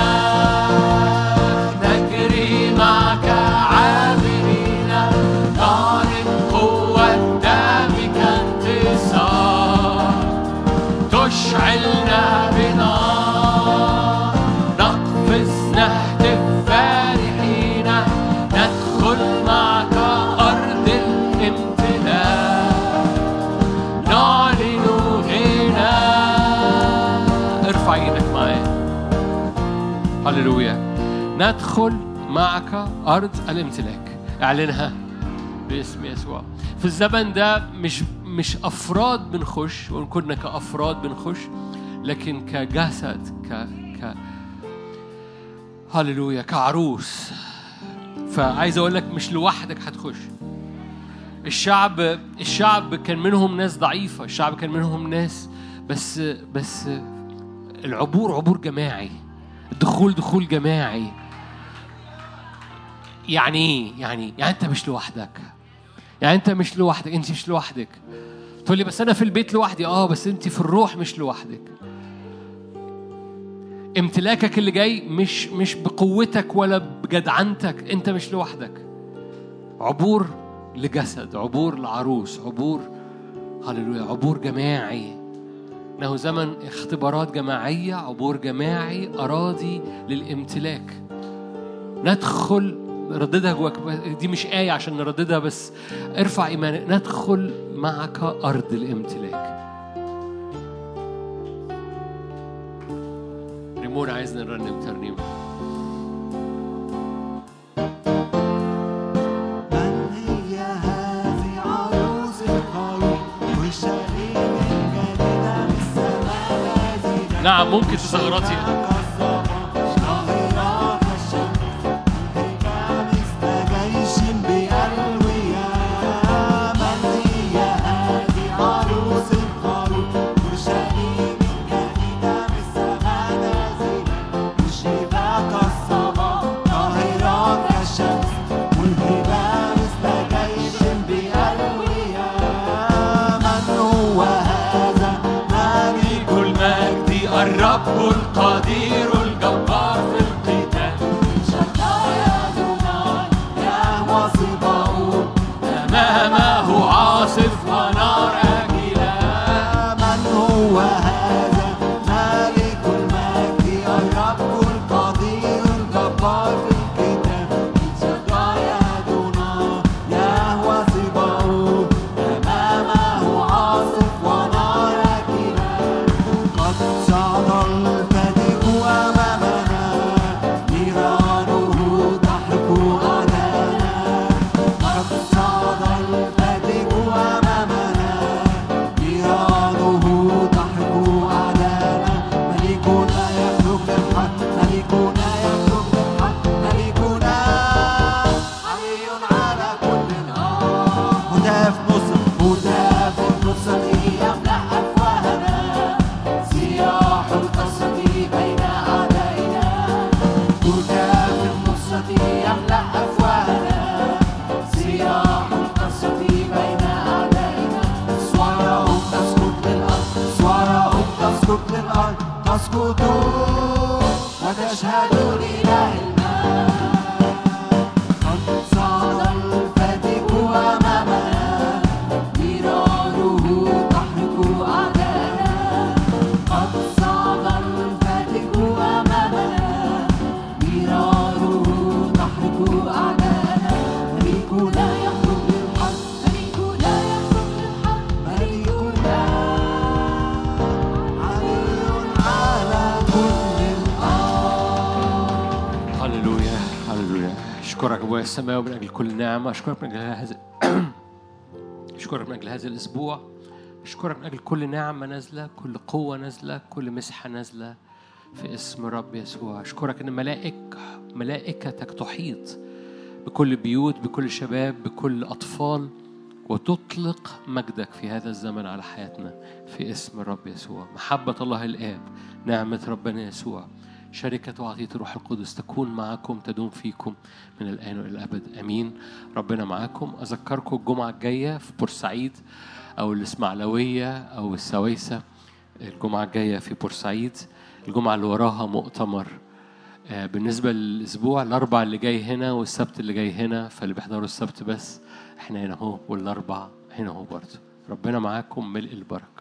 نجري معك عابرين نعلن قوتنا بك انتصار تشعلنا بنار نقفز نهتف فرحين ندخل معك أرض الامتلاك نعلن غنى ارفع ايدك معايا هللويا ندخل معك أرض الامتلاك اعلنها باسم يسوع في الزمن ده مش مش أفراد بنخش وإن كنا كأفراد بنخش لكن كجسد ك ك هللويا كعروس فعايز أقول لك مش لوحدك هتخش الشعب الشعب كان منهم ناس ضعيفة الشعب كان منهم ناس بس بس العبور عبور جماعي الدخول دخول جماعي يعني ايه يعني يعني انت مش لوحدك يعني انت مش لوحدك انت مش لوحدك تقول لي بس انا في البيت لوحدي اه بس انت في الروح مش لوحدك امتلاكك اللي جاي مش مش بقوتك ولا بجدعنتك انت مش لوحدك عبور لجسد عبور لعروس عبور هللويا عبور جماعي انه زمن اختبارات جماعيه عبور جماعي اراضي للامتلاك ندخل رددها جواك دي مش آية عشان نرددها بس ارفع إيمانك ندخل معك أرض الامتلاك ريمون عايزنا نرنم ترنيمة من هي هذه عروس الخروف وشريك الجديدة بالسماء الذي نعم ممكن تزغرطي كل مجدي الرب القدير الجبار في القتال أمامه عاصف ونار أجلال من هو هذا مالك المجد الرب القدير الجبار في الكتاب شجع يدنا يهوى صباؤه أمامه عاصف ونار كلاب قد صعد الفتك أمامنا نيرانه تحرق أعدانا قد صعد الفتك أمامنا نيرانه تحرق أعدانا ملكنا يخلق بالحق ملكنا يخلق بالحق ملكنا علي على كل الأرض هتاف نصر هتاف النصر يملأ أفواهنا سياح القصة بين أعدائنا هتاف النصرة يملأ أفواهنا سياح القصة بين أعدائنا صورهم تسقط للأرض صورهم تسقط للأرض تسقط وتشهد لإله الماء قد صعد الفتك أمامنا نيرانه تحرق أعداءنا قد صعد الفتك أمامنا نيرانه تحرق أعداءنا ملكنا يخرج للحق ملكنا يخرج للحق ملكنا علي على أشكرك أبويا السماوي من أجل كل نعمة أشكرك من أجل هذا أشكرك من أجل هذا الأسبوع أشكرك من أجل كل نعمة نازلة كل قوة نازلة كل مسحة نازلة في اسم الرب يسوع أشكرك إن ملائك ملائكتك تحيط بكل بيوت بكل شباب بكل أطفال وتطلق مجدك في هذا الزمن على حياتنا في اسم الرب يسوع محبة الله الآب نعمة ربنا يسوع شركة وعطية الروح القدس تكون معكم تدوم فيكم من الآن وإلى الأبد أمين ربنا معاكم أذكركم الجمعة الجاية في بورسعيد أو الإسماعيلوية أو السويسة الجمعة الجاية في بورسعيد الجمعة اللي وراها مؤتمر آه، بالنسبة للأسبوع الأربع اللي جاي هنا والسبت اللي جاي هنا فاللي بيحضروا السبت بس احنا هنا اهو والأربع هنا اهو برضه ربنا معاكم ملء البركة